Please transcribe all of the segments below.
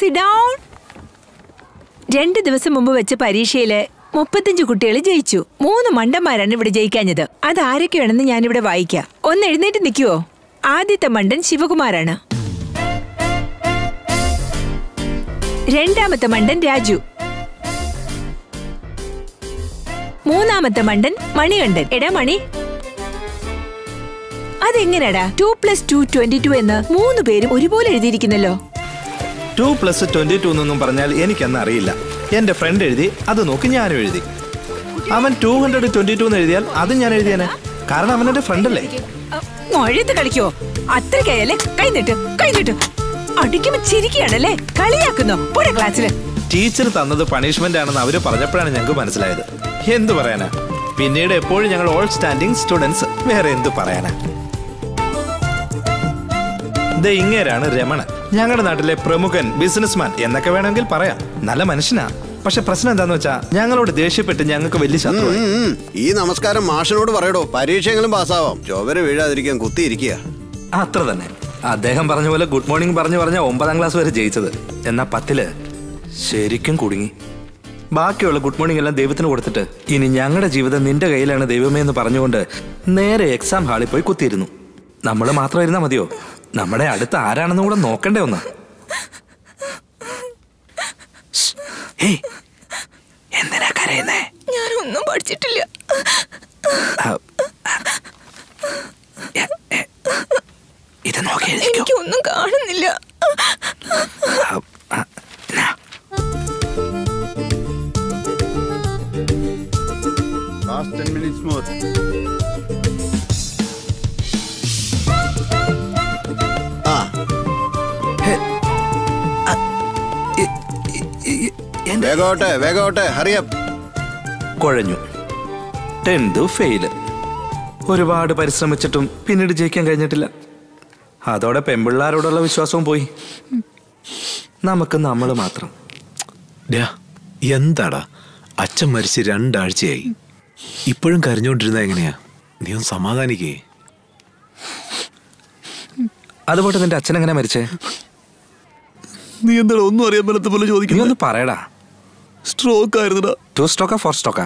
Sit down രണ്ട് ദിവസം മുമ്പ് വെച്ച പരീക്ഷയില് മുപ്പത്തഞ്ച് കുട്ടികൾ ജയിച്ചു മൂന്ന് മണ്ടന്മാരാണ് ഇവിടെ ജയിക്കാഞ്ഞത് അത് ആരൊക്കെയാണെന്ന് ഞാനിവിടെ വായിക്കാം ഒന്ന് എഴുന്നേറ്റ് നിൽക്കുവോ ആദ്യത്തെ മണ്ടൻ ശിവകുമാറാണ് രണ്ടാമത്തെ മണ്ടൻ രാജു മൂന്നാമത്തെ മണ്ടൻ മണികണ്ഠൻ എടാ മണി അതെങ്ങനെടാ two plus two twenty two എന്ന് മൂന്ന് പേരും ഒരുപോലെ എഴുതിയിരിക്കുന്നല്ലോ ടു പ്ലസ് ട്വന്റി ടു എന്നൊന്നും പറഞ്ഞാൽ എനിക്കന്ന് അറിയില്ല എന്റെ ഫ്രണ്ട് എഴുതി അത് നോക്കി ഞാനും എഴുതി അവൻ ടു ഹൺഡ്രഡ് ട്വന്റി ടു എന്ന് എഴുതിയാൽ അത് ഞാൻ എഴുതിയേനെ കാരണം അവൻ എന്റെ ഫ്രണ്ട് അല്ലേ മഴയത്ത് കളിക്കോ അത്രയ്ക്കായല്ലേ കൈ നീട്ട് കൈ നീട്ട് അടിക്കുമ്പോ ചിരിക്കുകയാണല്ലേ കളിയാക്കുന്നോ പോടെ ക്ലാസ്സില് ടീച്ചർ തന്നത് പണിഷ്മെന്റ് ആണെന്ന് അവര് പറഞ്ഞപ്പോഴാണ് ഞങ്ങൾക്ക് മനസ്സിലായത് എന്തു പറയാനാ പിന്നീട് എപ്പോഴും ഞങ്ങൾ ഓൾ സ്റ്റാൻഡിങ് സ്റ്റുഡൻസ് വേറെ എന്തു പറയാനാ ദേ ഇങ്ങേരാണ് രമണൻ ഞങ്ങളുടെ നാട്ടിലെ പ്രമുഖൻ ബിസിനസ്മാൻ എന്നൊക്കെ വേണമെങ്കിൽ പറയാം നല്ല മനുഷ്യനാ പക്ഷെ പ്രശ്നം എന്താന്ന് വെച്ചാ ഞങ്ങളോട് ദേഷ്യപ്പെട്ട് ഞങ്ങൾക്ക് വലിയ ശത്രു ഉം, ഉം. ഈ നമസ്കാരം മാഷിനോട് പറയടോ പരീക്ഷയെങ്കിലും പാസ്സാവാം ചോവര വീഴാതിരിക്കാൻ കുത്തിയിരിക്കുക അത്ര തന്നെ അദ്ദേഹം പറഞ്ഞ പോലെ ഗുഡ് മോർണിംഗ് പറഞ്ഞു പറഞ്ഞ ഒമ്പതാം ക്ലാസ് വരെ ജയിച്ചത് എന്നാ പത്തില് ശരിക്കും കുടുങ്ങി ബാക്കിയുള്ള ഗുഡ് മോർണിംഗ് എല്ലാം ദൈവത്തിന് കൊടുത്തിട്ട് ഇനി ഞങ്ങളുടെ ജീവിതം നിന്റെ കയ്യിലാണ് ദൈവമേ എന്ന് പറഞ്ഞുകൊണ്ട് നേരെ എക്സാം ഹാളിൽ പോയി കുത്തിയിരുന്നു നമ്മൾ മാത്രം ഇരുന്നാ മതിയോ നമ്മുടെ അടുത്ത് ആരാണെന്ന് കൂടെ നോക്കണ്ടേ ഒന്ന് ശ്ശ്. ഹേയ്, എന്തിനാ കരയുന്നേ ഞാനൊന്നും പഠിച്ചിട്ടില്ല ആ, എ, എ, ഇത് നോക്കി എഴുതിക്കോ എനിക്കൊന്നും കാണുന്നില്ല ആ, ആ, നാ. ആ ഇ- ഇ- ഇ- എന്റെ വേഗോട്ടെ വേഗോട്ടെ ഹറിയപ്പ് കുഴഞ്ഞു ടെൻത് ഫെയില് ഒരുപാട് പരിശ്രമിച്ചിട്ടും പിന്നീട് ജയിക്കാൻ കഴിഞ്ഞിട്ടില്ല അതോടെ പെമ്പിള്ളാരോടുള്ള വിശ്വാസവും പോയി നമുക്ക് നമ്മൾ മാത്രം ഡാ, എന്താടാ അച്ഛൻ മരിച്ച് രണ്ടാഴ്ചയായി ഇപ്പോഴും കരഞ്ഞോണ്ടിരുന്ന എങ്ങനെയാ നീ ഒന്ന് സമാധാനിക്കേ അതുപോലെ നിന്റെ അച്ഛൻ എങ്ങനെ മരിച്ചേ നീ എന്താടാ ഒന്നും അറിയാൻ മേലത്തെ പോലെ നീ ചോദിക്കുന്നു ഒന്ന് പറയടാ സ്ട്രോക്ക് ആയിരുന്നടാ ടു സ്റ്റോക്കാ ഫോർ സ്റ്റോക്കാ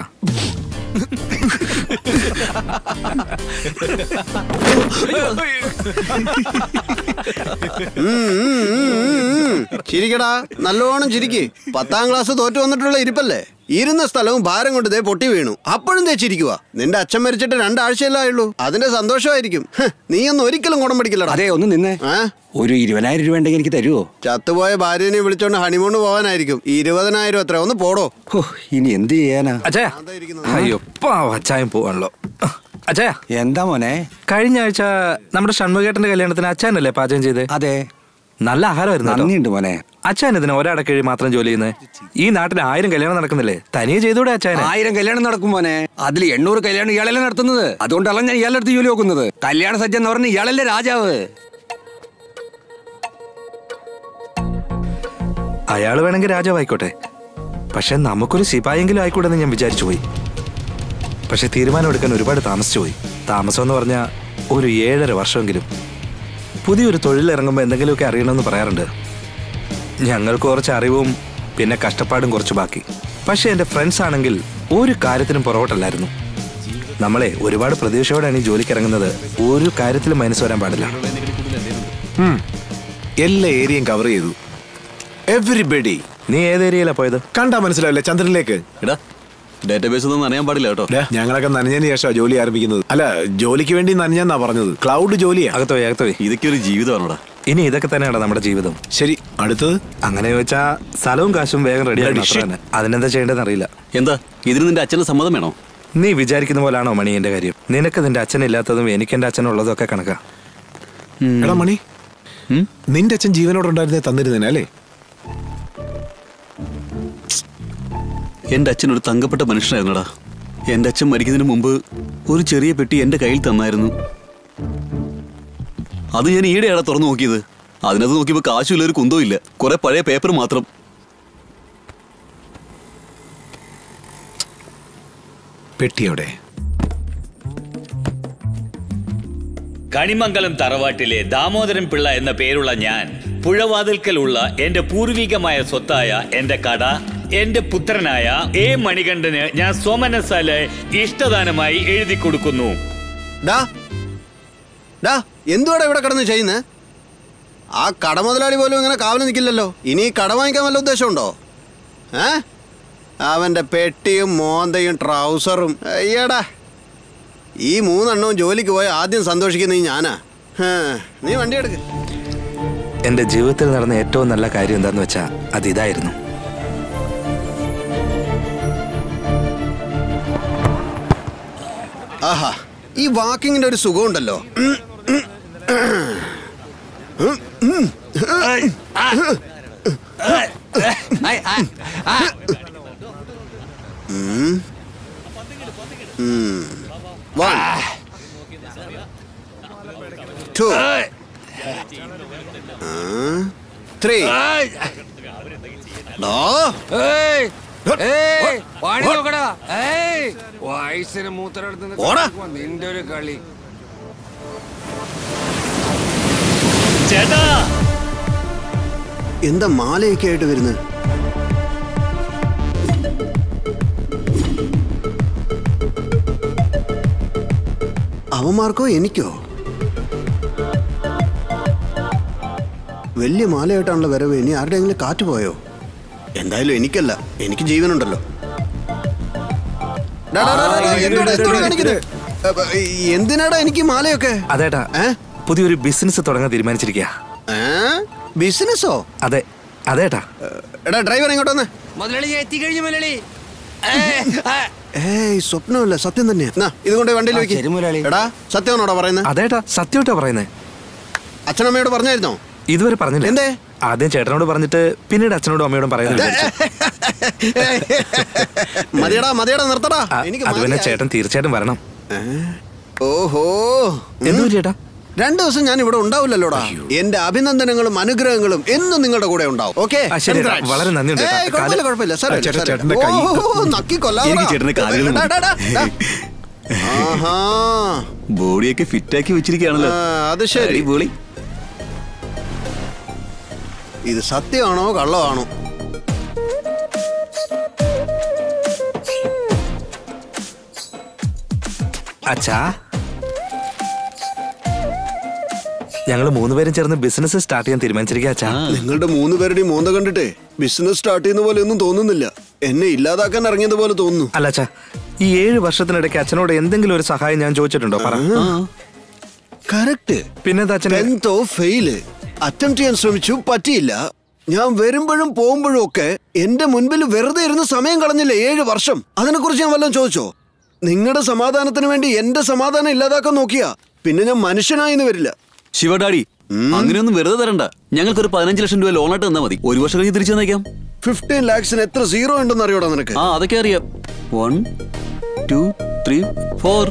ഉം, ഉം, ഉം, ഉം, ഉം. ചിരിക്കടാ നല്ലോണം ചിരിക്ക് പത്താം ക്ലാസ് തോറ്റു വന്നിട്ടുള്ള ഇരിപ്പല്ലേ ഇരുന്ന സ്ഥലവും ഭാരം കൊണ്ട് ദേ പൊട്ടി വീണു അപ്പോഴും ദേ ചിരിക്കുക നിന്റെ അച്ഛൻ മരിച്ചിട്ട് രണ്ടാഴ്ചയല്ലേ ആയുള്ളൂ അതിന്റെ സന്തോഷമായിരിക്കും ഹ്, നീയൊന്നും ഒരിക്കലും ഗുണം പിടിക്കില്ലടാ അതെ ഒന്ന് നിന്നേ ഏ ഒരു ഇരുപതിനായിരം രൂപ ഉണ്ടെങ്കിൽ എനിക്ക് തരുമോ ചത്തുപോയ ഭാര്യനെ വിളിച്ചോണ്ട് ഹണിമൂണ് പോവാനായിരിക്കും ഇരുപതിനായിരം എത്ര ഒന്ന് പോടോ ഹോ ഇനി എന്ത് ചെയ്യാനാ അജയ അയ്യോ പാവ അച്ചായം പോവാണല്ലോ അജയ എന്താ മോനെ കഴിഞ്ഞ ആഴ്ച നമ്മുടെ ഷൺമുഖേട്ടന്റെ കല്യാണത്തിന് അച്ഛനല്ലേ പാചകം ചെയ്തേ അതെ നല്ല ആഹാരമായിരുന്നു കേട്ടോ. നന്ദിയുണ്ട് മോനെ അച്ഛൻ ഇതിന് ഒരാടക്കഴി മാത്രം ജോലി ചെയ്യുന്നത് ഈ നാട്ടിൽ ആയിരം കല്യാണം നടക്കുന്നില്ലേ തനിയെ ചെയ്തൂടെ അച്ഛനെ ആയിരം കല്യാണം നടക്കും മോനെ അതിൽ എണ്ണൂറ് കല്യാണം ഇയാളല്ലേ നടത്തുന്നത് അതുകൊണ്ടല്ല ഞാൻ ഇയാളുടെ അടുത്ത് ജോലി നോക്കുന്നത് കല്യാണ സജ്ജ എന്ന് പറഞ്ഞ ഇയാളല്ലേ രാജാവ് അയാൾ വേണമെങ്കിൽ രാജാവായിക്കോട്ടെ പക്ഷെ നമുക്കൊരു ശിപായെങ്കിലും ആയിക്കൂടെ എന്ന് ഞാൻ വിചാരിച്ചു പോയി പക്ഷെ തീരുമാനം എടുക്കാൻ ഒരുപാട് താമസിച്ചു പോയി താമസം എന്ന് പറഞ്ഞാൽ ഒരു ഏഴര വർഷമെങ്കിലും പുതിയൊരു തൊഴിലിറങ്ങുമ്പോൾ എന്തെങ്കിലുമൊക്കെ അറിയണമെന്ന് പറയാറുണ്ട് ഞങ്ങൾക്ക് കുറച്ച് അറിവും പിന്നെ കഷ്ടപ്പാടും കുറച്ച് ബാക്കി പക്ഷെ എൻ്റെ ഫ്രണ്ട്സ് ആണെങ്കിൽ ഒരു കാര്യത്തിനും പുറകോട്ടല്ലായിരുന്നു നമ്മളെ ഒരുപാട് പ്രതീക്ഷയോടെയാണ് ഈ ജോലിക്ക് ഇറങ്ങുന്നത് ഒരു കാര്യത്തിലും മനസ്സ് വരാൻ പാടില്ല ഉം. എല്ലാ ഏരിയയും കവർ ചെയ്തു എവറിബഡി നീ ഏത് ഏരിയയിലാണ് പോയത് കണ്ടാ മനസ്സിലാവില്ലേ ചന്ദ്രനിലേക്ക് എടാ ഡേറ്റാബേസ് ഒന്നും അറിയാൻ പാടില്ല കേട്ടോ ഡാ, ഞങ്ങളൊക്കെ നനഞ്ഞതിന് ശേഷമാണ് ജോലി ആരംഭിക്കുന്നത് അല്ല ജോലിക്ക് വേണ്ടി നനഞ്ഞെന്നാ പറഞ്ഞത് ക്ലൗഡ് ജോലിയാ അകത്തോയി അകത്തോയി ഇതൊക്കെ ഒരു ജീവിതമാണോടാ ഇനി ഇതൊക്കെ തന്നെയാണ് നമ്മുടെ ജീവിതം ശരി അടുത്തത് അങ്ങനെ ചോദിച്ചാ സ്ഥലവും കാശും വേഗം റെഡി Bloody shit. ആക്കണം അതിനെന്താ ചെയ്യേണ്ടതെന്ന് അറിയില്ല എന്താ ഇതിന് നിന്റെ അച്ഛന്റെ സമ്മതം വേണോ നീ വിചാരിക്കുന്ന പോലാണോ മണി എന്റെ കാര്യം നിനക്ക് നിന്റെ അച്ഛനില്ലാത്തതും എനിക്ക് എന്റെ അച്ഛനുള്ളതും ഒക്കെ കണക്കാ എടാ മണി ഉം? നിന്റെ അച്ഛൻ ജീവനോട് ഉണ്ടായിരുന്നേ തന്നിരുന്നേനെ അല്ലേ എന്റെ അച്ഛൻ ഒരു തങ്കപ്പെട്ട മനുഷ്യനായിരുന്നടാ എന്റെ അച്ഛൻ മരിക്കുന്നതിന് മുമ്പ് ഒരു ചെറിയ പെട്ടി എന്റെ കയ്യിൽ തന്നായിരുന്നു അത് ഞാൻ ഈടെയാണ് തുറന്നു നോക്കിയത് അതിനകത്ത് നോക്കിയപ്പോൾ കാശുമില്ല ഒരു കുന്തവും ഇല്ല കുറെ പഴയ പേപ്പർ മാത്രം പെട്ടി അവിടെ കണിമംഗലം തറവാട്ടിലെ ദാമോദരൻ പിള്ള എന്ന പേരുള്ള ഞാൻ പുഴവാതിൽക്കലുള്ള എന്റെ പൂർവികമായ സ്വത്തായ എന്റെ കട എന്റെ പുത്രനായ എ മണികണ്ഠന് ഞാൻ സോമനസാല് ഇഷ്ടദാനമായി എഴുതി കൊടുക്കുന്നു ഡാ ഡാ എന്തുവാടാ ഇവിടെ കിടന്ന് ചെയ്യുന്നത് ആ കട മുതലാളി പോലും ഇങ്ങനെ കാവല് നിൽക്കില്ലല്ലോ ഇനി ഈ കട വാങ്ങിക്കാൻ വല്ല ഉദ്ദേശമുണ്ടോ ഏ അവൻ്റെ പെട്ടിയും മോന്തയും ട്രൗസറും അയ്യടാ ഈ മൂന്നെണ്ണവും ജോലിക്ക് പോയി ആദ്യം സന്തോഷിക്കുന്ന ഈ ഞാനാ ഹേ, നീ വണ്ടി എടുക്ക് എന്റെ ജീവിതത്തിൽ നടന്ന ഏറ്റവും നല്ല കാര്യം എന്താന്ന് വെച്ചാ അത് ഇതായിരുന്നു ആഹാ ഈ വാക്കിങ്ങിന്റെ ഒരു സുഖമുണ്ടല്ലോ ഉം, ഉം, ഉം, ഉം. ഉം. ഉം. One. Two. Uh, three. ഡാ. ഏയ്! ഏയ്! പണി നോക്കടാ ഏയ്! വയസ്സിന് മൂത്രമെടുത്ത് ഓടാ. നിന്റെ ഒരു കളി ചേട്ടാ എന്താ മാലയൊക്കെ ആയിട്ട് വരുന്നത് അവന്മാർക്കോ എനിക്കോ വലിയ മാലയായിട്ടാണല്ലോ വരവ് ഇനി ആരുടെയെങ്കിലും കാറ്റ് പോയോ എന്തായാലും എനിക്കല്ല എനിക്ക് ജീവനുണ്ടല്ലോ ഡാ, ഡാ, ഡാ, ഡാ, എന്തുവാടാ, എന്തുവാടാ കാണിക്കുന്നെ? അപ്പൊ, എന്തിനാടാ എനിക്ക് ഈ മാലയൊക്കെ അതേട്ടാ ഏ? പുതിയൊരു ബിസിനസ് തുടങ്ങാൻ തീരുമാനിച്ചിരിക്കുക ഏ? ബിസിനസ്സോ അതെ അതേട്ടാ എടാ ഡ്രൈവർ ഇങ്ങോട്ട് വന്നേ മുതലാളി എത്തിക്കഴിഞ്ഞു മുതലാളി ഏയ് സ്വപ്നമല്ല സത്യം തന്നെയാ എന്നാ, ഇത് കൊണ്ട് വണ്ടിയിൽ ആ, വെക്ക്. ശരി മുതലാളി. എടാ സത്യമാണോടാ പറയുന്നത് അതേട്ടാ സത്യമായിട്ടാ പറയുന്നേ അച്ഛനമ്മയോട് പറഞ്ഞായിരുന്നോ ഇതുവരെ പറഞ്ഞില്ല എന്തേ? ആദ്യം ചേട്ടനോട് പറഞ്ഞിട്ട് പിന്നീട് അച്ഛനോടും അമ്മയോടും പറയുന്നത് മതിയടാ മതിയടാ നിർത്തടാ എനിക്ക് അത് പിന്നെ മതിയായി. ചേട്ടൻ തീർച്ചയായിട്ടും വരണം ഏ? ഓഹോ ഉം. എന്തു ചേട്ടാ രണ്ടു ദിവസം ഞാൻ ഇവിടെ ഉണ്ടാവില്ലല്ലോടാ എന്റെ അഭിനന്ദനങ്ങളും അനുഗ്രഹങ്ങളും എന്നും നിങ്ങളുടെ കൂടെ ഉണ്ടാവും ഓക്കെ ആ, ശരി, വളരെ നന്ദിയുണ്ട് ചേട്ടാ. കുഴപ്പമില്ല കാല്- കുഴപ്പമില്ല സാറേ, ആ, ചേട്ടാ, സാറേ. ചേട്ടന്റെ കൈ. ഓ, നക്കി കൊല്ലാതെടാ. എനിക്ക് ചേട്ടന്റെ കാലുകൾ ഡാ, ഡാ, ഡാ, ഡാ. ആഹാ ബോഡിയൊക്കെ ഫിറ്റാക്കി വെച്ചിരിക്കുകയാണല്ലോ ആ, അത് ശരി. അടിപൊളി ഇത് സത്യമാണോ കള്ളമാണോ അച്ഛാ ഞങ്ങൾ മൂന്നുപേരും ചേർന്ന് ബിസിനസ് സ്റ്റാർട്ട് ചെയ്യാൻ തീരുമാനിച്ചിരിക്കുക അച്ഛാ നിങ്ങളുടെ മൂന്ന് പേരുടെയും മോന്ത കണ്ടിട്ട് ബിസിനസ് സ്റ്റാർട്ട് ചെയ്യുന്ന പോലെ ഒന്നും തോന്നുന്നില്ല എന്നെ ഇല്ലാതാക്കാൻ ഇറങ്ങിയത് പോലെ തോന്നുന്നു അല്ല അച്ഛാ ഈ ഏഴ് വർഷത്തിനിടയ്ക്ക് അച്ഛനോട് എന്തെങ്കിലും ഒരു സഹായം ഞാൻ ചോദിച്ചിട്ടുണ്ടോ പറ കറക്റ്റ് പിന്നെന്താ അച്ഛനെ ടെൻത്തോ ഫെയില് അറ്റംപ്റ്റ് ചെയ്യാൻ ശ്രമിച്ചു പറ്റിയില്ല ഞാൻ വരുമ്പോഴും പോകുമ്പോഴും ഒക്കെ എന്റെ മുൻപിൽ വെറുതെ ഇരുന്ന് സമയം കളഞ്ഞില്ലേ ഏഴ് വർഷം അതിനെക്കുറിച്ച് ഞാൻ വല്ലതും ചോദിച്ചോ നിങ്ങളുടെ സമാധാനത്തിന് വേണ്ടി എന്റെ സമാധാനം ഇല്ലാതാക്കാൻ നോക്കിയാ പിന്നെ ഞാൻ മനുഷ്യനായിന്ന് വരില്ല ശിവഡാഡി അങ്ങനെയൊന്നും വെറുതെ തരണ്ട ഞങ്ങൾക്കൊരു പതിനഞ്ച് ലക്ഷം രൂപ ലോണായിട്ട് തന്നാ മതി ഒരു വർഷം കഴിഞ്ഞ് തിരിച്ചു തന്നേക്കാം ഫിഫ്റ്റീൻ ലാക്സിന് എത്ര സീറോ ഉണ്ടെന്ന് അറിയോടാ നിനക്ക് ആ അതൊക്കെ അറിയാം വൺ ടു ത്രീ ഫോർ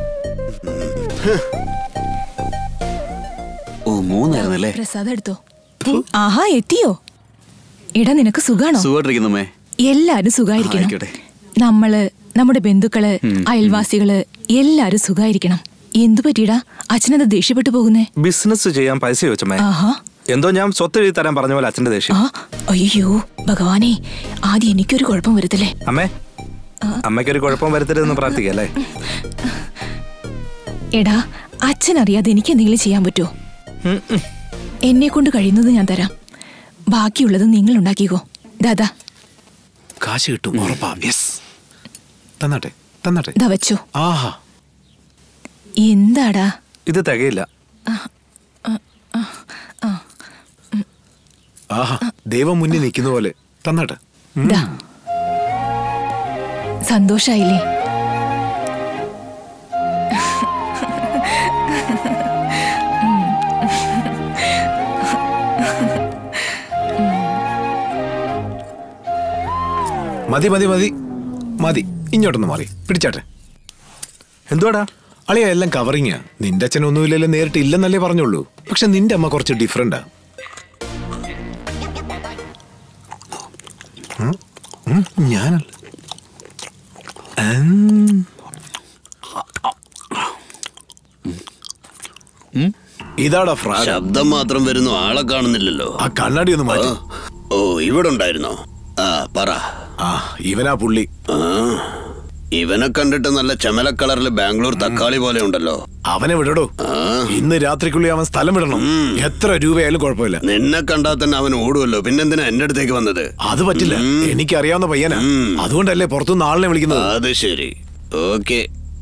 ഓ മൂന്നായിരുന്നല്ലേ പ്രസാദം എടുത്തോ ആഹാ എത്തിയോ എടാ നിനക്ക് സുഖാണോ സുഖമായിട്ടിരിക്കുന്നമ്മേ എല്ലാരും സുഖായിരിക്കണം ആയിക്കോട്ടെ. നമ്മള് നമ്മുടെ ബന്ധുക്കള് അയൽവാസികള് എല്ലാരും സുഖായിരിക്കണം എന്തു പറ്റിയടാ അച്ഛനത് ദേഷ്യപ്പെട്ടു പോകുന്നേ ബിസിനസ് ചെയ്യാൻ പൈസ ചോദിച്ചമ്മേ ആഹാ എന്തോ ഞാൻ സ്വത്ത് എഴുതി തരാൻ പറഞ്ഞ പോലെ അച്ഛന്റെ ദേഷ്യം ആ അയ്യോ ഭഗവാനെ ആദ്യം എനിക്കൊരു കുഴപ്പം വരുത്തില്ലേ അമ്മേ അമ്മയ്ക്കൊരു കുഴപ്പം വരുത്തരുതെന്ന് പ്രാർത്ഥിക്കാം അല്ലേ എടാ അച്ഛൻ അറിയാതെ എനിക്ക് എന്തെങ്കിലും ചെയ്യാൻ പറ്റുമോ എന്നെ കൊണ്ട് കഴിയുന്നത് ഞാൻ തരാം ബാക്കിയുള്ളത് നിങ്ങൾ ഉണ്ടാക്കിക്കോ ദാദാ കാശ് കിട്ടും ഉറപ്പാ യെസ് തന്നാട്ടെ തന്നാട്ടെ ഇതാ വെച്ചോ ആഹാ എന്താടാ ഇത് തികയില്ല ആഹാ ദൈവം മുന്നിൽ നിൽക്കുന്ന പോലെ തന്നാട്ടെ ദാ സന്തോഷായില്ലേ മതി മതി മതി മതി ഇങ്ങോട്ടൊന്ന് മാറി പിടിച്ചാട്ടെ എന്തുവാടാ അളിയ എല്ലാം കവറിങ്ങാ നിന്റെ അച്ഛൻ ഒന്നുമില്ലല്ലോ നേരിട്ട് ഇല്ലെന്നല്ലേ പറഞ്ഞുള്ളൂ പക്ഷെ നിന്റെ അമ്മ കുറച്ച് ഡിഫറെന്റാ ഉം, ഉം, ഞാനല്ല ഉം. ഇതാടാ ഫ്രാഗ് ശബ്ദം മാത്രം വരുന്നു ആളെ കാണുന്നില്ലല്ലോ ആ കണ്ണാടി ഒന്ന് മാറ്റി ഓ ഇവിടെ ഉണ്ടായിരുന്നോ ആ പറ ആ ഇവനാ പുള്ളി ആ ഇവനെ കണ്ടിട്ട് നല്ല ചെമല കളറിൽ ബാംഗ്ലൂർ തക്കാളി പോലെ ഉണ്ടല്ലോ അവനെ വിടടോ ഇന്ന് രാത്രിക്കുള്ളിൽ അവൻ സ്ഥലം വിടണം എത്ര രൂപയായാലും കുഴപ്പമില്ല നിന്നെ കണ്ടാൽ തന്നെ അവൻ ഓടുമല്ലോ പിന്നെന്തിനാ എന്റെ അടുത്തേക്ക് വന്നത് അത് പറ്റില്ല എനിക്കറിയാവുന്ന പയ്യനാ ഉം. അതുകൊണ്ടല്ലേ പുറത്തുനിന്ന് ആളിനെ വിളിക്കുന്നത് അത് ശരി ഓക്കെ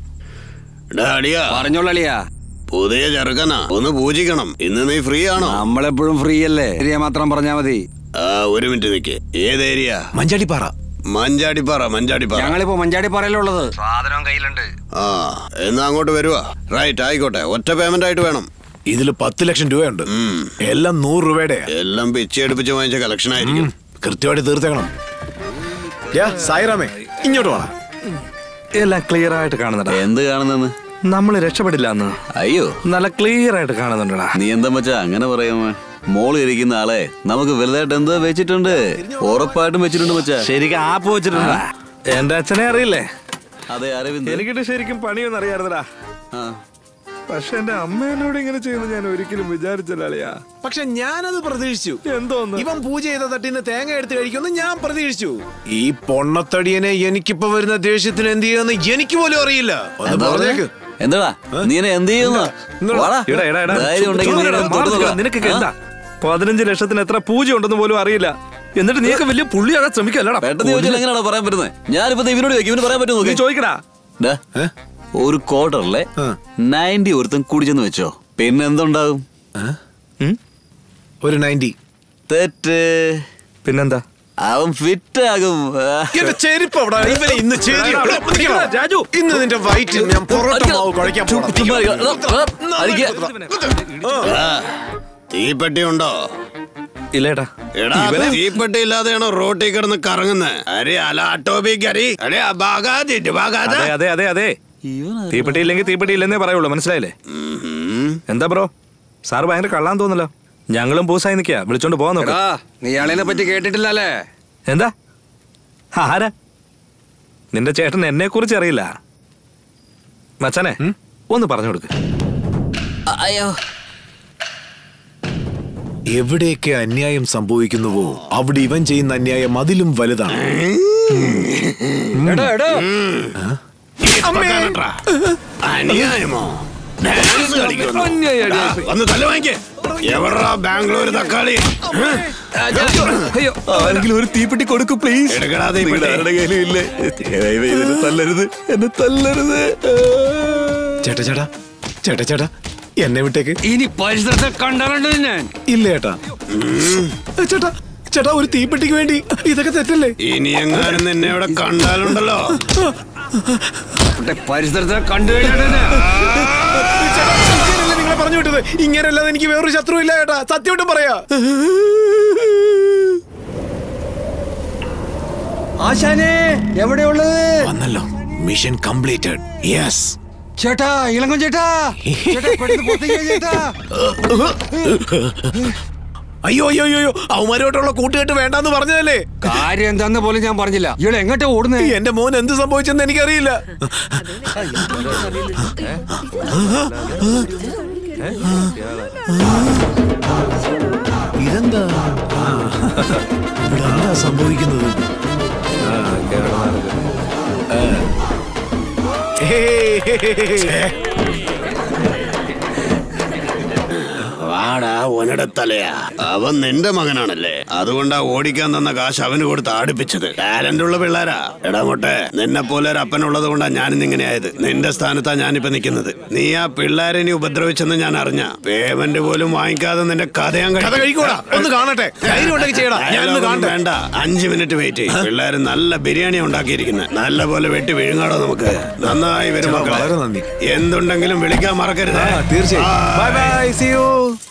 അടിയാ പറഞ്ഞോളിയാ പുതിയ ചെറുക്കനാ ഒന്ന് പൂജിക്കണം ഇന്ന് നീ ഫ്രീ ആണോ നമ്മളെപ്പോഴും ഫ്രീ അല്ലേ ഏരിയ മാത്രം പറഞ്ഞാ മതി ആ ഒരു മിനിറ്റ് നിക്ക് ഏത് ഏരിയ മഞ്ചാടിപ്പാറ മഞ്ചാടിപ്പാറ മഞ്ചാടിപ്പാറ ഞങ്ങളിപ്പോ മഞ്ചാടി പറയലുള്ളത് സാധനം കയ്യിലുണ്ട് ആ എന്നാ അങ്ങോട്ട് വരുവാ റൈറ്റ് ആയിക്കോട്ടെ ഒറ്റ പേയ്മെന്റ് ആയിട്ട് വേണം ഇതില് പത്ത് ലക്ഷം രൂപയുണ്ട് ഉം. എല്ലാം നൂറ് രൂപയുടെ എല്ലാം പിച്ചെടുപ്പിച്ച് വാങ്ങിച്ച കളക്ഷൻ ആയിരിക്കും കൃത്യമായിട്ട് തീർത്തേക്കണം യാ, സായിറാമേ ഇങ്ങോട്ട് വേണം എല്ലാം ക്ലിയർ ആയിട്ട് കാണുന്നടാ എന്ത് കാണുന്നെന്ന് നമ്മൾ രക്ഷപ്പെടില്ല എന്ന് അയ്യോ നല്ല ക്ലിയർ ആയിട്ട് കാണുന്നുണ്ടടാ നീ എന്താ മച്ചാ അങ്ങനെ പറയാമോ മോള് ഇരിക്കുന്ന ആളെ നമുക്ക് വലുതായിട്ട് എന്തോ വെച്ചിട്ടുണ്ട് ഉറപ്പായിട്ടും വെച്ചിട്ടുണ്ട് മച്ചാ ശരിക്കും ആപ്പ് വെച്ചിട്ടുണ്ടാ എന്റെ അച്ഛനെ അറിയില്ലേ അതെ അരവിന്ദ് എനിക്കിട്ട് ശരിക്കും പണിയൊന്നും അറിയാറുന്നടാ ആ. പക്ഷെ എന്റെ അമ്മ എന്നോട് ഇങ്ങനെ ചെയ്യുന്നു ഞാൻ ഒരിക്കലും വിചാരിച്ചില്ല അളിയാ പക്ഷെ ഞാനത് പ്രതീക്ഷിച്ചു എന്തോന്ന് ഇവൻ പൂജ ചെയ്ത തട്ടിന്ന് തേങ്ങ എടുത്ത് കഴിക്കുമെന്ന് ഞാൻ പ്രതീക്ഷിച്ചു ഈ പൊണ്ണത്തടിയനെ എനിക്കിപ്പോ വരുന്ന ദേഷ്യത്തിന് എന്ത് ചെയ്യുമെന്ന് എനിക്ക് പോലും അറിയില്ല ഒന്ന് എന്താ പറഞ്ഞേക്ക് എന്താടാ നീ എന്നെ എന്ത് ചെയ്യുന്നു ഇങ്ങോട്ട് വാടാ. എടാ, എടാ, എടാ. ധൈര്യം ഉണ്ടെങ്കിൽ നീ ചുമ്മാ എന്നെ മാറി തൊട്ട് നിൽക്കണം. നോക്കാം. നിനക്കൊക്കെ ആ? എന്താ പതിനഞ്ച് ലക്ഷത്തിന് എത്ര പൂജ ഉണ്ടെന്ന് പോലും അറിയില്ല എന്നിട്ട് നീയൊക്കെ വലിയ പുള്ളിയാകാൻ ശ്രമിക്കല്ലടാ പെട്ടെന്ന് ചോദിച്ചാൽ എങ്ങനെയാണോ പറയാൻ പറ്റുന്നത് ഞാനിപ്പോ ദേ ഇവനോട് ചോദിക്കും ഇവന് പറയാൻ പറ്റുമോ നീ നോക്ക്. ചോദിക്കടാ ഡാ, ഒരു ക്വാർട്ടറിലെ ആ. നയൻറ്റി ഒരുത്തൻ കുടിച്ചെന്ന് വെച്ചോ പിന്നെ എന്തുണ്ടാവും ഉം? ഒരു നയൻറ്റി തെറ്റ് പിന്നെന്താ അവൻ ഫിറ്റ് ആകും എന്റെ ചെരുപ്പ് അവിടെ ഇവനെ ഇന്ന് ചെരി എടാ, എടാ, പിടിക്കടാ, രാജു. ഇന്ന് നിന്റെ വയറ്റിൽ ഞാൻ പൊറോട്ട മാവ് കഴിക്കാൻ പോണം. ചുമ്മാ ഇരിക്ക. എടാ, എടാ, അടിക്ക. തീപ്പെട്ടി ഉണ്ടോ ഇല്ലേട്ടാ എടാ തീപ്പെട്ടി ഇല്ലാതെയാണോ റോട്ടിൽ കിടന്ന് കറങ്ങുന്നത് അരെ അല ആട്ടോബി കരി അരെ അബാഗാദിറ്റ് ബാഗാദ അതെ അതെ അതെ അതെ തീപ്പെട്ടി ഇല്ലെങ്കിൽ തീപ്പെട്ടി ഇല്ലെന്നേ പറയുള്ളൂ മനസ്സിലായില്ലേ എന്താ ബ്രോ സാറ് ഭയങ്കര കള്ളാൻ തോന്നല്ലോ ഞങ്ങളും പൂസായി നിൽക്കുക വിളിച്ചോണ്ട് പോവാൻ നോക്കാം എടാ നീ ആളിനെ പറ്റി കേട്ടിട്ടില്ലല്ലേ എന്താ ആരാ നിന്റെ ചേട്ടൻ എന്നെ കുറിച്ച് അറിയില്ല മച്ചാനെ ഒന്ന് പറഞ്ഞു കൊടുക്ക് അയ്യോ എവിടെയൊക്കെ അന്യായം സംഭവിക്കുന്നുവോ അവിടെ ഇവൻ ചെയ്യുന്ന അന്യായം അതിലും വലുതാണ് എടാ എടാ അന്യായമോ ഡാൻസ് കളിക്കുന്നു. ഡാ, വന്ന് തല്ല വാങ്ങിക്കേ എവിടാ ബാംഗ്ലൂർ തക്കാളി ആരെങ്കിലും ഒരു തീപ്പെട്ടി കൊടുക്കൂ പ്ലീസ് എടുക്കടാ തീപ്പെട്ടി. ആരുടെ കയ്യിലും ഇല്ലേ ദയവായി ഇതിനെ തല്ലരുത് എന്നെ തല്ലരുത് ചേട്ടാ ചേട്ടാ ചേട്ടാ ചേട്ടാ എന്നെ വിട്ടേക്ക് ഇനി പരിസരത്തെ കണ്ടാലുണ്ട് ഞാൻ ഇല്ല ചേട്ടാ ചേട്ടാ ചേട്ടാ ഒരു തീപ്പെട്ടിക്ക് വേണ്ടി ഇതൊക്കെ തെറ്റല്ലേ ഇനി എങ്ങാനും നിന്നെ ഇവിടെ കണ്ടാലുണ്ടല്ലോ ഇവിടെ പരിസരത്തെ കണ്ടു കഴിഞ്ഞാൽ ചേട്ടാ, ഇങ്ങനെയല്ലേ നിങ്ങളെ പറഞ്ഞു വിട്ടത് ഇങ്ങനെയല്ലാതെ എനിക്ക് വേറൊരു ശത്രു ഇല്ല ചേട്ടാ സത്യമായിട്ടും പറയാ ആശാനെ എവിടെയുള്ളത് വന്നല്ലോ മിഷൻ കംപ്ലീറ്റഡ് യെസ് ചേട്ടാ ഇളങ്കം ചേട്ടാ ചേട്ടാ പെട്ടെന്ന് പുറത്തേക്ക് വാ ചേട്ടാ അയ്യോ അയ്യോ അയ്യോ അവന്മാരോട്ടുള്ള കൂട്ടുകെട്ട് വേണ്ടെന്ന് പറഞ്ഞതല്ലേ കാര്യം എന്താന്ന് പോലും ഞാൻ പറഞ്ഞില്ല ഇയാൾ എങ്ങോട്ടാ ഓടുന്നേ എന്റെ മോൻ എന്ത് സംഭവിച്ചെന്ന് എനിക്കറിയില്ല ഇതെന്താ ആ, ഇവിടെ എന്താ സംഭവിക്കുന്നത് ആ. ഹേ, ഹേ, ഹേ, ഹേ. വാടാ ഒനിടത്തലയാ അവൻ നിന്റെ മകനാണല്ലേ അതുകൊണ്ടാ ഓടിക്കാൻ തന്ന കാശ് അവന് കൊടുത്ത് ആടിപ്പിച്ചത് ടാലന്റ് ഉള്ള പിള്ളേരാ എടാമോട്ടെ നിന്നെ പോലെ ഒരു അപ്പനുള്ളത് കൊണ്ടാ ഞാനിന്ന് ഇങ്ങനെ ആയത് നിന്റെ സ്ഥാനത്താ ഞാനിപ്പോ നിൽക്കുന്നത് നീ ആ പിള്ളേരെ ഇനി ഉപദ്രവിച്ചെന്ന് ഞാൻ അറിഞ്ഞ പേയ്മെന്റ് പോലും വാങ്ങിക്കാതെ നിന്റെ കഥ ഞാൻ കഥ കഴിക്കൂടാ ഒന്ന് കാണട്ടെ ധൈര്യം ഉണ്ടെങ്കിൽ ചെയ്യടാ ഞാൻ ഒന്ന് Dialogue ഒന്നും കാണട്ടെ വേണ്ട അഞ്ച് മിനിറ്റ് വെയിറ്റ് ചെയ്യും പിള്ളേര് നല്ല ബിരിയാണി ഉണ്ടാക്കിയിരിക്കുന്നത് നല്ല പോലെ വെട്ടി വിഴുങ്ങാടോ നമുക്ക് നന്നായി വരും ചേട്ടാ, മക്കളെ. വളരെ നന്ദി. എന്തുണ്ടെങ്കിലും വിളിക്കാൻ മറക്കരുത് ആ, തീർച്ചയായും ബൈ ബൈ സി യു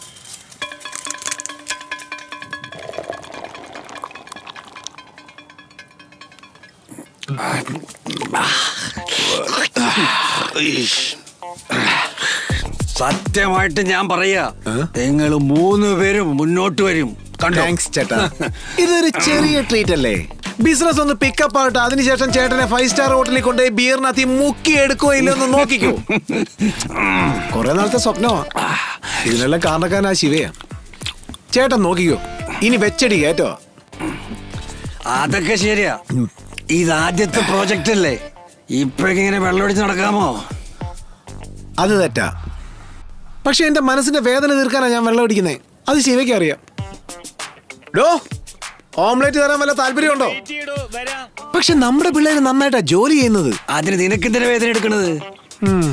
സത്യമായിട്ട് ഞാൻ പറയാ നിങ്ങൾ മൂന്ന് പേരും മുന്നോട്ട് വരും കണ്ടോ താങ്ക്സ് ചേട്ടാ ഇതൊരു ചെറിയ ട്രീറ്റ് അല്ലേ ബിസിനസ് ഒന്ന് പിക്കപ്പ് ആകട്ടെ അതിനുശേഷം ചേട്ടനെ ഫൈവ് സ്റ്റാർ ഹോട്ടലിൽ കൊണ്ടുപോയി ബിയറിനകത്ത് മുക്കി എടുക്കോ ഇല്ലെന്ന് നോക്കിക്കോ കുറെ നാളത്തെ സ്വപ്നമാ ഇതിനെല്ലാം കാരണക്കാരൻ ആ ശിവയാ ചേട്ടൻ നോക്കിക്കോ ഇനി വെച്ചടി കേട്ടോ അതൊക്കെ ശരിയാ ഇതാദ്യത്തെ പ്രോജക്റ്റ് അല്ലേ ഇപ്പോഴെങ്ങനെ വെള്ളമൊടിച്ച് നടക്കാമോ അത് തെറ്റാ പക്ഷെ എന്റെ മനസ്സിന്റെ വേദന തീർക്കാനാ ഞാൻ വെള്ളം അടിക്കുന്നേ അത് ശിവയ്ക്ക് അറിയാം ഡോ ഓംലേറ്റ് തരാൻ വല്ല താല്പര്യമുണ്ടോ പക്ഷെ നമ്മുടെ പിള്ളേര് നന്നായിട്ടാ ജോലി ചെയ്യുന്നത് അതിന് നിനക്കെന്തിനാ വേദന എടുക്കണത് ഉം.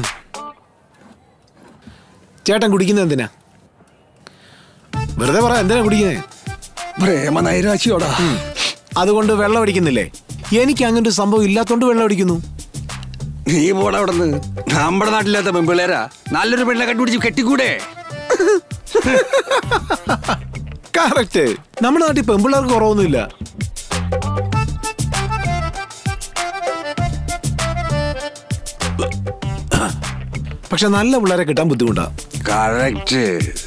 ചേട്ടൻ കുടിക്കുന്നത് എന്തിനാ വെറുതെ പറ എന്തിനാ കുടിക്കുന്നേ പ്രേമ നൈരാശ്യോടാ അതുകൊണ്ട് വെള്ളം അടിക്കുന്നില്ലേ എനിക്ക് അങ്ങനെ ഒരു സംഭവം ഇല്ലാത്തോണ്ട് വെള്ളം അടിക്കുന്നു നീ പോടാ അവിടെ നിന്ന് നമ്മുടെ നാട്ടിലാത്ത പെൺപിള്ളേരാ നല്ലൊരു പെണ്ണെ കണ്ടുപിടിച്ച് കെട്ടിക്കൂടെ കറക്റ്റ് നമ്മുടെ നാട്ടിൽ പെമ്പിള്ളേർക്ക് കുറവൊന്നുമില്ല പക്ഷെ നല്ല പിള്ളേരെ കിട്ടാൻ ബുദ്ധിമുട്ടാ കറക്റ്റ്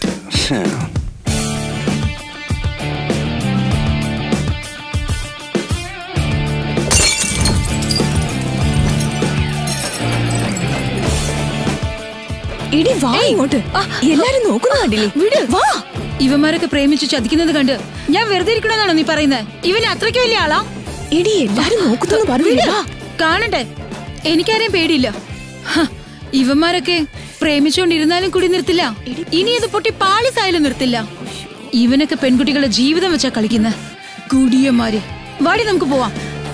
ഇടി വാ ഇങ്ങോട്ട് എല്ലാരും നോക്കുന്നു കണ്ടില്ലേ വിട് വാ ഇവന്മാരൊക്കെ പ്രേമിച്ച് ചതിക്കുന്നത് കണ്ട് ഞാൻ വെറുതെ ഇരിക്കണമെന്നാണോ നീ പറയുന്നത് ഇവൻ അത്രയ്ക്ക് വലിയ ആളാ എടി എല്ലാരും നോക്കുന്നു പറഞ്ഞില്ല കാണട്ടെ എനിക്കാരെയും പേടിയില്ല ഹ, ഇവന്മാരൊക്കെ പ്രേമിച്ചുകൊണ്ടിരുന്നാലും കൂടി നിർത്തില്ല ഇനി ഇത് പൊട്ടി പാളിസായാലും നിർത്തില്ല ഇവനൊക്കെ പെൺകുട്ടികളുടെ ജീവിതം വെച്ചാ കളിക്കുന്ന കുടിയന്മാര് വാടി നമുക്ക് പോവാം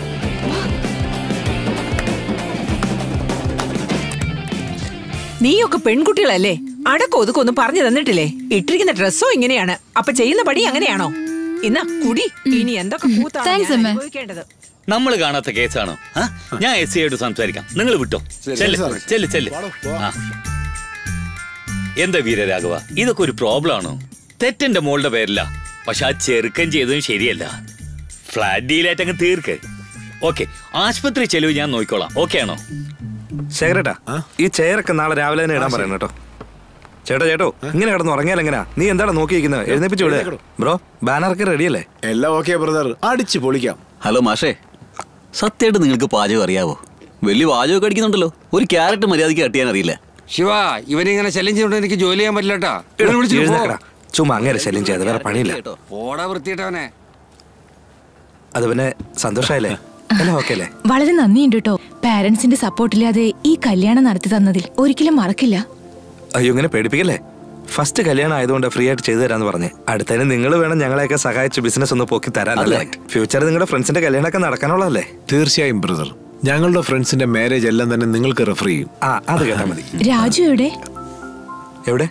നീയൊക്കെ പെൺകുട്ടികളല്ലേ അടക്കം ഒതുക്കൊന്നും പറഞ്ഞു തന്നിട്ടില്ലേ ഇട്ടിരിക്കുന്ന ഡ്രസ്സോ ഇങ്ങനെയാണ് അപ്പൊ ചെയ്യുന്ന പണി അങ്ങനെയാണോ ഇന്നാ കുടി ഇനി എന്തൊക്കെ കൂത്താണ് Thanks, ഞാൻ അമ്മേ. അനുഭവിക്കേണ്ടത് നമ്മൾ കാണാത്ത കേസാണോ ആ? ഞാൻ എസ് ഐയോട് സംസാരിക്കാം നിങ്ങൾ വിട്ടോ ചെല്ല് ചെല്ല് ചെല്ല് ആ. എന്താ വീരരാഘവ ഇതൊക്കെ ഒരു പ്രോബ്ലം ആണോ തെറ്റെന്റെ മോളുടെ പേരില്ല പക്ഷെ ആ ചെറുക്കൻ ചെയ്തതും ശരിയല്ല ഫ്ലാറ്റ് ഡീലായിട്ട് അങ്ങ് തീർക്ക് ഓക്കെ ആശുപത്രി ചെലവ് ഞാൻ നോക്കിക്കോളാം ഓക്കെ ആണോ ശേഖരേട്ടാ ഈ ചെയറൊക്കെ നാളെ രാവിലെ തന്നെ ഇടാൻ പറയണം കേട്ടോ ചേട്ടാ ചേട്ടോ ഇങ്ങനെ കിടന്ന് ഉറങ്ങിയാൽ എങ്ങനെയാ നീ എന്താണ് നോക്കിയിരിക്കുന്നത് എഴുന്നേപ്പിച്ചു വിടേ ബ്രോ ബാനറൊക്കെ റെഡിയല്ലേ എല്ലാം ഓക്കെ ബ്രദർ അടിച്ചു പൊളിക്കാം ഹലോ മാഷേ സത്യമായിട്ട് നിങ്ങൾക്ക് പാചകം അറിയാവോ വലിയ പാചകമൊക്കെ അടിക്കുന്നുണ്ടല്ലോ ഒരു ക്യാരറ്റ് മര്യാദയ്ക്ക് കട്ട് ചെയ്യാൻ അറിയില്ല ശിവ ഇവനിങ്ങനെ ശല്യം ചെയ്തോണ്ട് എനിക്ക് ജോലി ചെയ്യാൻ പറ്റില്ലട്ടാ ഇവനെ വിളിച്ചിട്ട് പോ. എഴുന്നേക്കടാ ചുമ്മാ അങ്ങനെ ശല്യം ചെയ്യാതെ വേറെ പണിയില്ല പോടാ വൃത്തിയിട്ടവനെ അത് പിന്നെ സന്തോഷമായില്ലേ എല്ലാം ഓക്കെ അല്ലേ വളരെ നന്ദിയുണ്ട് കേട്ടോ പാരന്റ്സിന്റെ സപ്പോർട്ടില്ലാതെ ഈ കല്യാണം നടത്തി തന്നതിൽ ഒരിക്കലും മറക്കില്ല അയ്യോ ഇങ്ങനെ പേടിപ്പിക്കല്ലേ ഫസ്റ്റ് കല്യാണം ആയതുകൊണ്ട് ഫ്രീ ആയിട്ട് ചെയ്തു തരാന്ന് പറഞ്ഞ് അടുത്തതിന് നിങ്ങൾ വേണം ഞങ്ങളെയൊക്കെ സഹായിച്ച് ബിസിനസ് ഒന്ന് പോക്കി തരാനല്ലേ ഫ്യൂച്ചറിൽ നിങ്ങളുടെ ഫ്രണ്ട്സിന്റെ കല്യാണമൊക്കെ നടക്കാനുള്ളതല്ലേ തീർച്ചയായും ബ്രദർ ഞങ്ങളുടെ ഫ്രണ്ട്സിന്റെ മാരേജ് എല്ലാം തന്നെ നിങ്ങൾക്ക് റെഫർ ചെയ്യും ആ അത് കേട്ടാ മതി രാജു എവിടെ എവിടെ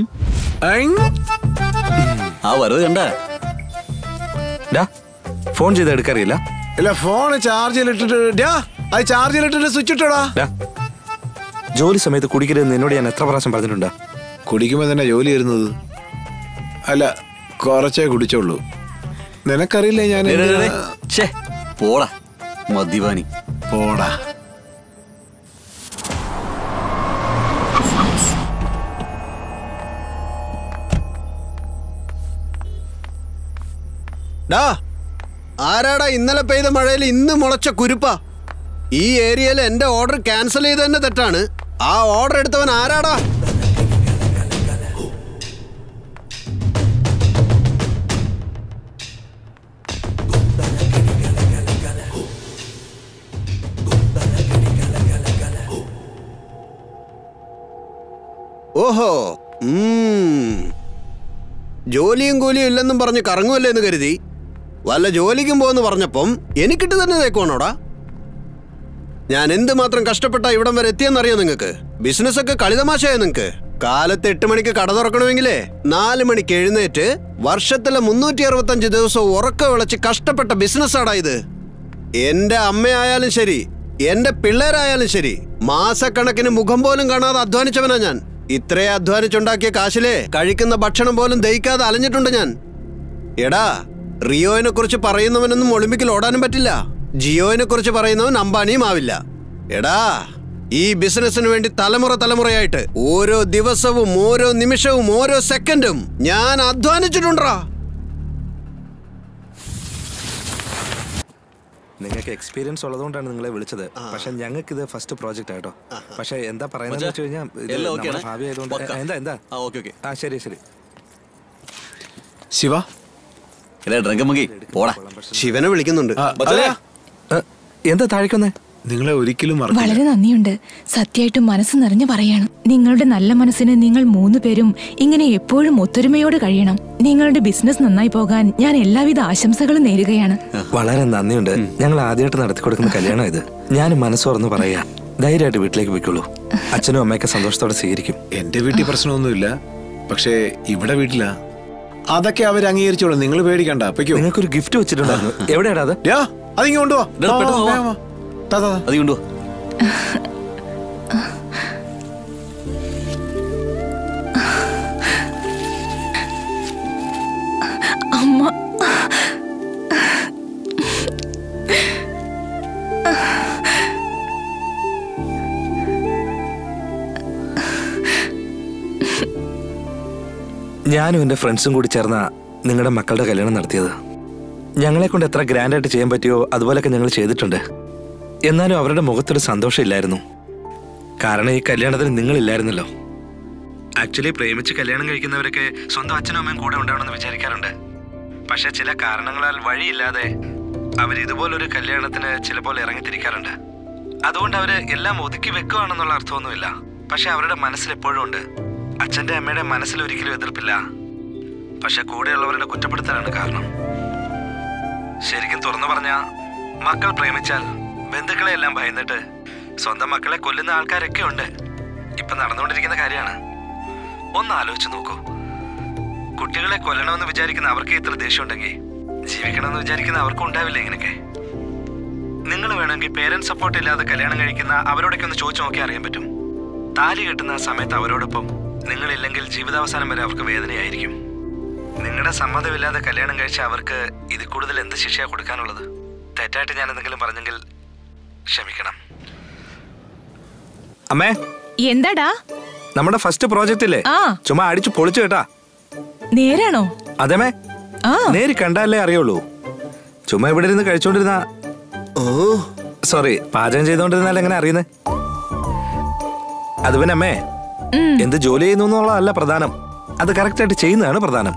ആ വരവ് കണ്ട ഡാ ഫോൺ ചെയ്ത് എടുക്കാറിയില്ല ഇല്ല ഫോൺ ചാർജിലിട്ടിട്ട് ഡാ അത് ചാർജിലിട്ടിട്ട് സ്വിച്ച് ഇട്ടോടാ ഡാ ജോലി സമയത്ത് കുടിക്കരുത് നിന്നോട് ഞാൻ എത്ര പ്രാവശ്യം പറഞ്ഞിട്ടുണ്ട് കുടിക്കുമ്പോ തന്നെ ജോലി വരുന്നത് അല്ല കുറച്ചേ കുടിച്ചോളൂ നിനക്കറിയില്ലേ ഞാൻ ദേ, ദേ, ദേ, ദേ. എന്തിനാ- ഛേ പോടാ മദ്യപാനി പോടാ ഡാ ആരാടാ ഇന്നലെ പെയ്ത മഴയിൽ ഇന്ന് മുളച്ച കുരുപ്പ ഈ ഏരിയയിൽ എന്റെ ഓർഡർ ക്യാൻസൽ ചെയ്ത് തന്നെ തെറ്റാണ് ആ ഓർഡർ എടുത്തവൻ ആരാടാ ഓഹോ ഉം. ജോലിയും കൂലിയും ഇല്ലെന്നും പറഞ്ഞ് കറങ്ങുമല്ലേ എന്ന് കരുതി വല്ല ജോലിക്കും പോന്ന് പറഞ്ഞപ്പം എനിക്കിട്ട് തന്നെ തേക്കുവാണോടാ ഞാൻ എന്തുമാത്രം കഷ്ടപ്പെട്ട ഇവിടം വരെ എത്തിയെന്നറിയോ നിങ്ങൾക്ക് ബിസിനസ് ഒക്കെ കളിതമാശയോ നിങ്ങക്ക് കാലത്ത് എട്ട് മണിക്ക് കട തുറക്കണമെങ്കിലേ നാല് മണിക്ക് എഴുന്നേറ്റ് വർഷത്തിലെ മുന്നൂറ്റി അറുപത്തഞ്ച് ദിവസവും ഉറക്ക വിളച്ച് കഷ്ടപ്പെട്ട ബിസിനസ്സാടാ ഇത് എന്റെ അമ്മയായാലും ശരി എന്റെ പിള്ളേരായാലും ശരി മാസക്കണക്കിന് മുഖം പോലും കാണാതെ അധ്വാനിച്ചവനാ ഞാൻ ഇത്രയും അധ്വാനിച്ചുണ്ടാക്കിയ കാശിലെ കഴിക്കുന്ന ഭക്ഷണം പോലും ദഹിക്കാതെ അലഞ്ഞിട്ടുണ്ട് ഞാൻ എടാ റിയോനെ കുറിച്ച് പറയുന്നവനൊന്നും ഒളിമ്പിക്കിൽ ഓടാനും പറ്റില്ല ജിയോനെ കുറിച്ച് പറയുന്നവൻ അംബാനിയും ആവില്ല എടാ ഈ ബിസിനസ്സിന് വേണ്ടി തലമുറ തലമുറയായിട്ട് ഓരോ ദിവസവും ഓരോ നിമിഷവും ഓരോ സെക്കൻഡും ഞാൻ അധ്വാനിച്ചിട്ടുണ്ടാ നിങ്ങൾക്ക് എക്സ്പീരിയൻസ് ഉള്ളതുകൊണ്ടാണ് നിങ്ങളെ വിളിച്ചത് പക്ഷെ ഞങ്ങൾക്ക് ഇത് ഫസ്റ്റ് പ്രോജക്റ്റ് ആട്ടോ പക്ഷെ എന്താ പറയുന്നത് മച്ചാ, വെച്ച് കഴിഞ്ഞാൽ ഇത് എല്ലാം okay നമ്മുടെ ആണ്? ഭാവി ആയതുകൊണ്ട് പക്ക. എന്താ എന്താ ആ ഓക്കെ ഓക്കെ ആ ശരി ശരി ശിവ എടാ ഡ്രങ്കമങ്കി പോടാ ശിവനെ വിളിക്കുന്നുണ്ട് ആ, മച്ചാ. അതെയാ? ഏ, എന്താ താഴേക്കൊന്നേ നിങ്ങളെ ഒരിക്കലും മറക്കില്ല വളരെ നന്ദിയുണ്ട് സത്യമായിട്ടും മനസ്സ് നിറഞ്ഞു പറയാണ് നിങ്ങളുടെ നല്ല മനസ്സിന് നിങ്ങൾ മൂന്ന് പേരും ഇങ്ങനെ എപ്പോഴും ഒത്തൊരുമയോട് കഴിയണം നിങ്ങളുടെ ബിസിനസ് നന്നായി പോകാൻ ഞാൻ എല്ലാവിധ ആശംസകളും നേരുകയാണ് വളരെ നന്ദിയുണ്ട് ഞങ്ങൾ ആദ്യമായിട്ട് നടത്തി കൊടുക്കുന്ന കല്യാണം ഇത് ഞാൻ മനസ്സോർന്ന് പറയാ ധൈര്യമായിട്ട് വീട്ടിലേക്ക് പോയിക്കോളൂ അച്ഛനും അമ്മയൊക്കെ സന്തോഷത്തോടെ സ്വീകരിക്കും എന്റെ വീട്ടിൽ പ്രശ്നമൊന്നുമില്ല പക്ഷേ ഇവിടെ വീട്ടിലാ അതൊക്കെ അവർ അംഗീകരിച്ചോളൂ നിങ്ങൾ പേടിക്കണ്ട പൊയ്ക്കോ നിങ്ങൾക്കൊരു ഗിഫ്റ്റ് വെച്ചിട്ടുണ്ടായിരുന്നു എവിടെയാടാ അത് യാ, അതിങ്ങ് കൊണ്ടുവാ ഡാ, വാ, പെട്ടെന്ന് വാ, വാ. വാ. താ, താ, താ. അത് കൊണ്ടുവാ അമ്മ ഞാനും എൻ്റെ ഫ്രണ്ട്സും കൂടി ചേർന്ന നിങ്ങളുടെ മക്കളുടെ കല്യാണം നടത്തിയത് ഞങ്ങളെ കൊണ്ട് എത്ര ഗ്രാൻഡായിട്ട് ചെയ്യാൻ പറ്റിയോ അതുപോലൊക്കെ ഞങ്ങൾ ചെയ്തിട്ടുണ്ട് എന്നാലും അവരുടെ മുഖത്തൊരു സന്തോഷമില്ലായിരുന്നു കാരണം ഈ കല്യാണത്തിന് നിങ്ങളില്ലായിരുന്നല്ലോ ആക്ച്വലി പ്രേമിച്ച് കല്യാണം കഴിക്കുന്നവരൊക്കെ സ്വന്തം അച്ഛനും അമ്മയും കൂടെ ഉണ്ടാവണമെന്ന് വിചാരിക്കാറുണ്ട് പക്ഷെ ചില കാരണങ്ങളാൽ വഴിയില്ലാതെ അവർ ഇതുപോലൊരു കല്യാണത്തിന് ചിലപ്പോൾ ഇറങ്ങിത്തിരിക്കാറുണ്ട് അതുകൊണ്ട് അവര് എല്ലാം ഒതുക്കി വെക്കുകയാണെന്നുള്ള അർത്ഥമൊന്നുമില്ല പക്ഷെ അവരുടെ മനസ്സിൽ എപ്പോഴും ഉണ്ട് അച്ഛന്റെ അമ്മയുടെ മനസ്സിൽ ഒരിക്കലും എതിർപ്പില്ല പക്ഷെ കൂടെയുള്ളവരുടെ കുറ്റപ്പെടുത്തലാണ് കാരണം ശരിക്കും തുറന്നു പറഞ്ഞ മക്കൾ പ്രേമിച്ചാൽ ബന്ധുക്കളെ എല്ലാം ഭയന്നിട്ട് സ്വന്തം മക്കളെ കൊല്ലുന്ന ആൾക്കാരൊക്കെ ഉണ്ട് ഇപ്പൊ നടന്നുകൊണ്ടിരിക്കുന്ന കാര്യമാണ് ഒന്ന് ആലോചിച്ച് നോക്കൂ കുട്ടികളെ കൊല്ലണമെന്ന് വിചാരിക്കുന്ന അവർക്ക് ഇത്ര ദേഷ്യം ഉണ്ടെങ്കിൽ ജീവിക്കണമെന്ന് വിചാരിക്കുന്ന അവർക്കും ഉണ്ടാവില്ല ഇങ്ങനെയൊക്കെ നിങ്ങൾ വേണമെങ്കിൽ പേരൻസ് സപ്പോർട്ട് ഇല്ലാതെ കല്യാണം കഴിക്കുന്ന അവരോടൊക്കെ ഒന്ന് ചോദിച്ചു നോക്കി അറിയാൻ പറ്റും താലി കെട്ടുന്ന ആ സമയത്ത് അവരോടൊപ്പം നിങ്ങളില്ലെങ്കിൽ ജീവിതാവസാനം വരെ അവർക്ക് വേദനയായിരിക്കും നിങ്ങളുടെ സമ്മതമില്ലാതെ കല്യാണം കഴിച്ച അവർക്ക് ഇത് കൂടുതൽ എന്ത് ശിക്ഷയാണ് കൊടുക്കാനുള്ളത് തെറ്റായിട്ട് ഞാൻ എന്തെങ്കിലും പറഞ്ഞെങ്കിൽ ക്ഷമിക്കണം അമ്മേ എന്താടാ നമ്മുടെ ഫസ്റ്റ് പ്രോജക്റ്റ് ഇല്ലേ ആ. ചുമ്മാ അടിച്ചു പൊളിച്ചു കേട്ടാ നേരാണോ അതേമേ ആ നേരി കണ്ടാലേ അറിയുള്ളൂ ചുമ്മാ ഇവിടെ ഇരുന്ന് കഴിച്ചോണ്ടിരുന്ന ഓ സോറി പാചകം ചെയ്തോണ്ടിരുന്നാൽ എങ്ങനെ അറിയുന്നേ അത് പിന്നെ അമ്മേ എന്ത് ജോലി ചെയ്യുന്നു എന്നുള്ളതല്ല പ്രധാനം അത് കറക്റ്റ് ആയിട്ട് ചെയ്യുന്നതാണ് പ്രധാനം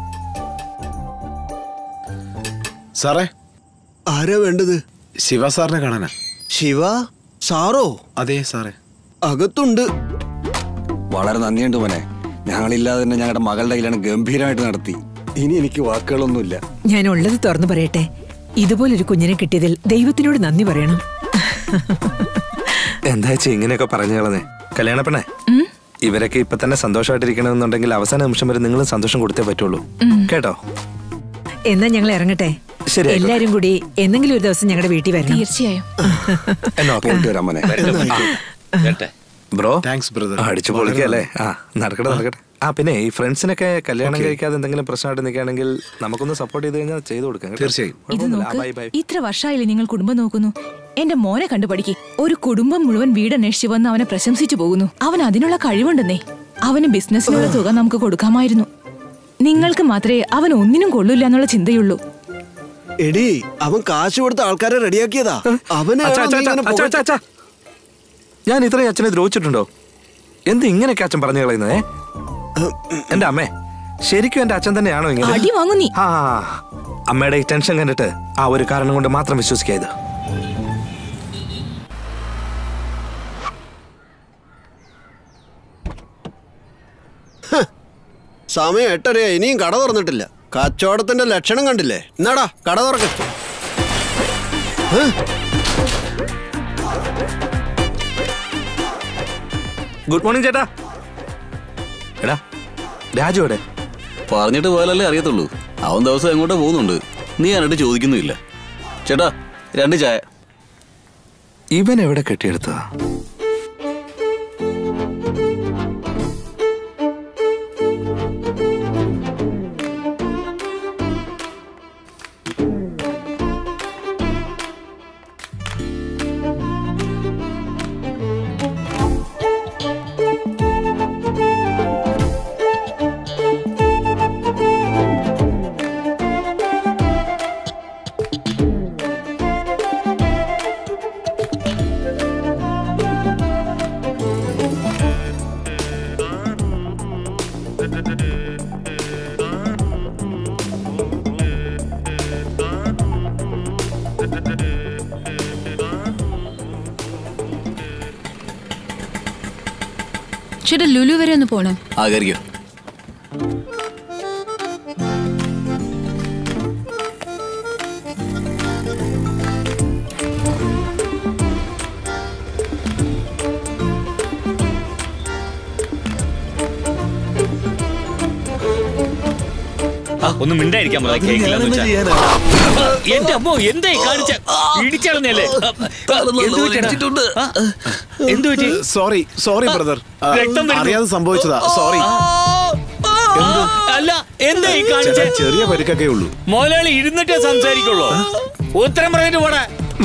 സാറേ ആരാ വേണ്ടത് ശിവ സാറിനെ കാണാനാ ശിവ സാറോ അതെ സാറേ അകത്തുണ്ട് വളരെ നന്ദിയുണ്ട് മോനെ ഞങ്ങളില്ലാതെ തന്നെ ഞങ്ങളുടെ മകളുടെ കല്യാണം ഗംഭീരമായിട്ട് നടത്തി ഇനി എനിക്ക് വാക്കുകളൊന്നുമില്ല ഞാൻ ഉള്ളത് തുറന്നു പറയട്ടെ ഇതുപോലൊരു കുഞ്ഞിനെ കിട്ടിയതിൽ ദൈവത്തിനോട് നന്ദി പറയണം എന്താ വെച്ചാ ഇങ്ങനെയൊക്കെ പറഞ്ഞു കളഞ്ഞേ കല്യാണ പെണ്ണേ ഇവരൊക്കെ ഇപ്പൊ തന്നെ സന്തോഷമായിട്ടിരിക്കണമെന്നുണ്ടെങ്കിൽ അവസാന നിമിഷം വരെ നിങ്ങളും സന്തോഷം കൊടുത്തേ പറ്റുള്ളൂ കേട്ടോ എന്നാ ഞങ്ങൾ ഇറങ്ങട്ടെ ശരി, ആയിക്കോട്ടെ. എല്ലാരും കൂടി എന്തെങ്കിലും ഒരു ദിവസം ഞങ്ങളുടെ വീട്ടിൽ വരണം തീർച്ചയായും എന്നാ ഓക്കേ. പോയിട്ട് വരാം മോനെ വരട്ടെ ബ്രോ താങ്ക്സ് ബ്രദർ അടിച്ചു പൊളിക്കല്ലേ ആ നടക്കട്ടെ നടക്കട്ടെ ആ പിന്നെ ഈ ഫ്രണ്ട്സിനൊക്കെ കല്യാണം കഴിക്കാതെ എന്തെങ്കിലും പ്രശ്നമായിട്ട് നിൽക്കുകയാണെങ്കിൽ നമുക്കൊന്ന് സപ്പോർട്ട് ചെയ്ത് കഴിഞ്ഞാൽ ചെയ്തു കൊടുക്കാം കേട്ടോ? തീർച്ചയായും. ഇത് കുഴപ്പമൊന്നുമില്ല. ആ, നോക്ക് ബൈ ബൈ ഇത്ര വർഷമായില്ലേ നിങ്ങൾ കുടുംബം നോക്കുന്നു എന്റെ മോനെ കണ്ടു പഠിക്ക് ഒരു കുടുംബം മുഴുവൻ വീടന്വേഷിച്ച് വന്ന് അവനെ പ്രശംസിച്ചു പോകുന്നു അവൻ അതിനുള്ള കഴിവുണ്ടെന്നേ അവന് ബിസിനസ്സിനുള്ള തുക നമുക്ക് കൊടുക്കാമായിരുന്നു നിങ്ങൾക്ക് മാത്രമേ അവൻ ഒന്നിനും കൊള്ളൂല്ല എന്നുള്ള ചിന്തയുള്ളൂ എടി അവൻ കാശ് കൊടുത്ത ആൾക്കാരെ റെഡിയാക്കിയതാ അവനെ അച്ഛാ, അച്ഛാ, അച്ഛാ, അച്ഛാ, അച്ഛാ, അച്ഛാ. ഞാൻ ഇത്രയും അച്ഛനെ ദ്രോഹിച്ചിട്ടുണ്ടോ എന്ത് ഇങ്ങനെയൊക്കെ അച്ഛൻ പറഞ്ഞു കളയുന്നേ എന്റെ അമ്മേ ശരിക്കും എന്റെ അച്ഛൻ തന്നെയാണോ ഇങ്ങനെ അടി വാങ്ങു നീ ആ അമ്മയുടെ ഈ ടെൻഷൻ കണ്ടിട്ട് ആ ഒരു കാരണം കൊണ്ട് മാത്രം വിശ്വസിക്കായത് സമയം എട്ടരയാ ഇനിയും കട തുറന്നിട്ടില്ല കച്ചവടത്തിന്റെ ലക്ഷണം കണ്ടില്ലേ എന്നാടാ കട തുറക്ക ഗുഡ് മോർണിംഗ് ചേട്ടാ എടാ രാജു എവിടെ പറഞ്ഞിട്ട് പോയാലല്ലേ അറിയത്തുള്ളൂ അവൻ ദിവസം എങ്ങോട്ടോ പോകുന്നുണ്ട് നീ എന്നിട്ട് ചോദിക്കുന്നുമില്ല ചേട്ടാ രണ്ട് ചായ ഇവൻ എവിടെ കെട്ടിയെടുത്തതാ ചേട്ടാ ലുലു വരെ ഒന്ന് പോണം ആ കയറിക്കോ ആ, ഒന്ന് മിണ്ടായിരിക്കാൻ പറ കേക്കില്ലെന്ന് വെച്ചാ എന്റെ അമ്മോ എന്തായി കാണിച്ച ഇടിച്ചളഞ്ഞല്ലേ എന്ത് പറ്റിയെടാ? ആ, എന്ത് പറ്റി സോറി സോറി ബ്രദർ രക്തം വരുന്നു. അറിയാതെ സംഭവിച്ചതാ സോറി അല്ല എന്തായി കാണിച്ച ചേട്ടാ ചെറിയ പരിക്കൊക്കെ ഉള്ളൂ മോലാളി ഇരുന്നിട്ടേ സംസാരിക്കുള്ളൂ ഉത്തരം പറഞ്ഞിട്ട് പോടാ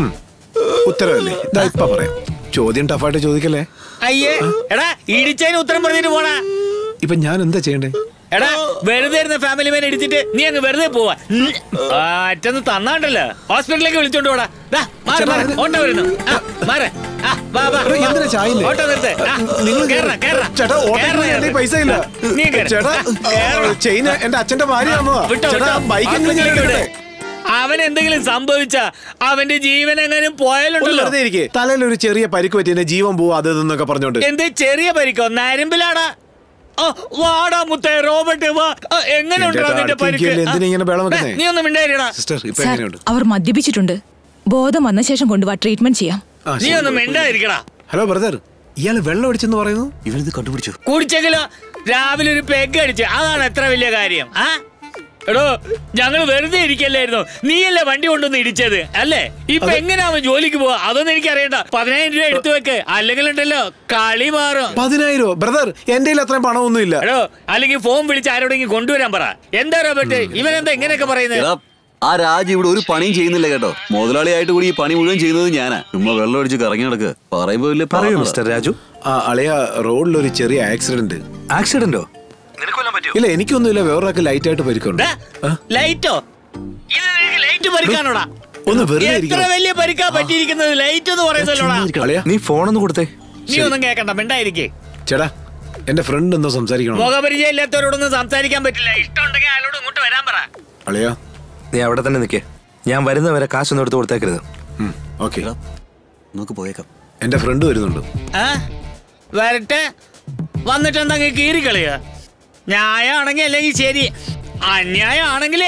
ഉത്തരവല്ലേ ഇതാ ഇപ്പൊ പറയാം ചോദ്യം ടഫായിട്ട് ചോദിക്കല്ലേ അയ്യേ എടാ ഇടിച്ചതിന് ഉത്തരം പറഞ്ഞിട്ട് പോടാ ഇപ്പൊ ഞാൻ എന്താ ചെയ്യണ്ടേ എടാ വെറുതെ ഇരുന്ന ഫാമിലി മാൻ ഇടിച്ചിട്ട് നീ അങ്ങ് വെറുതെ പോവാ ഉം. ആ, അറ്റന്ന് തന്നാണ്ടല്ലോ ഹോസ്പിറ്റലിലേക്ക് വിളിച്ചോണ്ട് പോടാ ദാ, മാറ്, ചേട്ടാ, മാറ്. ഇത് ഓട്ടോ വരുന്നു ആ, മാറ്. ആ, വാ, വാ, എടാ, വാ. എന്തിനാ ചായയില്ലേ? ഓട്ടോ നിർത്ത് ആ, നിങ്ങൾ കേറടാ, കേറടാ. ചേട്ടാ ഓട്ടോയ്ക്ക് കേറടാ, എന്റെ കേറ്. പൈസ ഇല്ല നീ കേറ്. ചേട്ടാ കേറടാ. ചെയിന് എന്റെ അച്ഛന്റെ ഭാര്യ വിട്ടോ, ചേട്ടാ വിട്ടോ. ബൈക്കെങ്കിലും ഞാൻ ഹോസ്പിറ്റലിലേക്ക് എടുക്കട്ടെ വിട്. അവൻ എന്തെങ്കിലും സംഭവിച്ച അവന്റെ ജീവൻ എങ്ങാനും ഒന്ന് പോയാലുണ്ടല്ലോ വെറുതെ ഇരിക്കെ തലയിൽ ഒരു ചെറിയ പരിക്ക് പറ്റി എന്റെ ജീവൻ പോവാ അത് ഇതെന്നൊക്കെ പറഞ്ഞോണ്ട് എന്ത് ചെറിയ പരിക്കോ നരമ്പിലാടാ ആ, വാടാ മുത്തേ റോബർട്ട് വാ ആ, എങ്ങനെ എന്റെ ഉണ്ടോ നിന്റെ അടുത്ത് പരിക്ക് ഇരിക്കുകയല്ലേ, എന്തിനാ ഇങ്ങനെ ബഹളം ആ, വെക്കുന്നേ? നീ ഒന്ന് മിണ്ടായിരടാ സിസ്റ്റർ ഇപ്പൊ സാർ എങ്ങനെയുണ്ട് അവർ മദ്യപിച്ചിട്ടുണ്ട് ബോധം വന്ന ശേഷം കൊണ്ടുപോവാ ട്രീറ്റ്മെന്റ് ചെയ്യാം ആ, നീ ശരി. ഒന്ന് മിണ്ടായിരിക്കടാ ഹലോ ബ്രദർ ഇയാള് വെള്ളം അടിച്ചെന്ന് പറയുന്നു ഇവനിത് കണ്ടുപിടിച്ചു കുടിച്ചെങ്കിലോ രാവിലെ ഒരു പെഗ് അടിച്ച് അതാണ് എത്ര വലിയ കാര്യം ആ എടോ ഞങ്ങൾ വെറുതെ ഇരിക്കല്ലായിരുന്നു നീയല്ലേ വണ്ടി കൊണ്ടൊന്ന് ഇടിച്ചത് അല്ലേ ഇപ്പൊ എങ്ങനെയാ അവൻ ജോലിക്ക് പോവാ അതൊന്നും എനിക്ക് അറിയണ്ട പതിനായിരം രൂപ എടുത്തു വെക്ക് അല്ലെങ്കിൽ ഉണ്ടല്ലോ കളി മാറും പതിനായിരോ ബ്രദർ എന്റെ കയ്യിൽ അത്രയും പണമൊന്നും ഇല്ല എടോ അല്ലെങ്കിൽ ഫോൺ വിളിച്ച് ആരോടെങ്കിലും കൊണ്ടുവരാൻ പറ എന്താ റോബർട്ട് ഇവൻ എന്താ ഇങ്ങനെയൊക്കെ പറയുന്നത് എടാ ആ രാജ് ഇവിടെ ഒരു പണിയും ചെയ്യുന്നില്ല കേട്ടോ മുതലാളിയായിട്ട് കൂടി ഈ പണി മുഴുവൻ ചെയ്യുന്നത് ഞാനാ ചുമ്മാ വെള്ളം അടിച്ച് കറങ്ങി നടക്കുക പറയുമ്പോ വലിയ പറയൂ പാവങ്ങളാ. മിസ്റ്റർ രാജു ആ അളിയ റോഡിൽ ഒരു ചെറിയ ആക്സിഡന്റ് ആക്സിഡന്റോ ഇല്ല എനിക്കൊന്നുമില്ല വേറൊരാൾക്ക് ലൈറ്റ് ആയിട്ട് പരിക്കുണ്ട് ഡാ, ലൈറ്റോ ഇത് നിനക്ക് ലൈറ്റ് പരിക്കാനോടാ ഒന്ന് വെറുതെ എത്ര ഇരിക്കണം വലിയ പരിക്കാ പറ്റിയിരിക്കുന്നത് ലൈറ്റ് എന്ന് പറയുന്നല്ലോടാ അളിയ നീ ഫോണൊന്ന് കൊടുത്തേ നീ ഒന്നും കേക്കണ്ട മിണ്ടായിരിക്കേ ചേട്ടാ എന്റെ ഫ്രണ്ട് എന്തോ സംസാരിക്കണം മുഖപരിചയം ഇല്ലാത്തവരോടൊന്നും സംസാരിക്കാൻ പറ്റില്ല ഇഷ്ടമുണ്ടെങ്കിൽ അയാളോട് ഇങ്ങോട്ട് വരാൻ പറ അളിയ നീ അവിടെ തന്നെ നിൽക്കേ ഞാൻ വരുന്നവരെ കാശൊന്നും എടുത്ത് കൊടുത്തേക്കരുത് ഓക്കെ എടാ, നമുക്ക് പോയേക്കാം എന്റെ ഫ്രണ്ട് വരുന്നുണ്ട് ആ വരട്ടെ വന്നിട്ട് എന്താ കീറിക്കളിയ ന്യായമാണെങ്കിൽ അല്ലെങ്കിൽ ശരി അന്യായമാണെങ്കിലേ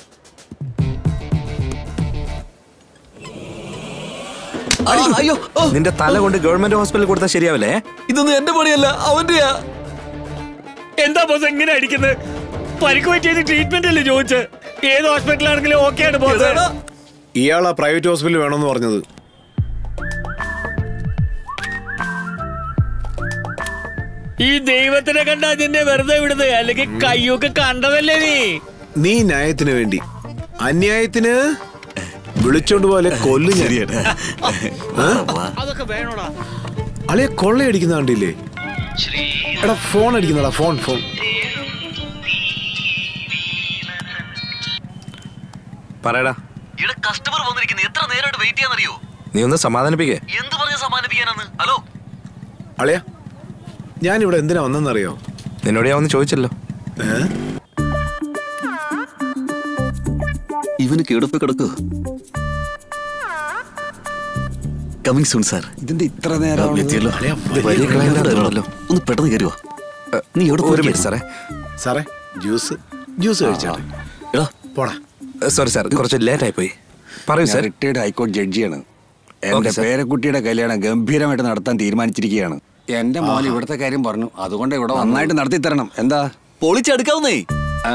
ആ, അയ്യോ ഓ, നിന്റെ തല കൊണ്ട് ഗവൺമെന്റ് ഹോസ്പിറ്റലിൽ കൊടുത്താൽ ശരിയാവില്ലേ ഇതൊന്നും എന്റെ പണിയല്ല അവന്റെയാ എന്താ ബോസ് എങ്ങനെ അടിക്കുന്നത് പരിക്ക് പറ്റിയത് ട്രീറ്റ്മെന്റ് അല്ലേ ചോദിച്ചത് ഏത് ഹോസ്പിറ്റലാണെങ്കിലും ഓക്കെ ആണ് ബോസ് എടാ, ഇയാളാ പ്രൈവറ്റ് ഹോസ്പിറ്റലിൽ വേണമെന്ന് പറഞ്ഞത് ഈ ദൈവത്തിനെ കണ്ട അതിന്റെ വെറുതെ വിടുന്നത് അല്ലെങ്കിൽ കയ്യൊക്കെ കണ്ടതല്ലേ നീ നീ ന്യായത്തിന് വേണ്ടി അന്യായത്തിന് വിളിച്ചോണ്ട് പോലെ കൊല്ലു ഞാൻ ശരിയേട്ടാ അതൊക്കെ വേണോടാ അളിയെ കൊള്ളയടിക്കുന്ന കണ്ടില്ലേ എടാ ഫോൺ അടിക്കുന്നടാ ഫോൺ ഫോൺ പറയടാ ഇവിടെ കസ്റ്റമർ വന്നിരിക്കുന്നത് എത്ര നേരമായിട്ട് വെയിറ്റ് ചെയ്യാന്നറിയോ നീ ഒന്ന് സമാധാനിപ്പിക്കേ എന്ത് പറഞ്ഞ സമ്മാനിപ്പിക്കാനാന്ന് ഹലോ അളിയ ഞാൻ ഇവിടെ എന്തിനാ വന്നെന്നറിയോ നിന്നോട് ഞാൻ ഒന്ന് ചോദിച്ചല്ലോ ഏ? ഇവന് കിടപ്പ് കിടക്കൂ കമ്മിങ് സൂൺ സാർ ഇതിന്റെ ഇത്ര നേരം എത്തിയല്ലോ അളിയാ, വലിയ client ആണല്ലോ. ഒന്ന് പെട്ടെന്ന് കയറുവാ നീ എവിടെ ഒരു പോയിരിക്കാ? മിനിറ്റ് സാറേ സാറേ ജ്യൂസ് ജ്യൂസ് കഴിച്ചാട്ടെ എടാ പോടാ സോറി സാർ കുറച്ച് ലേറ്റ് ആയി പോയി പറയൂ ഞാൻ സാർ റിട്ടയർഡ് ഹൈക്കോടതി ജഡ്ജിയാണ് എന്റെ Okay, sir. പേരക്കുട്ടിയുടെ കല്യാണം ഗംഭീരമായിട്ട് നടത്താൻ തീരുമാനിച്ചിരിക്കുകയാണ് എന്റെ മോൻ ഇവിടുത്തെ കാര്യം പറഞ്ഞു അതുകൊണ്ട് ഇവിടെ നന്നായിട്ട് നടത്തി തരണം എന്താ പൊളിച്ചെടുക്കാവുന്നേ ഏ?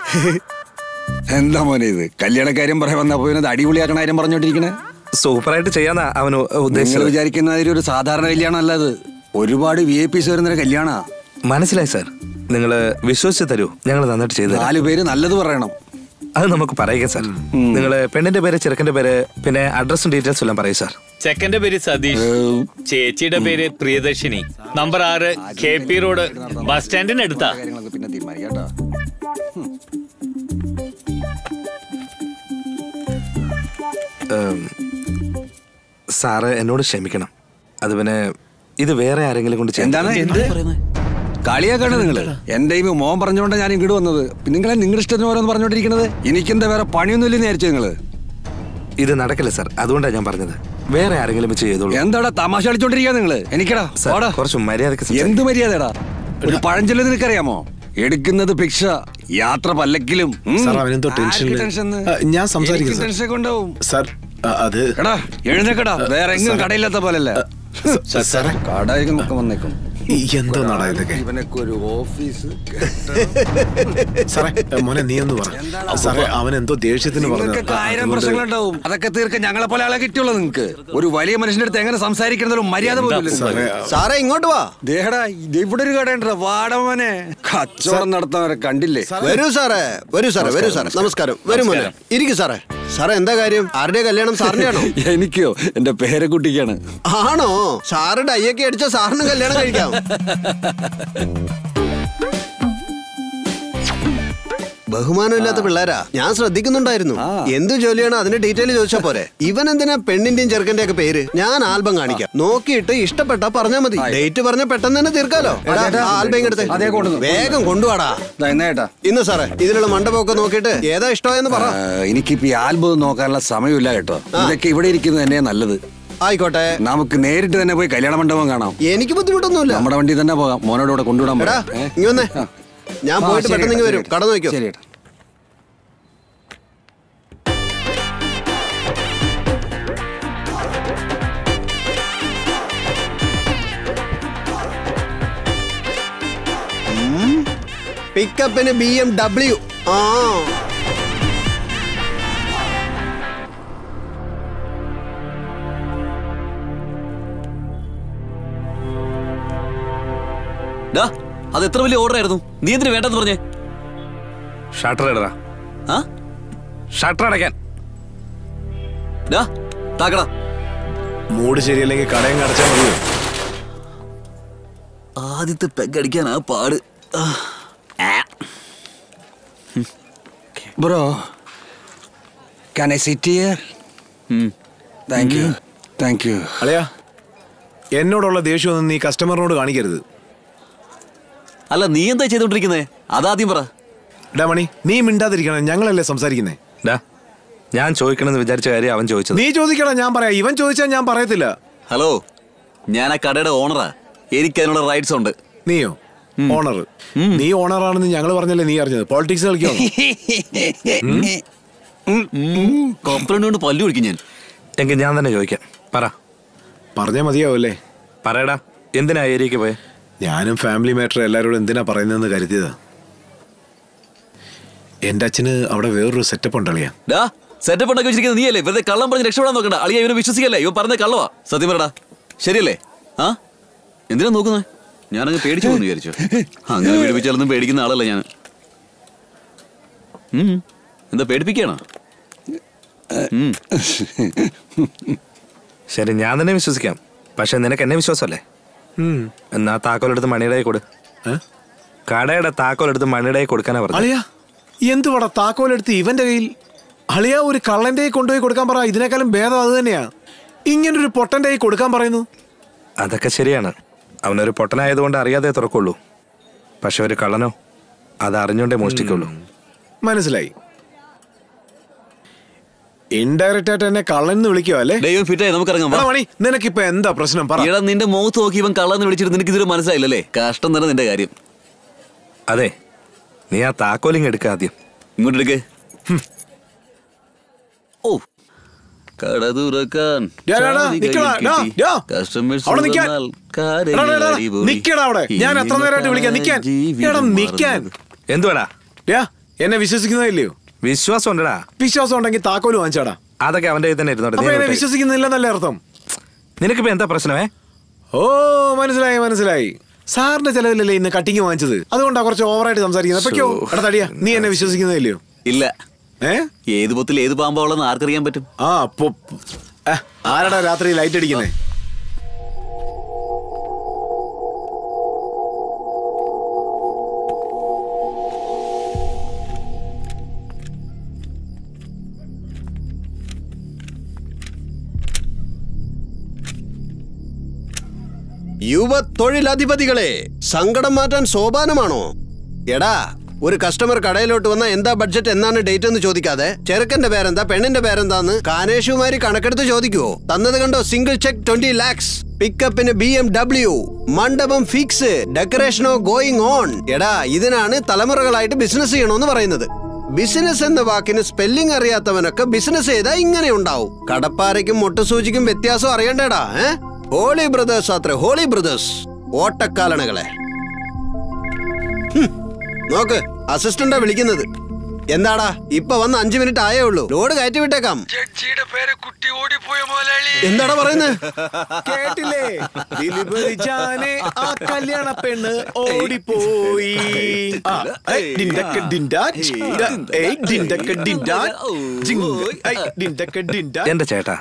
എന്താ മോനെ ഇത് കല്യാണക്കാര്യം പറയാൻ വന്നപ്പോ ഇതിനകത്ത് അടിപൊളിയാക്കണ കാര്യം പറഞ്ഞോണ്ടിരിക്കണേ സൂപ്പറായിട്ട് ചെയ്യാന്നാ അവന് നിങ്ങൾ ഉദ്ദേശിച്ചത് വിചാരിക്കുന്ന മാതിരി ഒരു സാധാരണ കല്യാണം അല്ല അത് ഒരുപാട് വി ഐ പിസ് വരുന്നൊരു കല്യാണ മനസ്സിലായി സാർ നിങ്ങൾ വിശ്വസിച്ച് തരൂ ഞങ്ങൾ നന്നായിട്ട് ചെയ്തു തരാം നാല് പേര് നല്ലത് പറയണം അത് നമുക്ക് പറയുക സാർ നിങ്ങൾ പെണ്ണിന്റെ പേര് ചെറുക്കന്റെ പേര് പിന്നെ അഡ്രസ്സും ഡീറ്റെയിൽസും എല്ലാം പറയൂ സാർ ചെക്കന്റെ പേര് സതീഷ് ചേച്ചിയുടെ പേര് പ്രിയദർശിനി നമ്പർ ആറ് കെ പി റോഡ് ബസ് സ്റ്റാൻഡിന് അടുത്താ കാര്യങ്ങളൊക്കെ പിന്നെ തീരുമാനിക്കാം കേട്ടോ ഏം, സാറ് എന്നോട് ക്ഷമിക്കണം അത് പിന്നെ ഇത് വേറെ ആരെങ്കിലും കൊണ്ട് ചെയ്യാൻ എന്താണ് എന്ത് കളിയാക്കാണ് നിങ്ങള് എന്റെ ഈ മോൻ പറഞ്ഞുകൊണ്ടാണ് ഞാൻ ഇങ്ങോട്ട് വന്നത് പിന്നെ നിങ്ങളെ നിങ്ങളുടെ ഇഷ്ടത്തിന് ഓരോന്ന് പറഞ്ഞോണ്ടിരിക്കുന്നത് എനിക്കെന്താ വേറെ പണിയൊന്നുമില്ലെന്ന് വിചാരിച്ചു നിങ്ങള് ഇത് നടക്കില്ല സാർ അതുകൊണ്ടാണ് ഞാൻ പറഞ്ഞത് വേറെ ആരെങ്കിലും വെച്ച് ചെയ്തോളൂ എന്താടാ തമാശ കളിച്ചോണ്ടിരിക്കാ നിങ്ങള് എനിക്കടാ സാർ, ഓടാ കുറച്ച് മര്യാദക്ക് സംസാരിക്ക്. എന്ത് മര്യാദടാ ഒരു പഴഞ്ചൊല്ല് നിനക്കറിയാമോ എടുക്കുന്നത് ഭിക്ഷ യാത്ര പല്ലക്കിലും ഉം. സാർ, അവനെന്തോ ആർക്ക് ടെൻഷനില്. ടെൻഷൻ? ആ, ഞാൻ സംസാരിക്കാം, എനിക്ക് സാർ. ടെൻഷനൊക്കെ ഉണ്ടാവും സാർ ആ, അത് എടാ എഴുന്നേക്കടാ വേറെ എങ്ങും സാർ. കടയില്ലാത്ത പോലല്ല സാർ, സാറേ കടയിലൊക്കെ വന്നേക്കും ഈ എന്തോ നാടാ ഇതൊക്കെ ഇവനൊക്കെ ഒരു ഓഫീസ് സാറേ ഏ, മോനെ നീ ഒന്ന് പറ സാറേ അവൻ എന്തോ ദേഷ്യത്തിന് പറഞ്ഞു നിങ്ങൾക്കൊക്കെ ആയിരം പ്രശ്നങ്ങളുണ്ടാവും അതൊക്കെ തീർക്കാൻ ഞങ്ങളെ പോലെ ആളെ കിട്ടിയുള്ളൂ നിങ്ങൾക്ക് ഒരു വലിയ മനുഷ്യന്റെ അടുത്ത് എങ്ങനെ സംസാരിക്കുന്നതിലും മര്യാദ പോലും സാറേ സാറേ ഇങ്ങോട്ട് വാ ദേഹടാ ഇത് ഇവിടെ ഒരു കടയുണ്ടോ വാടമോനെ കച്ചവടം നടത്തുന്നവരെ കണ്ടില്ലേ വരൂ സാറേ വരൂ സാറേ വരൂ സാറേ നമസ്കാരം വരൂ മോനെ ഇരിക്കു സാറേ സാറേ എന്താ കാര്യം ആരുടെ കല്യാണം സാറിന്റെ ആണോ എനിക്കോ എന്റെ പേരക്കുട്ടിക്കാണ് ആണോ സാറ് ഡയ്യൊക്കെ അടിച്ച സാറിന് കല്യാണം കഴിക്കാം ബഹുമാനമില്ലാത്ത പിള്ളേരാ ഞാൻ ശ്രദ്ധിക്കുന്നുണ്ടായിരുന്നു എന്ത് ജോലിയാണ് അതിന്റെ ഡീറ്റെയിൽ ചോദിച്ചാ പോരെ ഇവൻ എന്തിനാ പെണ്ണിന്റെയും ചെറുക്കന്റെ ഒക്കെ പേര് ഞാൻ ആൽബം കാണിക്കാം നോക്കിയിട്ട് ഇഷ്ടപ്പെട്ടാ പറഞ്ഞാ മതി ഡേറ്റ് പറഞ്ഞ പെട്ടെന്ന് തന്നെ തീർക്കാലോ എടാ, ആ ആൽബം ഇങ്ങെടുത്ത് അതേ കൊണ്ടുവന്നു. വേഗം കൊണ്ടുവാടാ ദാ എന്നേട്ടാ ഇന്ന് സാറേ ഇതിലുള്ള മണ്ഡപമൊക്കെ നോക്കിയിട്ട് ഏതാ ഇഷ്ടമായെന്ന് പറ എനിക്കിപ്പോ ഈ ആൽബം നോക്കാനുള്ള സമയമില്ല കേട്ടോ ഇതൊക്കെ ഇവിടെ ഇരിക്കുന്നത് തന്നെയാ നല്ലത് ആയിക്കോട്ടെ നമുക്ക് നേരിട്ട് തന്നെ പോയി കല്യാണ മണ്ഡപം കാണാം എനിക്ക് ബുദ്ധിമുട്ടൊന്നുമില്ല നമ്മുടെ വണ്ടി തന്നെ പോകാം മോനോട് ഇവിടെ കൊണ്ടുവിടാൻ എടാ പറയാം. ഏ? ഇങ്ങ വന്നേ ആ. ഞാൻ ആ, പോയിട്ട് ശരി പെട്ടെന്ന് ഏട്ടാ, ഇങ്ങ് വരും ശരി കട നോക്കിയോ ശരി ഏട്ടാ പിക്കപ്പിന് ബി എം ഡബ്ല്യു ആ ഡാ അത് എത്ര വലിയ ഓർഡർ ആയിരുന്നു നീ എന്തിനു വേണ്ടെന്ന് പറഞ്ഞേ ഷട്ടർ ഇടടാ ആ ഷട്ടർ അടയ്ക്കാൻ ഡാ താക്കടാ മൂഡ് ശരിയല്ലെങ്കിൽ കടയും കടച്ചാൽ മതിയോ ആദ്യത്തെ പെഗ് അടിക്കാൻ ആ പാട് ആ. Bro can I sit here? Thank you thank you അളയാ എന്നോടുള്ള ദേഷ്യമൊന്നും നീ കസ്റ്റമറിനോട് കാണിക്കരുത് അല്ല നീ എന്താ ചെയ്തോണ്ടിരിക്കുന്നേ അതാദ്യം പറ ഡാ മണി നീ മിണ്ടാതിരിക്കണം ഞങ്ങളല്ലേ സംസാരിക്കുന്നേ ഡാ ഞാൻ ചോദിക്കണമെന്ന് വിചാരിച്ച കാര്യം അവൻ ചോദിച്ചത് നീ ചോദിക്കണം ഞാൻ പറയാം ഇവൻ ചോദിച്ചാൽ ഞാൻ പറയത്തില്ല ഹലോ ഞാൻ ആ കടയുടെ ഓണറാ എനിക്ക് അതിനുള്ള റൈറ്റ്സ് ഉണ്ട് നീയോ ഓണർ നീ ഓണറാണെന്ന് ഞങ്ങൾ പറഞ്ഞല്ലേ നീ അറിഞ്ഞത് പോളിറ്റിക്സ് കളിക്കോ കോംപ്ലൈന്റ് കൊണ്ട് പല്ലു പിടിക്കും ഞാൻ എങ്കിൽ ഞാൻ തന്നെ ചോദിക്കാം പറ പറഞ്ഞാൽ മതിയാവല്ലേ പറയടാ എന്തിനാ ഏരിയക്ക് പോയെ ഞാനും ഫാമിലി മാറ്റർ എല്ലാവരോടും എന്തിനാ പറയുന്നതെന്ന് കരുതിയതാ എന്റെ അച്ഛന് അവിടെ വേറൊരു സെറ്റപ്പ് ഉണ്ടളിയാ ഡാ സെറ്റപ്പ് ഉണ്ടാക്കി വെച്ചിരിക്കുന്നത് നീയല്ലേ വെറുതെ കള്ളം പറഞ്ഞ് രക്ഷപ്പെടാൻ നോക്കണ്ട അളിയ ഇവനെ വിശ്വസിക്കല്ലേ ഇവൻ പറഞ്ഞ കള്ളവാ സത്യം പറടാ ശരിയല്ലേ ആ എന്തിനാ നോക്കുന്നത് ഞാനങ്ങ് പേടിച്ചു പോകുന്നു വിചാരിച്ചു അങ്ങനെ പേടിപ്പിച്ചാലൊന്നും പേടിക്കുന്ന ആളല്ല ഞാൻ ഉം. എന്താ പേടിപ്പിക്കണോ ശരി ഞാൻ തന്നെ വിശ്വസിക്കാം പക്ഷെ നിനക്ക് എന്നെ വിശ്വാസമല്ലേ എന്നാ താക്കോലെടുത്ത് മണിയുടെ കയ്യിൽ കൊടു കടയുടെ താക്കോലെടുത്ത് മണിയുടെ കയ്യിൽ കൊടുക്കാനാ പറഞ്ഞു അളിയ എന്തുവാടാ താക്കോലെടുത്ത് ഇവന്റെ കയ്യിൽ അളിയ ഒരു കള്ളന്റെ കയ്യിൽ കൊണ്ടുപോയി കൊടുക്കാൻ പറ ഇതിനേക്കാളും ഭേദം അത് തന്നെയാ ഇങ്ങനൊരു പൊട്ടന്റെ കയ്യിൽ കൊടുക്കാൻ പറയുന്നു അതൊക്കെ ശരിയാണ് അവനൊരു പൊട്ടനായതുകൊണ്ട് അറിയാതെ തുറക്കുള്ളൂ പക്ഷെ ഒരു കള്ളനോ അത് അറിഞ്ഞുകൊണ്ടേ മോഷ്ടിക്കുള്ളൂ മനസ്സിലായി ഇൻഡയറക്റ്റ് ആയിട്ട് എന്നെ കള്ളൻ എന്ന് വിളിക്കുവോ അല്ലേ ദൈവം ഫിറ്റായി നമുക്ക് ഇറങ്ങാം എടാ വാ. മണി നിനക്കിപ്പോ എന്താ പ്രശ്നം പറ എടാ നിന്റെ മുഖത്ത് നോക്കി ഇവൻ കള്ളന്ന് വിളിച്ചിട്ട് നിനക്ക് ഇതുവരെ മനസ്സിലായില്ലല്ലേ കഷ്ടം തന്നെ നിന്റെ കാര്യം അതെ നീ ആ താക്കോലിങ് എടുക്ക ആദ്യം ഇങ്ങോട്ട് എടുക്ക് ഓ കട തുറക്കാൻ ഡാ, ഡാ, ഡാ, ചാവി നിക്കടാ, കയ്യിൽ ഡാ, കിട്ടി. ഡാ. Customers അവിടെ നിക്കാൻ. വന്നാൽ എടാ, എടാ, കരയിൽ എടാ, അടിപൊളി. നിക്കടാ അവിടെ ഞാൻ എത്ര നേരമായിട്ട് വിളിക്കാം നിക്കാൻ ജീവിതം എടാ നിക്കാൻ മറന്നത്. എന്തുവാടാ ഡാ, എന്നെ വിശ്വസിക്കുന്നതില്ലയോ വിശ്വാസം ഉണ്ടടാ വിശ്വാസം ഉണ്ടെങ്കിൽ താക്കോല് വാങ്ങിച്ചാടാ അതൊക്കെ അവന്റെ കയ്യിൽ തന്നെ ഇരുന്നോട്ടെ അപ്പൊ നീ എന്നെ വിട്ടേ. വിശ്വസിക്കുന്നില്ലെന്നല്ലേ അർത്ഥം നിനക്കിപ്പോ എന്താ പ്രശ്നമേ ഓ മനസ്സിലായി മനസ്സിലായി സാറിന്റെ ചെലവിലല്ലേ ഇന്ന് കട്ടിങ് വാങ്ങിച്ചത് അതുകൊണ്ടാ കുറച്ച് ഓവറായിട്ട് സംസാരിക്കുന്നത് അപ്പൊക്കോ എടാ തടിയാ നീ എന്നെ വിശ്വസിക്കുന്നില്ലയോ ഇല്ല ഏ ഏത് പൊത്തിൽ ഏത് പാമ്പാവളെന്ന് ആർക്കറിയാൻ പറ്റും ആ അപ്പൊ ഏ, ആരടാ രാത്രി ലൈറ്റ് അടിക്കുന്നേ യുവ തൊഴിലധിപതികളെ സങ്കടം മാറ്റാൻ സോപാനമാണോ എടാ ഒരു കസ്റ്റമർ കടയിലോട്ട് വന്ന എന്താ ബഡ്ജറ്റ് എന്നാണ് ഡേറ്റ് എന്ന് ചോദിക്കാതെ ചെറുക്കന്റെ പേരെന്താ പെണ്ണിന്റെ പേരെന്താന്ന് കാനേഷുമാരി കണക്കെടുത്ത് ചോദിക്കുവോ തന്നത് കണ്ടോ സിംഗിൾ ചെക്ക് ട്വന്റി ലാക്സ് പിക്കപ്പിന് ബി എം ഡബ്ല്യു മണ്ഡപം ഫിക്സ് ഡെക്കറേഷനോ ഗോയിങ് ഓൺ എടാ ഇതിനാണ് തലമുറകളായിട്ട് ബിസിനസ് ചെയ്യണമെന്ന് പറയുന്നത് ബിസിനസ് എന്ന വാക്കിന് സ്പെല്ലിംഗ് അറിയാത്തവനൊക്കെ ബിസിനസ് ചെയ്താ ഇങ്ങനെ ഉണ്ടാവും കടപ്പാരയ്ക്കും മുട്ടസൂചിക്കും വ്യത്യാസം അറിയണ്ടേടാ ഏ ഹോളി ബ്രദേഴ്സ് അത്ര ഹോളി ബ്രദേഴ്സ് ഓട്ടക്കാലണകളെ ഹും, നോക്ക് അസിസ്റ്റന്റാ വിളിക്കുന്നത് എന്താടാ ഇപ്പൊ വന്ന് അഞ്ചു മിനിറ്റ് ആയേ ഉള്ളൂ ലോഡ് കയറ്റി വിട്ടേക്കാം എന്താടാ പറയുന്നത് കേട്ടില്ലേ ദിലീപ് ജാനെ ആ കല്യാണ പെണ്ണ് ഓടിപ്പോയി ആ, ഏയ്, ഡിണ്ടക്ക ഡിണ്ടാ, ഡിണ്ട, ഏയ്, ഡിണ്ടക്ക ഡിണ്ടാ, ജിങ്, ഏയ്, ഡിണ്ടക്ക ഡിണ്ടാ. എന്റെ ചേട്ടാ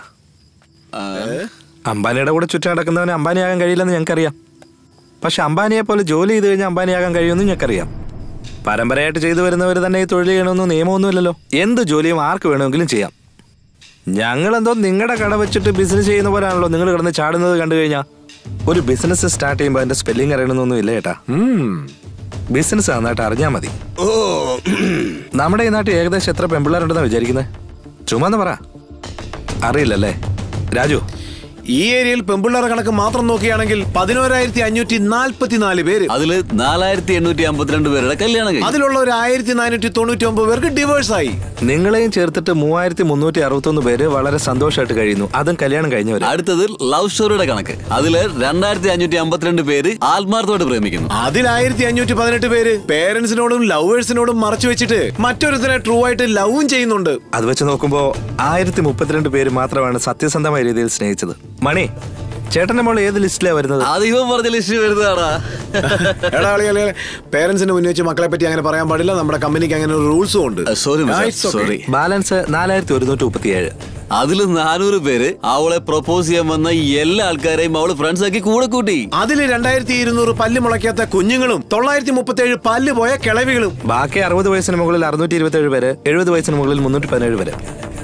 അംബാനിയുടെ കൂടെ ചുറ്റും നടക്കുന്നവന് അംബാനിയാകാൻ കഴിയില്ലെന്ന് ഞങ്ങൾക്കറിയാം പക്ഷെ അംബാനിയെ പോലെ ജോലി ചെയ്ത് കഴിഞ്ഞാൽ അംബാനിയാകാൻ കഴിയുമെന്ന് ഞങ്ങൾക്കറിയാം പരമ്പരയായിട്ട് ചെയ്തു വരുന്നവർ തന്നെ ഈ തൊഴിൽ ചെയ്യണമെന്ന് നിയമമൊന്നുമില്ലല്ലോ എന്ത് ജോലിയും ആർക്ക് വേണമെങ്കിലും ചെയ്യാം ഞങ്ങളെന്തോ നിങ്ങളുടെ കട വെച്ചിട്ട് ബിസിനസ് ചെയ്യുന്ന പോലെയാണല്ലോ നിങ്ങൾ കിടന്ന് ചാടുന്നത് കണ്ടു കഴിഞ്ഞാൽ ഒരു ബിസിനസ് സ്റ്റാർട്ട് ചെയ്യുമ്പോൾ അതിന്റെ സ്പെല്ലിംഗ് അറിയണമെന്നൊന്നും ഇല്ല ചേട്ടാ ബിസിനസ് നന്നായിട്ട് അറിഞ്ഞാൽ മതി ഓ നമ്മുടെ ഈ നാട്ടിൽ ഏകദേശം എത്ര പെമ്പിള്ളേരുണ്ടെന്നാ വിചാരിക്കുന്നത് ചുമ്മാന്ന് പറ അറിയില്ലല്ലേ രാജു ഈ ഏരിയയിൽ പെമ്പിള്ളേരെ കണക്ക് മാത്രം നോക്കുകയാണെങ്കിൽ പതിനോരായിരത്തി അഞ്ഞൂറ്റി നാൽപ്പത്തിനാല് പേര് അതില് നാലായിരത്തി എണ്ണൂറ്റി അമ്പത്തിരണ്ട് പേരുടെ കല്യാണം കഴിഞ്ഞു അതിലുള്ള ഒരു ആയിരത്തി നാനൂറ്റി തൊണ്ണൂറ്റി ഒമ്പത് പേർക്ക് ഡിവോഴ്സ് ആയി നിങ്ങളെയും ചേർത്തിട്ട് മൂവായിരത്തി മുന്നൂറ്റി അറുപത്തൊന്ന് പേര് വളരെ സന്തോഷമായിട്ട് കഴിയുന്നു അതും കല്യാണം കഴിഞ്ഞവര് അടുത്തത് ലവ് സ്റ്റോറിയുടെ കണക്ക് അതില് രണ്ടായിരത്തി അഞ്ഞൂറ്റി അമ്പത്തിരണ്ട് പേര് ആത്മാർത്ഥമായിട്ട് പ്രേമിക്കുന്നു അതിൽ ആയിരത്തി അഞ്ഞൂറ്റി പതിനെട്ട് പേര് പേരൻസിനോടും ലവേഴ്സിനോടും മറച്ചു വെച്ചിട്ട് മറ്റൊരുത്തനെ ട്രൂ ആയിട്ട് ലവും ചെയ്യുന്നുണ്ട് അത് വെച്ച് നോക്കുമ്പോ ആയിരത്തി മുപ്പത്തിരണ്ട് പേര് മാത്രമാണ് സത്യസന്ധമായ രീതിയിൽ സ്നേഹിച്ചത് മണി ചേട്ടന്റെ മോൾ ഏത് ലിസ്റ്റിലാ വരുന്നത് അത് ഇവൻ പറഞ്ഞ ലിസ്റ്റ് വരുന്നതാടാ എടാ അളിയ, അളിയ, പേരൻസിന്റെ മുന്നിൽ വെച്ച് മക്കളെ പറ്റി അങ്ങനെ പറയാൻ പാടില്ല നമ്മുടെ കമ്പനിക്ക് അങ്ങനെ ഒരു റൂൾസും ഉണ്ട് സോറി ആ, it's okay. സോറി ബാലൻസ് നാലായിരത്തി ഒരുന്നൂറ്റി മുപ്പത്തിയേഴ് അതിൽ നാനൂറ് പേര് അവളെ പ്രപ്പോസ് ചെയ്യാൻ വന്ന എല്ലാ ആൾക്കാരെയും അവള് ഫ്രണ്ട്സ് ആക്കി കൂടെ കൂട്ടി അതിൽ രണ്ടായിരത്തി ഇരുന്നൂറ് പല്ല് മുളയ്ക്കാത്ത കുഞ്ഞുങ്ങളും തൊള്ളായിരത്തി മുപ്പത്തി ഏഴ് പല്ല് പോയ കിളവികളും ബാക്കി അറുപത് വയസ്സിന് മുകളിൽ അറുന്നൂറ്റി ഇരുപത്തി ഏഴ് പേര് എഴുപത് വയസ്സിന് മുകളിൽ മുന്നൂറ്റി പതിനേഴ് പേര്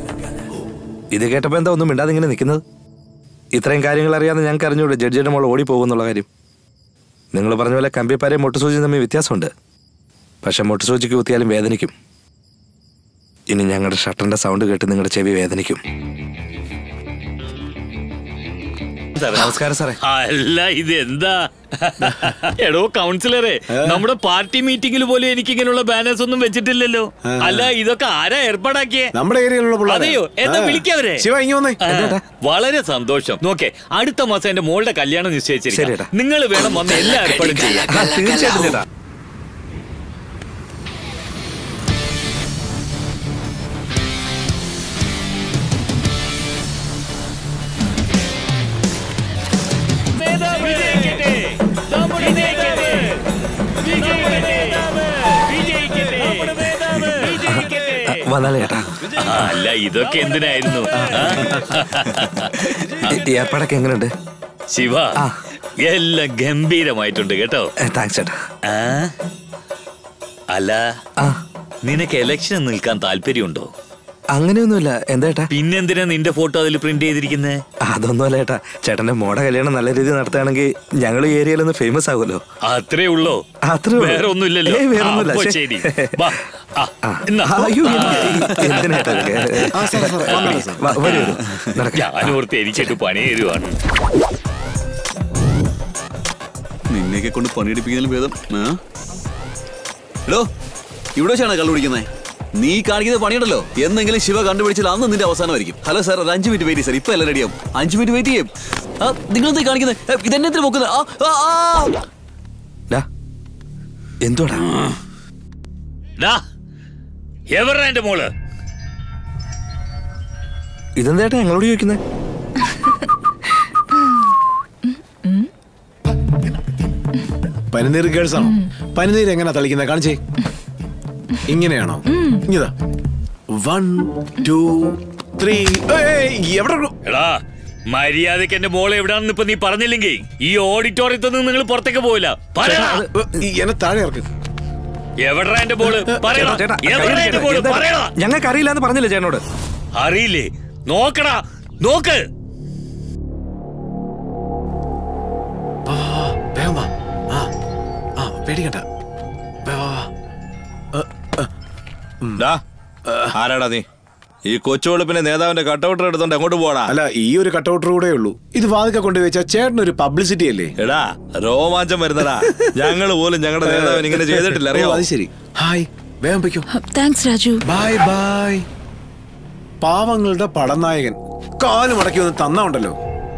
ഇത് കേട്ടപ്പോ എന്താ ഒന്നും മിണ്ടാതെ ഇങ്ങനെ നിൽക്കുന്നത് ഇത്രയും കാര്യങ്ങൾ അറിയാതെ ഞങ്ങൾക്ക് അറിഞ്ഞൂടെ ജഡ്ജിയുടെ മോൾ ഓടി പോകുന്നുള്ള കാര്യം നിങ്ങൾ പറഞ്ഞ പോലെ കമ്പിപ്പാരയും മുട്ടുസൂചിയും തമ്മിൽ വ്യത്യാസമുണ്ട് പക്ഷെ മുട്ടുസൂചിക്ക് കുത്തിയാലും വേദനിക്കും ഇനി ഞങ്ങളുടെ ഷട്ടറിന്റെ സൗണ്ട് കേട്ട് നിങ്ങളുടെ ചെവി വേദനിക്കും നമസ്കാരം സാറേ അല്ല ഇത് എന്താ എടോ കൗൺസിലറെ നമ്മുടെ പാർട്ടി മീറ്റിംഗിൽ പോലും എനിക്ക് ഇങ്ങനെയുള്ള ബാനേഴ്സ് ഒന്നും വെച്ചിട്ടില്ലല്ലോ അല്ല ഇതൊക്കെ ആരാ ഏർപ്പാടാക്കിയേ നമ്മുടെ ഏരിയയിലുള്ള പിള്ളേരെ. അതെയോ എന്നാ ആ. വിളിക്കവരെ ശിവ ഇങ്ങ് വന്നേ വളരെ സന്തോഷം നോക്കേ അടുത്ത മാസം എന്റെ മോളുടെ കല്യാണം നിശ്ചയിച്ചിരിക്കും ശരിയെടാ. നിങ്ങൾ വേണം വന്ന് എല്ലാ ഏർപ്പാടും ചെയ്യാൻ ആ, തീർച്ചയായിട്ടും ചേട്ടാ വിജയിക്കട്ടെ നമ്മുടെ നേതാവ് വിജയിക്കട്ടെ വിജയിക്കട്ടെ വിജയിക്കട്ടെ വന്നാലേ ചേട്ടാ ആ, അല്ല ഇതൊക്കെ എന്തിനായിരുന്നു ആ? ഈ- ഈ ഏർപ്പാടൊക്കെ എങ്ങനെയുണ്ട് ശിവ ആ. എല്ലാം ഗംഭീരമായിട്ടുണ്ട് കേട്ടോ താങ്ക്സ് ചേട്ടാ ആ? അല്ല ആ നിനക്ക് ഇലക്ഷൻ നിൽക്കാൻ താല്പര്യമുണ്ടോ അങ്ങനെയൊന്നുമില്ല എന്താ ചേട്ടാ പിന്നെന്തിനാ നിന്റെ ഫോട്ടോ അതിൽ പ്രിന്റ് ചെയ്തിരിക്കുന്നത് അതൊന്നുമല്ല ചേട്ടാ ചേട്ടന്റെ മോടെ കല്യാണം നല്ല രീതിയിൽ നടത്തുകയാണെങ്കിൽ ഞങ്ങൾ ഈ ഏരിയയിൽ ഒന്ന് ഫേമസ് ആകുമല്ലോ അത്രേ ഉള്ളോ അത്രേ ഉള്ളൂ. വേറെ ഒന്നുമില്ലല്ലോ ഏയ്, വേറൊന്നുമില്ല. അപ്പോ ശ്ശെ. ശരി വാ. ആ, ആ. എന്നാ. അയ്യോ, എന്ത്- എന്തിനാ ചേട്ടാ ഇതൊക്കെ? ആ, സാറേ, സാറേ, വന്നോളൂ, സാറേ. വ- വരൂ, വരൂ. നടക്ക്. ഞാനോർത്ത് എനിക്കിട്ട് പണി തരുവാണ് നിന്നെയൊക്കെ കൊണ്ട് പണിയെടുപ്പിക്കുന്നതിലും ഭേദം ആ? എടോ ഇവിടെ വെച്ചാണ് കള്ളു പിടിക്കുന്നത് നീ കാണിക്കുന്ന പണിയുണ്ടല്ലോ എന്നെങ്കിലും ശിവ കണ്ടുപിടിച്ചാൽ അന്ന് നിന്റെ അവസാനമായിരിക്കും ഹലോ സാർ ഒരു അഞ്ച് മിനിറ്റ് വെയിറ്റ് സാർ ഇപ്പൊ എല്ലാം റെഡിയാവും അഞ്ച് മിനിറ്റ് വെയിറ്റ് ചെയ്യും ആ, നിങ്ങളെന്താ കാണിക്കുന്നത് ഏ, ഇതെന്നെ നോക്കുന്നത് ആ, ആ, ആ. ഡാ, എന്തുവാടാ ഡാ, എവരാ എന്റെ മോള് ഇതെന്താ ചേട്ടാ ഞങ്ങളോട് ചോദിക്കുന്നത് പനിനീർ ഗേൾസ് ആണോ പനിനീർ എങ്ങനെ തളിക്കുന്നത് കാണിച്ചേ ഇങ്ങനെയാണോ ഇതാ വൺ ടു ത്രീ എവിടെ കൊ- എടാ മര്യാദക്ക് എന്റെ മോളെ എവിടാണെന്ന് ഇപ്പൊ നീ പറഞ്ഞില്ലെങ്കിൽ ഈ ഓഡിറ്റോറിയത്തിൽ നിന്ന് നിങ്ങൾ പുറത്തേക്ക് പോവില്ല പറയടാ. ഈ എന്നെ താഴെ ഇറക്ക് എവിടെടാ എന്റെ മോള് പറയടാ ചേട്ടാ എവിടെടാ എന്റെ മോള് പറയടാ ഞങ്ങൾക്ക് അറിയില്ല എന്ന് പറഞ്ഞില്ലേ ചേട്ടനോട് അറിയില്ലേ നോക്കടാ നോക്ക് വേഗം വാ ആ ആ പേടിക്കണ്ട വാ, വാ, വാ. ഡാ, ആരാടാ നീ ഈ കൊച്ചുവെളുപ്പിന്റെ നേതാവിന്റെ കട്ടൗട്ടർ എടുത്തോണ്ട് എങ്ങോട്ട് പോടാ അല്ല ഈ ഒരു കട്ടൗട്ടർ കൂടെ ഉള്ളൂ ഇത് വാതിക്ക കൊണ്ടുവച്ച ചേട്ടനൊരു പബ്ലിസിറ്റി അല്ലേ എടാ രോമാഞ്ചം വരുന്നടാ ഞങ്ങള് പോലും ഞങ്ങളുടെ നേതാവിന് ഇങ്ങനെ ചെയ്തിട്ടില്ല ഓ, അറിയോ അത് ശരി ഹായ് വേഗം പൊയ്ക്കോ താങ്ക്സ് രാജു ബൈ ബൈ പാവങ്ങളുടെ പടനായകൻ കാല് മടക്കി ഒന്ന് തന്നാ ഉണ്ടല്ലോ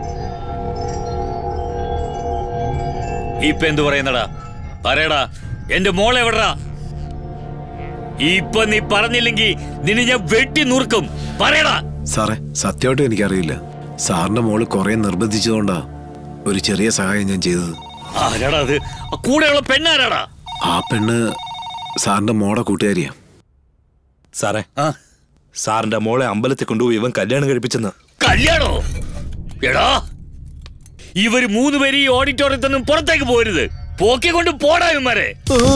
ഇപ്പൊ എന്തു പറയുന്നടാ പറയടാ എന്റെ മോളെ എവിടാ ഇപ്പൊ നീ പറഞ്ഞില്ലെങ്കിൽ നിന്നെ ഞാൻ വെട്ടി നുറുക്കും പറയടാ സാറേ സത്യമായിട്ടും എനിക്കറിയില്ല സാറിന്റെ മോള് കുറെ നിർബന്ധിച്ചതുകൊണ്ടാ ഒരു ചെറിയ സഹായം ഞാൻ ചെയ്തത് ആരാടാ അത് ആ കൂടെയുള്ള പെണ്ണാരാടാ ആ പെണ്ണ് സാറിന്റെ മോടെ കൂട്ടുകാരിയാ സാറേ സാറിന്റെ മോളെ അമ്പലത്തിൽ കൊണ്ടുപോയി ഇവൻ കല്യാണം കഴിപ്പിച്ചെന്ന് കല്യാണോ എടാ ഇവര് മൂന്ന് പേര് ഈ ഓഡിറ്റോറിയത്തിൽ നിന്നും പുറത്തേക്ക് പോരുത് പോക്കി കൊണ്ട് പോടാ ഇവന്മാരെ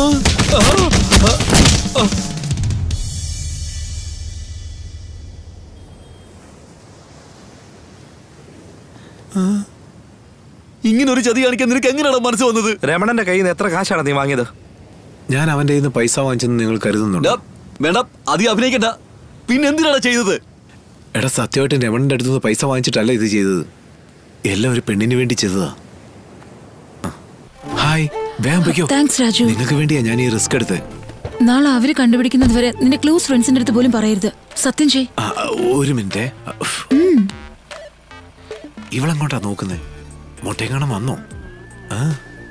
ഇങ്ങനെ ഒരു ചതി കാണിക്കാൻ നിനക്ക് എങ്ങനെയാണ് മനസ്സ് വന്നത് രമണന്റെ കയ്യിൽ നിന്ന് എത്ര കാശാണ് നീ വാങ്ങിയത് ഞാൻ അവന്റെ കയ്യിൽ നിന്ന് പൈസ വാങ്ങിച്ചെന്ന് നിങ്ങൾ കരുതുന്നുണ്ടോ ഡാ, വേണ്ട അധികം അഭിനയിക്കണ്ട പിന്നെ എന്തിനാണ് ചെയ്തത് എടാ സത്യമായിട്ടും രമണന്റെ അടുത്ത് നിന്ന് പൈസ വാങ്ങിച്ചിട്ടല്ല ഇത് ചെയ്തത് എല്ലാം ഒരു പെണ്ണിന് വേണ്ടി ചെയ്തതാ ആ. ഹായ് വേഗം പൊയ്ക്കോ താങ്ക്സ് രാജു നിങ്ങൾക്ക് വേണ്ടിയാ ഞാൻ ഈ റിസ്ക് എടുത്തത് നാളെ അവര് കണ്ടുപിടിക്കുന്നത് വരെ നിന്റെ ക്ലോസ് ഫ്രണ്ട്സിന്റെ അടുത്ത് പോലും പറയരുത് സത്യം ചെയ് ആ, ഒരു മിനിറ്റ് ഇവളെങ്ങോട്ടാ നോക്കുന്നേ മുട്ടയെങ്ങാണം വന്നോ ആ?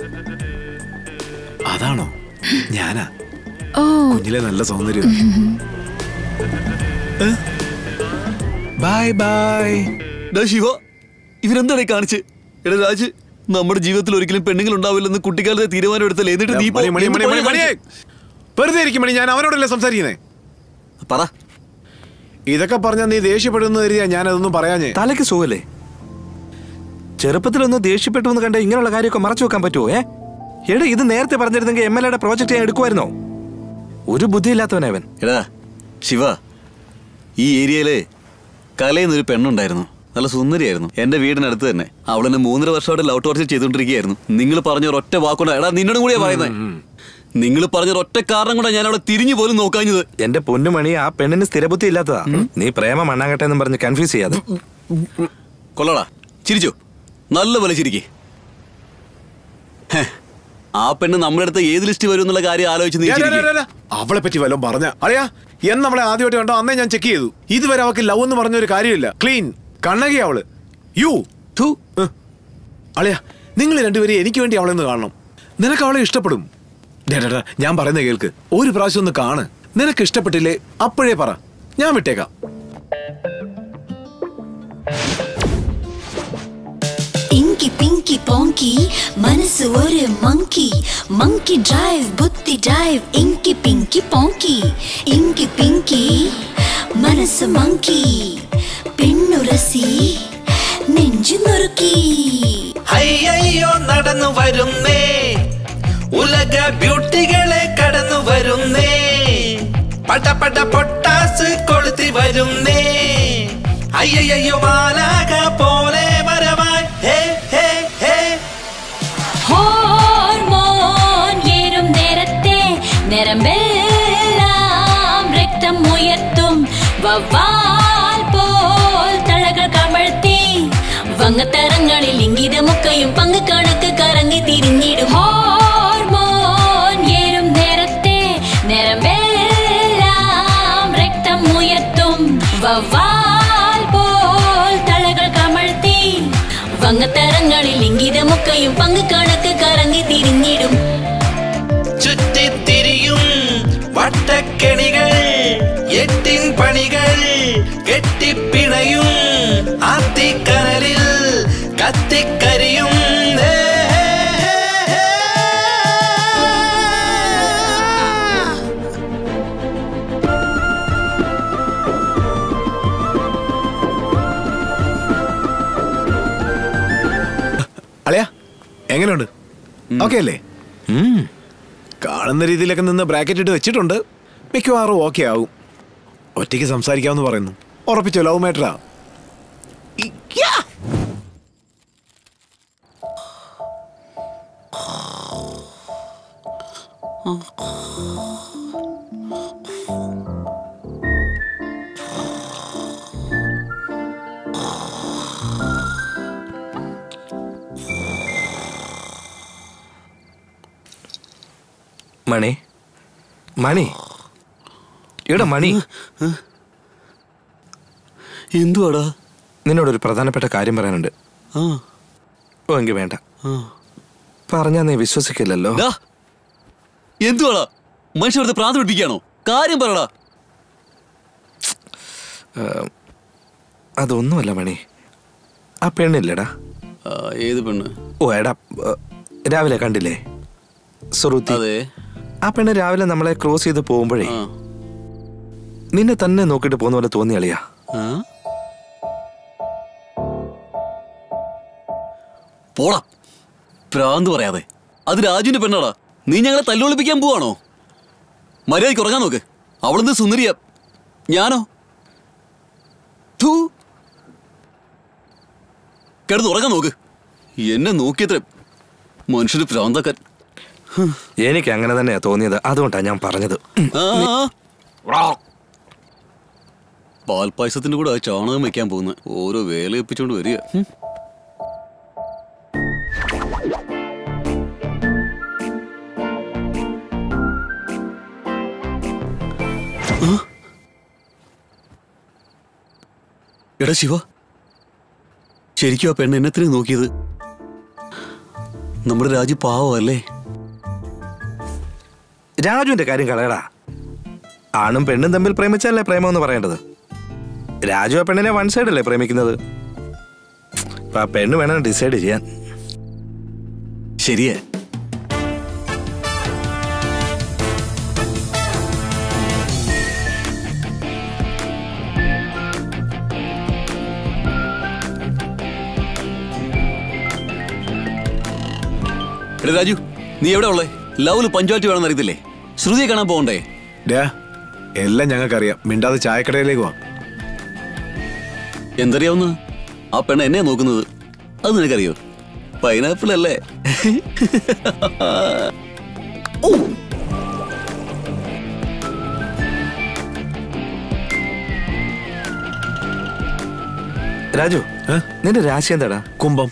അതാണോ ഞാനാ ഓ കുഞ്ഞിലെ നല്ല സൗന്ദര്യം ബൈ ബൈ ഡാ ശിവ ഇവരെന്താണ് ഈ കാണിച്ച് എടാ രാജ് നമ്മുടെ ജീവിതത്തിൽ ഒരിക്കലും പെണ്ണുങ്ങൾ ഉണ്ടാവില്ലെന്ന് കുട്ടിക്കാലത്തെ തീരുമാനം എടുത്തല്ലേ എന്നിട്ട് നീ ഇപ്പോ മണി മണി മണി മണി എന്ത് മണി വെറുതെ ഇരിക്കും മണി ഞാൻ അവനോടല്ലേ സംസാരിക്കുന്നേ പറ ഇതൊക്കെ പറഞ്ഞാൽ നീ ദേഷ്യപ്പെടുന്ന കരുതിയാ ഞാൻ അതൊന്നും പറയാഞ്ഞേ തലയ്ക്ക് സുഖല്ലേ ചെറുപ്പത്തിലൊന്ന് ദേഷ്യപ്പെട്ടു എന്ന് കണ്ട ഇങ്ങനെയുള്ള കാര്യമൊക്കെ മറച്ചു വെക്കാൻ പറ്റുമോ ഏ എടാ ഇത് നേരത്തെ പറഞ്ഞിരുന്നെങ്കിൽ എം എൽ എയുടെ പ്രോജക്റ്റ് ഞാൻ എടുക്കുമായിരുന്നോ ഒരു ബുദ്ധിയില്ലാത്തവനവൻ എടാ ശിവ ഈ ഏരിയയില് കലയെന്നൊരു പെണ്ണുണ്ടായിരുന്നു നല്ല സുന്ദരിയായിരുന്നു എന്റെ വീടിനടുത്ത് തന്നെ അവളെന്നെ മൂന്നര വർഷമായിട്ട് ലവ് ടോർച്ചർ ചെയ്തുകൊണ്ടിരിക്കുകയായിരുന്നു നിങ്ങൾ പറഞ്ഞ ഒരൊറ്റ വാക്കുകൊണ്ട് എടാ നിന്നോടും കൂടിയാ പറയുന്നത് നിങ്ങൾ പറഞ്ഞ ഒരൊറ്റ കാരണം കൊണ്ടാണ് ഞാൻ അവളെ തിരിഞ്ഞു പോലും നോക്കാഞ്ഞത് എന്റെ പൊന്നുമണി ആ പെണ്ണിന് സ്ഥിരബുദ്ധി ഇല്ലാത്തതാ നീ പ്രേമ മണ്ണാകട്ടെ എന്നും പറഞ്ഞ് കൺഫ്യൂസ് ചെയ്യാതെ കൊള്ളടാ ചിരിച്ചോ നല്ലപോലെ ചിരിക്കേ ആ പെണ്ണ് നമ്മുടെ അടുത്ത് ഏത് ലിസ്റ്റ് വരും എന്നുള്ള കാര്യം ആലോചിച്ച് നീ ഡേ, ഡേ, ചിരിക്ക്. ഡേ, ഡേ, അവളെ പറ്റി വല്ലതും പറഞ്ഞ അറിയാ എന്ന് അവളെ ആദ്യമായിട്ട് കണ്ടോ അന്നേ ഞാൻ ചെക്ക് ചെയ്തു ഇതുവരെ അവൾക്ക് ലവ് എന്ന് പറഞ്ഞ ഒരു കാര്യമില്ല ക്ലീൻ കണ്ണകി അവള് യു ഥു. അളിയാ നിങ്ങൾ രണ്ടുപേരും എനിക്ക് വേണ്ടി അവളെ ഒന്ന് കാണണം നിനക്ക് അവളെ ഇഷ്ടപ്പെടും ഡേ, ഡേ, ഡേ, ഞാൻ പറയുന്ന കേൾക്ക് ഒരു പ്രാവശ്യം ഒന്ന് കാണ് നിനക്ക് ഇഷ്ടപ്പെട്ടില്ലേ അപ്പോഴേ പറ ഞാൻ വിട്ടേക്കാം ഇങ്കി പിങ്കി പോങ്കി മനസ്സ് ഒരു മങ്കി മങ്കി ഡ്രൈവ് ബുദ്ധി drive inky pinky ponky inky pinky മനസ്സ് മങ്കി പെണ്ണുരസി നെഞ്ചു നുറുക്കി അയ്യോ നടന്നു വരുന്നേ ഉലക ബ്യൂട്ടികളെ കടന്നു വരുന്നേ പട പട പൊട്ടാസ് കൊളുത്തി വരുന്നേ അയ്യോ മാലാക പോലെ വരവാൻ ഹേ ഹേ ഹേ ഹോർമോൺ ഏറും നേരത്തെ നിറമെല്ലാം രക്തം ഉയർത്തും വവ്വാൽ പോൽ തളകൾ കമഴ്ത്തി വങ്ങത്തരങ്ങളിൽ ഇംഗിതമൊക്കെയും പങ്ക് കണക്ക് കറങ്ങി തിരിഞ്ഞിടും ഹോർമോൺ ഏറും നേരത്തെ നിറമെല്ലാം രക്തം ഉയർത്തും വവ്വാൽ പോൽ തളകൾ കമഴ്ത്തി വങ്ങത്തരങ്ങളിൽ ഇംഗിതമൊക്കെയും പങ്ക് കണക്ക് കറങ്ങി തിരിഞ്ഞിടും ചുറ്റിത്തിരിയും വട്ടക്കെണികൾ എട്ടിൻ പണികൾ കെട്ടിപ്പിണയും ആത്തിക്കനലിൽ കത്തിക്കരിയും ഹേ, ഹേ, ഹേ, ഹേ. അളിയാ എങ്ങനെയുണ്ട് ഓക്കെ അല്ലേ കാണുന്ന രീതിയിലൊക്കെ നിന്ന് ബ്രാക്കറ്റ് ഇട്ട് വെച്ചിട്ടുണ്ട് മിക്കവാറും ഓക്കെ ആവും ഒറ്റയ്ക്ക് സംസാരിക്കാമെന്ന് പറയുന്നു ഉറപ്പിച്ചോ ലവ് മാറ്ററാ മണി മണി ഇവിടെ മണി എന്തുവാടാ നിന്നോടൊരു പ്രധാനപ്പെട്ട കാര്യം പറയാനുണ്ട് ആ ഓ എങ്കിൽ വേണ്ട പറഞ്ഞാ നീ വിശ്വസിക്കില്ലല്ലോ ഡാ, എന്തുവാടാ മനുഷ്യ വെറുതെ പ്രാന്ത് പിടിപ്പിക്കുകയാണോ കാര്യം പറടാ അതൊന്നുമല്ല മണി ആ പെണ്ണില്ലടാ ആ, ഏത് പെണ്ണ് ഓ എടാ ഏ, രാവിലെ കണ്ടില്ലേ സുറുത്തി അതെ ആ പെണ്ണ് രാവിലെ നമ്മളെ ക്രോസ് ചെയ്ത് പോകുമ്പോഴേ ആ നിന്നെ തന്നെ നോക്കിട്ട് പോകുന്ന പോലെ തോന്നി അളിയാ ആ? പോടാ പ്രാന്ത് പറയാതെ അത് രാജുവിന്റെ പെണ്ണാടാ നീ ഞങ്ങളെ തല്ലൊളിപ്പിക്കാൻ പോവാണോ മര്യാദയ്ക്ക് ഉറങ്ങാൻ നോക്ക് അവളെന്ത് സുന്ദരിയ ഞാനോ ഥൂ. കിടന്ന് ഉറങ്ങാൻ നോക്ക് എന്നെ നോക്കിയത്ര മനുഷ്യന് പ്രാന്താക്കാൻ എനിക്ക് അങ്ങനെ തന്നെയാ തോന്നിയത് അതുകൊണ്ടാ ഞാൻ പറഞ്ഞത് ഉം. ആ. പാൽപ്പായസത്തിന്റെ കൂടെ ആ ചാണകം വെക്കാൻ പോകുന്ന ഓരോ വേല എപ്പിച്ചോണ്ട് വരിക ഹും. ആ? എടാ ശിവ ശരിക്കും ആ പെണ്ണ് എന്നത്തിനെ നോക്കിയത് നമ്മുടെ രാജു പാവമല്ലേ രാജുവിന്റെ കാര്യം കളയടാ ആണും പെണ്ണും തമ്മിൽ പ്രേമിച്ചല്ലേ പ്രേമം എന്ന് പറയേണ്ടത് രാജു ആ പെണ്ണിനെ വൺ സൈഡ് അല്ലേ പ്രേമിക്കുന്നത് ഇപ്പൊ ആ പെണ്ണ് വേണം ഡിസൈഡ് ചെയ്യാൻ ശരിയാ എടാ രാജു നീ എവിടെ ഉള്ളേ ലവില് പഞ്ചായത്ത് വേണമെന്ന് അറിയത്തില്ലേ ശ്രുതിയെ കാണാൻ പോകണ്ടേ ഡാ എല്ലാം ഞങ്ങൾക്കറിയാം മിണ്ടാതെ ചായക്കടയിലേക്ക് വാ എന്തറിയാവുന്ന ആ പെണ്ണ് എന്നെയാ നോക്കുന്നത് അത് നിനക്കറിയോ പൈനാപ്പിൾ അല്ലേ രാജു നിന്റെ രാശി എന്താടാ കുംഭം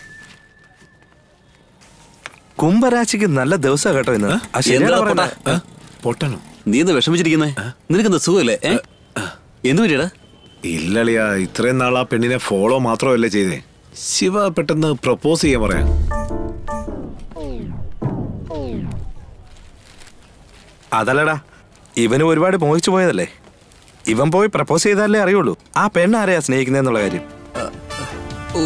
കുംഭരാശിക്ക് നല്ല ദിവസം കേട്ടോ ഇന്ന് ആ ശരിയാണോ എന്താ പറയണ്ടേ? പൊട്ടാ? പൊട്ടണം നീ എന്താ വിഷമിച്ചിരിക്കുന്നേ നിനക്കെന്താ സുഖമല്ലേ ഏ എന്തു പറ്റിയടാ ഇല്ലളിയാ ഇത്രയും നാൾ ആ പെണ്ണിനെ ഫോളോ മാത്രമല്ല ചെയ്തേ ശിവ പെട്ടെന്ന് പ്രപ്പോസ് ചെയ്യാൻ പറയാം അതല്ലടാ ഇവന് ഒരുപാട് മോഹിച്ചു പോയതല്ലേ ഇവൻ പോയി പ്രപ്പോസ് ചെയ്താലേ അറിയുള്ളൂ ആ പെണ്ണ് ആരെയാ സ്നേഹിക്കുന്നതെന്നുള്ള കാര്യം ഓ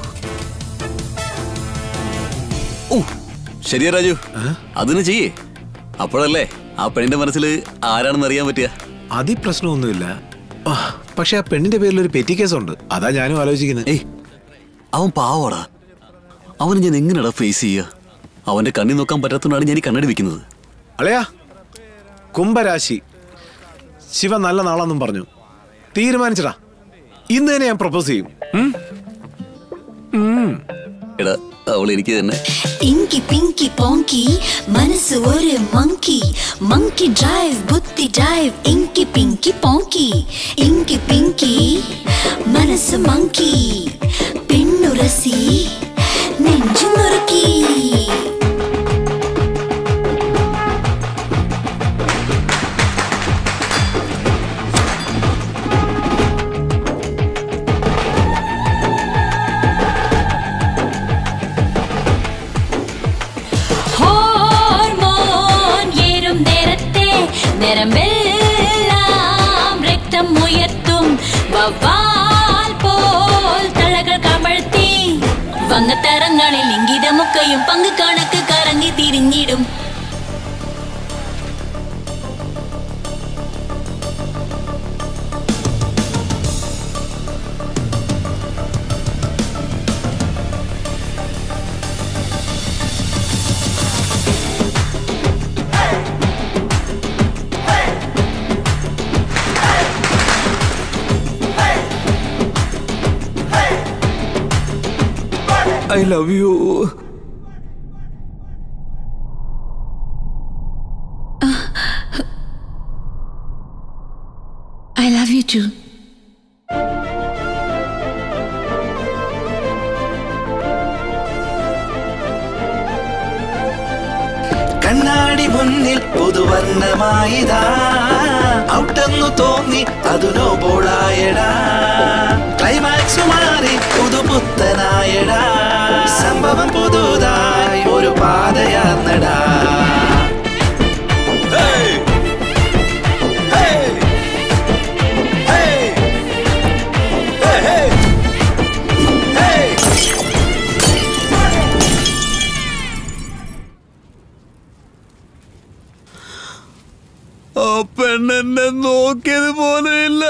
ഓ ശരിയാ രാജു അതിന് ചെയ്യേ അപ്പോഴല്ലേ ആ പെണ്ണിന്റെ മനസ്സിൽ ആരാണെന്ന് അറിയാൻ പറ്റിയ അതി പ്രശ്നമൊന്നുമില്ല ആ, പക്ഷെ ആ പെണ്ണിന്റെ പേരിൽ ഒരു പെറ്റി കേസുണ്ട് അതാ ഞാനും ആലോചിക്കുന്നത് ഏയ് അവൻ പാവടാ അവന് ഞാൻ എങ്ങനെയാടാ ഫേസ് ചെയ്യുക അവന്റെ കണ്ണി നോക്കാൻ പറ്റാത്തതുകൊണ്ടാണ് ഞാൻ ഈ കണ്ണടി വെക്കുന്നത് അളയാ കുംഭരാശി ശിവ നല്ല നാളെന്നും പറഞ്ഞു തീരുമാനിച്ചടാ ഇന്ന് തന്നെ ഞാൻ പ്രപ്പോസ് ചെയ്യും ഉം? ഉം. എടാ അവൾ എനിക്ക് തന്നെ ഇങ്കി പിങ്കി പോങ്കി മനസ്സ് ഒരു മങ്കി മങ്കി ഡ്രൈവ് ബുദ്ധി drive inky pinky ponky inky pinky മനസ്സ് മങ്കി പെണ്ണുരസി നെഞ്ചു നുറുക്കി ഹോർമോൺ ഏറും നേരത്തെ നിറമെല്ലാം രക്തം ഉയർത്തും വവ്വാൽ പോൽ തളകൾ കമഴ്ത്തി വങ്ങത്തരങ്ങളിൽ ഇംഗിതമൊക്കെയും പങ്ക് കണക്ക് കറങ്ങി തിരിഞ്ഞിടും I love you I love you too. കണ്ണ കണ്ണാടി മുന്നിൽ പുതുവർണ്ണമായിതാ ഔട്ടെന്നു തോന്നി അതു നോ ബോളായടാ ക്ലൈമാക്സ് മാറി പുതുപുത്തനായടാ സംഭവം പുതുതായി ഒരു പാതയാർന്നടാ Hey! Hey! Hey! Hey, hey! Hey! ആ പെണ്ണെന്നെ നോക്കിയത് പോലുമില്ല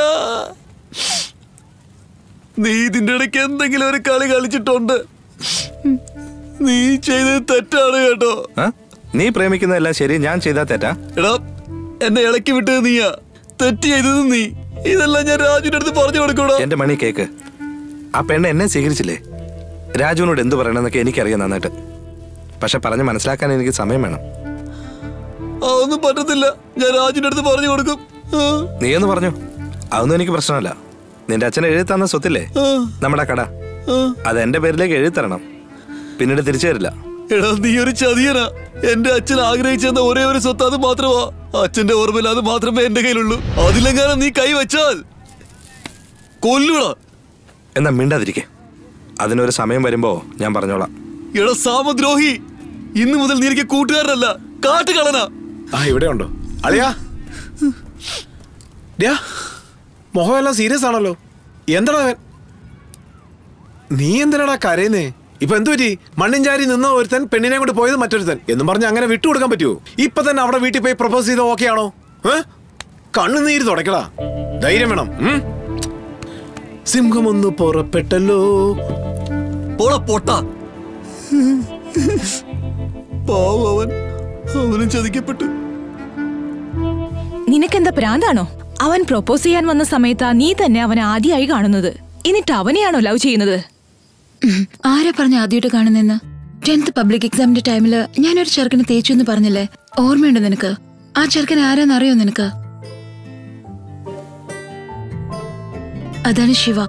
നീ ഇതിന്റെ ഇടയ്ക്ക് എന്തെങ്കിലും ഒരു കളി കളിച്ചിട്ടുണ്ട് നീ ചെയ്തത് തെറ്റാണ് കേട്ടോ ആ? നീ പ്രേമിക്കുന്നതെല്ലാം ശരി ഞാൻ ചെയ്താ തെറ്റാ എടാ എന്നെ ഇളക്കി വിട്ടത് നീയാ തെറ്റ് ചെയ്തത് നീ ഇതെല്ലാം ഞാൻ രാജുവിന്റെ അടുത്ത് പറഞ്ഞു കൊടുക്കണോ എന്റെ മണി കേക്ക് ആ പെണ്ണ് എന്നെ സ്വീകരിച്ചില്ലേ രാജുവിനോട് എന്ത് പറയണമെന്നൊക്കെ എനിക്കറിയാം നന്നായിട്ട് പക്ഷെ പറഞ്ഞ് മനസ്സിലാക്കാൻ എനിക്ക് സമയം വേണം അതൊന്നും പറ്റത്തില്ല ഞാൻ രാജുവിന്റെ അടുത്ത് പറഞ്ഞു കൊടുക്കും ആ, നീ എന്ന് പറഞ്ഞു അതൊന്നും എനിക്ക് പ്രശ്നമല്ല നിന്റെ അച്ഛൻ എഴുതി തന്ന സ്വത്തില്ലേ നമ്മുടെ കട ആ. അത് എന്റെ പേരിലേക്ക് എഴുതി തരണം പിന്നീട് തിരിച്ചു തരില്ല എടാ നീ ഒരു ചതിയനാ എന്റെ അച്ഛൻ ആഗ്രഹിച്ചെന്ന ഒരേ ഒരു സ്വത്ത് അത് മാത്രമാ അച്ഛന്റെ ഓർമ്മയിൽ അത് മാത്രമേ എന്റെ കയ്യിലുള്ളൂ അതിലെങ്ങാനും നീ കൈ വെച്ചാൽ കൊല്ലൂടാ എന്നാ മിണ്ടാതിരിക്കെ അതിനൊരു സമയം വരുമ്പോ ഞാൻ പറഞ്ഞോളാം എടാ സാമദ്രോഹി ഇന്നു മുതൽ നീ എനിക്ക് കൂട്ടുകാരനല്ല കാട്ടുകളനാ ആ ഇവിടെ ഉണ്ടോ അളിയാ ഡ്യാ മുഖമെല്ലാം സീരിയസ് ആണല്ലോ എന്താടാ അവൻ നീ എന്തിനാടാ കരയുന്നേ ഇപ്പൊ എന്തു പറ്റി മണ്ണിൻചാരി നിന്ന ഒരുത്തൻ പെണ്ണിനെ കൊണ്ട് പോയത് മറ്റൊരുത്തൻ എന്നും പറഞ്ഞ് അങ്ങനെ വിട്ടുകൊടുക്കാൻ പറ്റുമോ ഇപ്പൊ തന്നെ അവിടെ വീട്ടിൽ പോയി പ്രപ്പോസ് ചെയ്ത ഓക്കെ ആണോ ഏ? കണ്ണുനീര് തുടക്കടാ ധൈര്യം വേണം ഉം? സിംഹമൊന്ന് പുറപ്പെട്ടല്ലോ പോടാ പൊട്ട പാവം അവൻ അവനും ചതിക്കപ്പെട്ടു നിനക്കെന്താ പ്രാന്താണോ അവൻ പ്രൊപ്പോസ് ചെയ്യാൻ വന്ന സമയത്താ നീ തന്നെ അവനെ ആദ്യമായി കാണുന്നത് എന്നിട്ട് അവനെയാണോ ലവ് ചെയ്യുന്നത് ഉം. ആരാ പറഞ്ഞ ആദ്യമായിട്ട് കാണുന്നെന്ന് ടെൻത്ത് പബ്ലിക് എക്സാമിന്റെ ടൈമില് ഞാനൊരു ചെറുക്കനെ തേച്ചു എന്ന് പറഞ്ഞില്ലേ ഓർമ്മയുണ്ട് നിനക്ക് ആ ചെറുക്കൻ ആരാന്നറിയോ നിനക്ക് അതാണ് ശിവ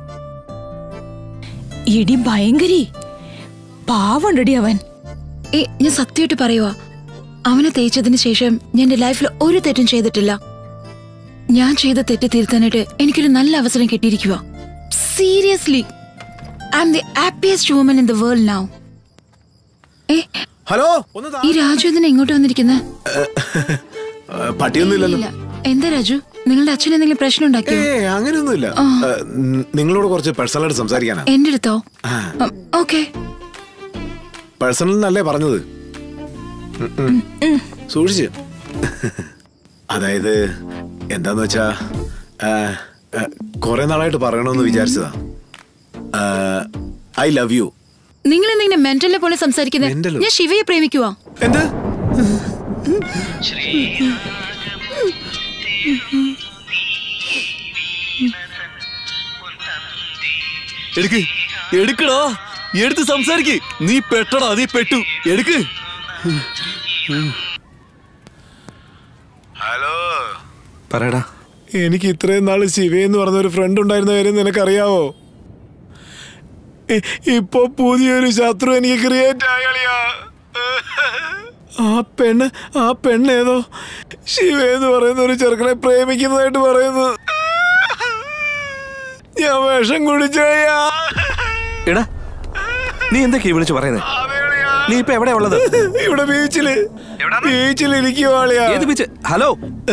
ഇടി ഭയങ്കരി പാവണ്ടടി അവൻ ഏ ഞാൻ സത്യമായിട്ട് പറയുവാ അവനെ തേച്ചതിന് ശേഷം ഞാൻ എന്റെ ലൈഫിൽ ഒരു തെറ്റും ചെയ്തിട്ടില്ല ഞാൻ ചെയ്ത തെറ്റ് തിരുത്താനായിട്ട് എനിക്കൊരു നല്ല അവസരം കിട്ടിയിരിക്കുക seriously I am the happiest woman in the world now ഏ ഹലോ ഒന്ന് താ- ഈ രാജു എന്തിനാ ഇങ്ങോട്ട് വന്നിരിക്കുന്നത് ഏ, പട്ടിയൊന്നുമില്ലല്ലോ ഇല്ല എന്താ രാജു നിങ്ങളുടെ അച്ഛൻ എന്തെങ്കിലും പ്രശ്നം ഉണ്ടാക്കിയോ ഏ അങ്ങനെയൊന്നുമില്ല ഏ, ന- നിങ്ങളോട് കുറച്ച് പേഴ്സണലായിട്ട് സംസാരിക്കാനാ എന്റെ അടുത്തോ ആ, ഓക്കെ പേഴ്സണൽ എന്നല്ലേ പറഞ്ഞത് ഉം, ഉം. സൂക്ഷിച്ച് അതായത് എന്താന്ന് വെച്ചാ കുറെ നാളായിട്ട് പറയണമെന്ന് വിചാരിച്ചതാ ഐ ലവ് യു നിങ്ങൾ എന്തെങ്കിലും മെന്റലിനെ പോലെ സംസാരിക്കുന്നത് Mental ഓ? ഞാൻ ശിവയെ പ്രേമിക്കുവാ എന്ത് എടുക്ക് എടുക്കടാ എടുത്ത് സംസാരിക്ക് നീ പെട്ടടാ നീ പെട്ടു എടുക്ക് ഹലോ പറയടാ എനിക്ക് ഇത്രയും നാള് ശിവയെന്ന് പറഞ്ഞ ഒരു ഫ്രണ്ട് ഉണ്ടായിരുന്ന കാര്യം നിനക്കറിയാവോ ഇ- ഇപ്പൊ പുതിയൊരു ശത്രു എനിക്ക് ക്രിയേറ്റ് ആയളിയാ ആ പെണ്ണ് ആ പെണ്ണ് ഏതോ ശിവ എന്ന് പറയുന്ന ഒരു ചെറുക്കനെ പ്രേമിക്കുന്നതായിട്ട് പറയുന്നു ഞാൻ വിഷം കുടിച്ചോയാ എടാ നീ എന്തൊക്കെയാ വിളിച്ചു പറയുന്നത് നീ ഇപ്പൊ എവിടെയാ ഉള്ളത് ഇവിടെ ബീച്ചില് ബീച്ചിൽ ഇരിക്കുവാളിയാ ഏത് ബീച്ച് ഹലോ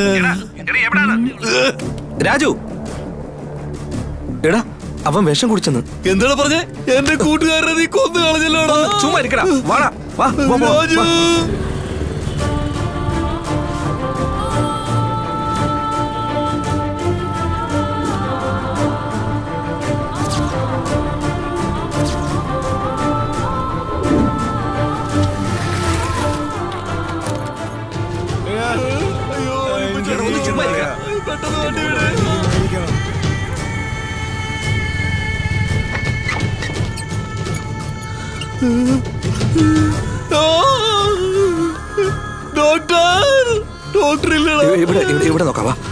രാജു എടാ അവൻ വിഷം കുടിച്ചെന്ന് എന്താണ് പറഞ്ഞേ എന്റെ കൂട്ടുകാരനെ നീ കൊന്നു കളഞ്ഞല്ലോടാ ചുമ്മാ ഇരിക്കടാ വാടാ വാ പോ, പോ, രാജു വാ. എടാ, ഒന്ന് ചുമ്മാ ഇരിക്കടാ. പെട്ടെന്ന് വണ്ടി വിട്. ആ! ഡോക്ടർ ഡോക്ടർ ഇല്ലടാ ഇ- ഇവിടെ ഇവിടെ- ഇവിടെ നോക്കാം വാ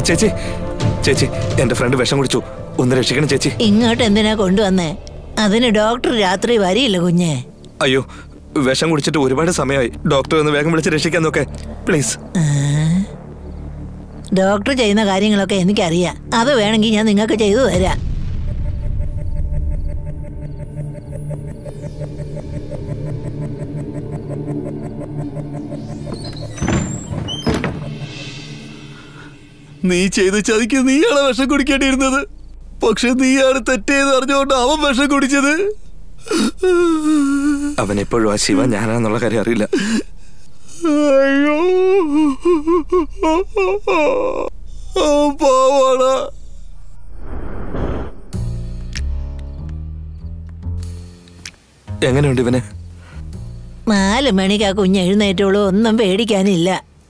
ചേച്ചി ചേച്ചി എന്റെ ഫ്രണ്ട് വിഷം കുടിച്ചു ഒന്ന് രക്ഷിക്കണം ചേച്ചി ഇങ്ങോട്ട് എന്തിനാ കൊണ്ടുവന്നേ അതിന് ഡോക്ടർ രാത്രി വരിയില്ല കുഞ്ഞെ അയ്യോ വിഷം കുടിച്ചിട്ട് ഒരുപാട് സമയമായി ഡോക്ടർ ഒന്ന് വേഗം വിളിച്ച് രക്ഷിക്കാൻ നോക്കെ പ്ലീസ് ഡോക്ടർ ചെയ്യുന്ന കാര്യങ്ങളൊക്കെ എനിക്കറിയാം അത് വേണമെങ്കിൽ ഞാൻ നിങ്ങൾക്ക് ചെയ്തു തരാം നീ ചെയ്ത ചതിക്ക് നീയാണ് വിഷം കുടിക്കേണ്ടിയിരുന്നത് പക്ഷെ നീയാണ് തെറ്റേന്ന് അറിഞ്ഞുകൊണ്ട് അവൻ വിഷം കുടിച്ചത് അവൻ എപ്പോഴും ആ ശിവ ഞാനാന്നുള്ള കാര്യം അറിയില്ല അയ്യോ അവൻ പാവാടാ എങ്ങനെയുണ്ട് ഇവന് നാല് മണിക്ക് ആ കുഞ്ഞ് എഴുന്നേറ്റുള്ളൂ ഒന്നും പേടിക്കാനില്ല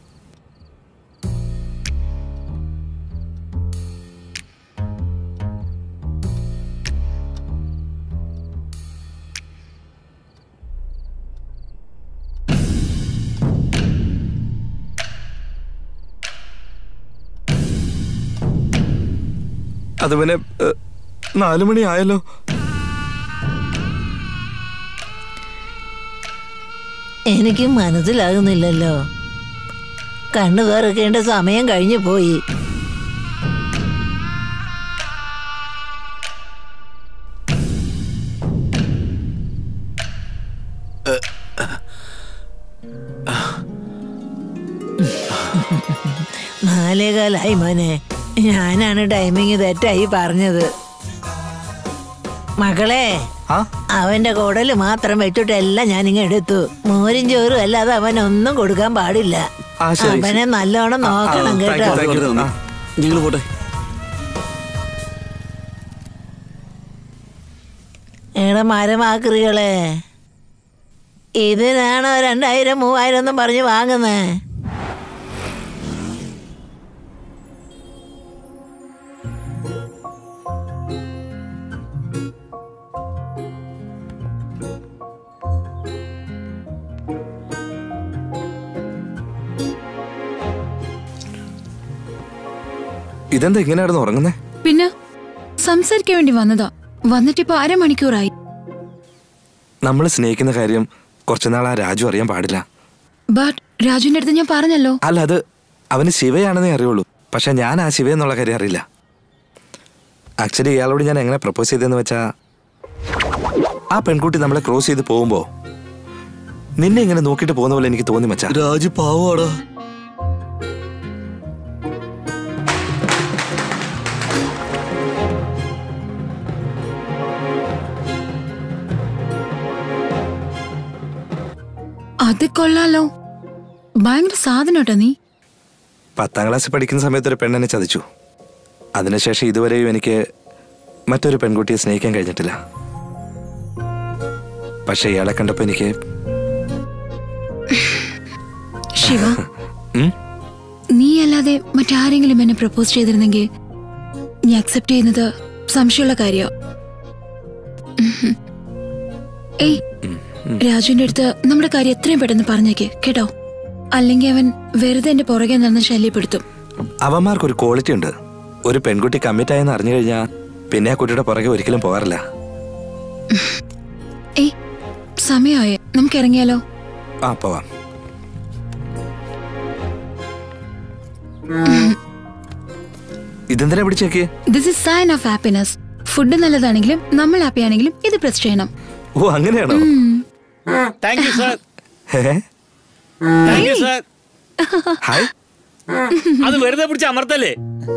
അത് പിന്നെ നാലു മണി ആയല്ലോ എനിക്ക് മനസ്സിലാകുന്നില്ലല്ലോ കണ്ണു തുറക്കേണ്ട സമയം കഴിഞ്ഞു പോയി നാലേകാലായി മോനെ ഞാനാണ് ടൈമിങ് തെറ്റായി പറഞ്ഞത് മകളെ അവന്റെ കുടല് മാത്രം വെച്ചിട്ടെല്ലാം ഞാനിങ്ങ് എടുത്തു മോരും ചോറും അല്ലാതെ അവൻ ഒന്നും കൊടുക്കാൻ പാടില്ല ആ, ശരി. അവനെ നല്ലോണം നോക്കണം കേട്ടോ ഞങ്ങൾ പോട്ടെ എടാ മരമാക്രികളെ ഇതിനാണോ രണ്ടായിരം മൂവായിരം ഒന്നും പറഞ്ഞ് വാങ്ങുന്നേ ഇതെന്താ ഇങ്ങനെയായിരുന്നു ഉറങ്ങുന്നേ പിന്നെ സംസാരിക്കാൻ വേണ്ടി വന്നതാ വന്നിട്ടിപ്പോ അരമണിക്കൂറായി നമ്മൾ സ്നേഹിക്കുന്ന കാര്യം കുറച്ചുനാൾ ആ രാജു അറിയാൻ പാടില്ല ബട്ട് രാജുവിന്റെ അടുത്ത് ഞാൻ പറഞ്ഞല്ലോ അല്ല അത് അവന് ശിവയാണെന്നേ അറിയുള്ളൂ പക്ഷെ ഞാൻ ആ ശിവ എന്നുള്ള കാര്യം അറിയില്ല ആക്ച്വലി ഇയാളോട് ഞാൻ എങ്ങനെ പ്രപ്പോസ് ചെയ്തെന്ന് വെച്ചാ ആ പെൺകുട്ടി നമ്മളെ ക്രോസ് ചെയ്ത് പോകുമ്പോ നിന്നെ ഇങ്ങനെ നോക്കിയിട്ട് പോകുന്ന പോലെ എനിക്ക് തോന്നി മച്ചാ രാജു പാവാടാ അത് കൊള്ളാലോ ഭയങ്കര സാധനം കേട്ടോ നീ പത്താം ക്ലാസ്സിൽ പഠിക്കുന്ന സമയത്ത് ഒരു പെണ്ണെന്നെ ചതിച്ചു അതിനുശേഷം ഇതുവരെയും എനിക്ക് മറ്റൊരു പെൺകുട്ടിയെ സ്നേഹിക്കാൻ കഴിഞ്ഞിട്ടില്ല പക്ഷെ ഇയാളെ കണ്ടപ്പോ എനിക്ക് ശിവ ഉം? നീ അല്ലാതെ മറ്റാരെങ്കിലും എന്നെ പ്രപ്പോസ് ചെയ്തിരുന്നെങ്കിൽ നീ അക്സെപ്റ്റ് ചെയ്യുന്നത് സംശയമുള്ള കാര്യോ ഏയ് രാജുവിന്റെ അടുത്ത് നമ്മുടെ കാര്യം എത്രയും പെട്ടെന്ന് പറഞ്ഞേക്ക് കേട്ടോ അല്ലെങ്കിൽ അവൻ വെറുതെ എന്റെ പുറകെ നടന്ന് ശല്യപ്പെടുത്തും അവന്മാർക്കൊരു ക്വാളിറ്റി ഉണ്ട് ഒരു പെൺകുട്ടി കമ്മിറ്റ് ആയെന്ന് അറിഞ്ഞു കഴിഞ്ഞാൽ പിന്നെ ആ കുട്ടിയുടെ പുറകെ ഒരിക്കലും പോകാറില്ല ഏയ് സമയമായേ നമുക്ക് ഇറങ്ങിയാലോ ആ പോവാം ഇതെന്തിനാ പിടിച്ചേക്ക് this is sign of happiness food നല്ലതാണെങ്കിലും നമ്മൾ ഹാപ്പി ആണെങ്കിലും ഇത് പ്രസ് ചെയ്യണം ഓ അങ്ങനെയാണോ താങ്ക് യു സാർ ഹേ? താങ്ക് യു സാർ ഹായ് അത് വെറുതെ പിടിച്ച് അമർത്തല്ലേ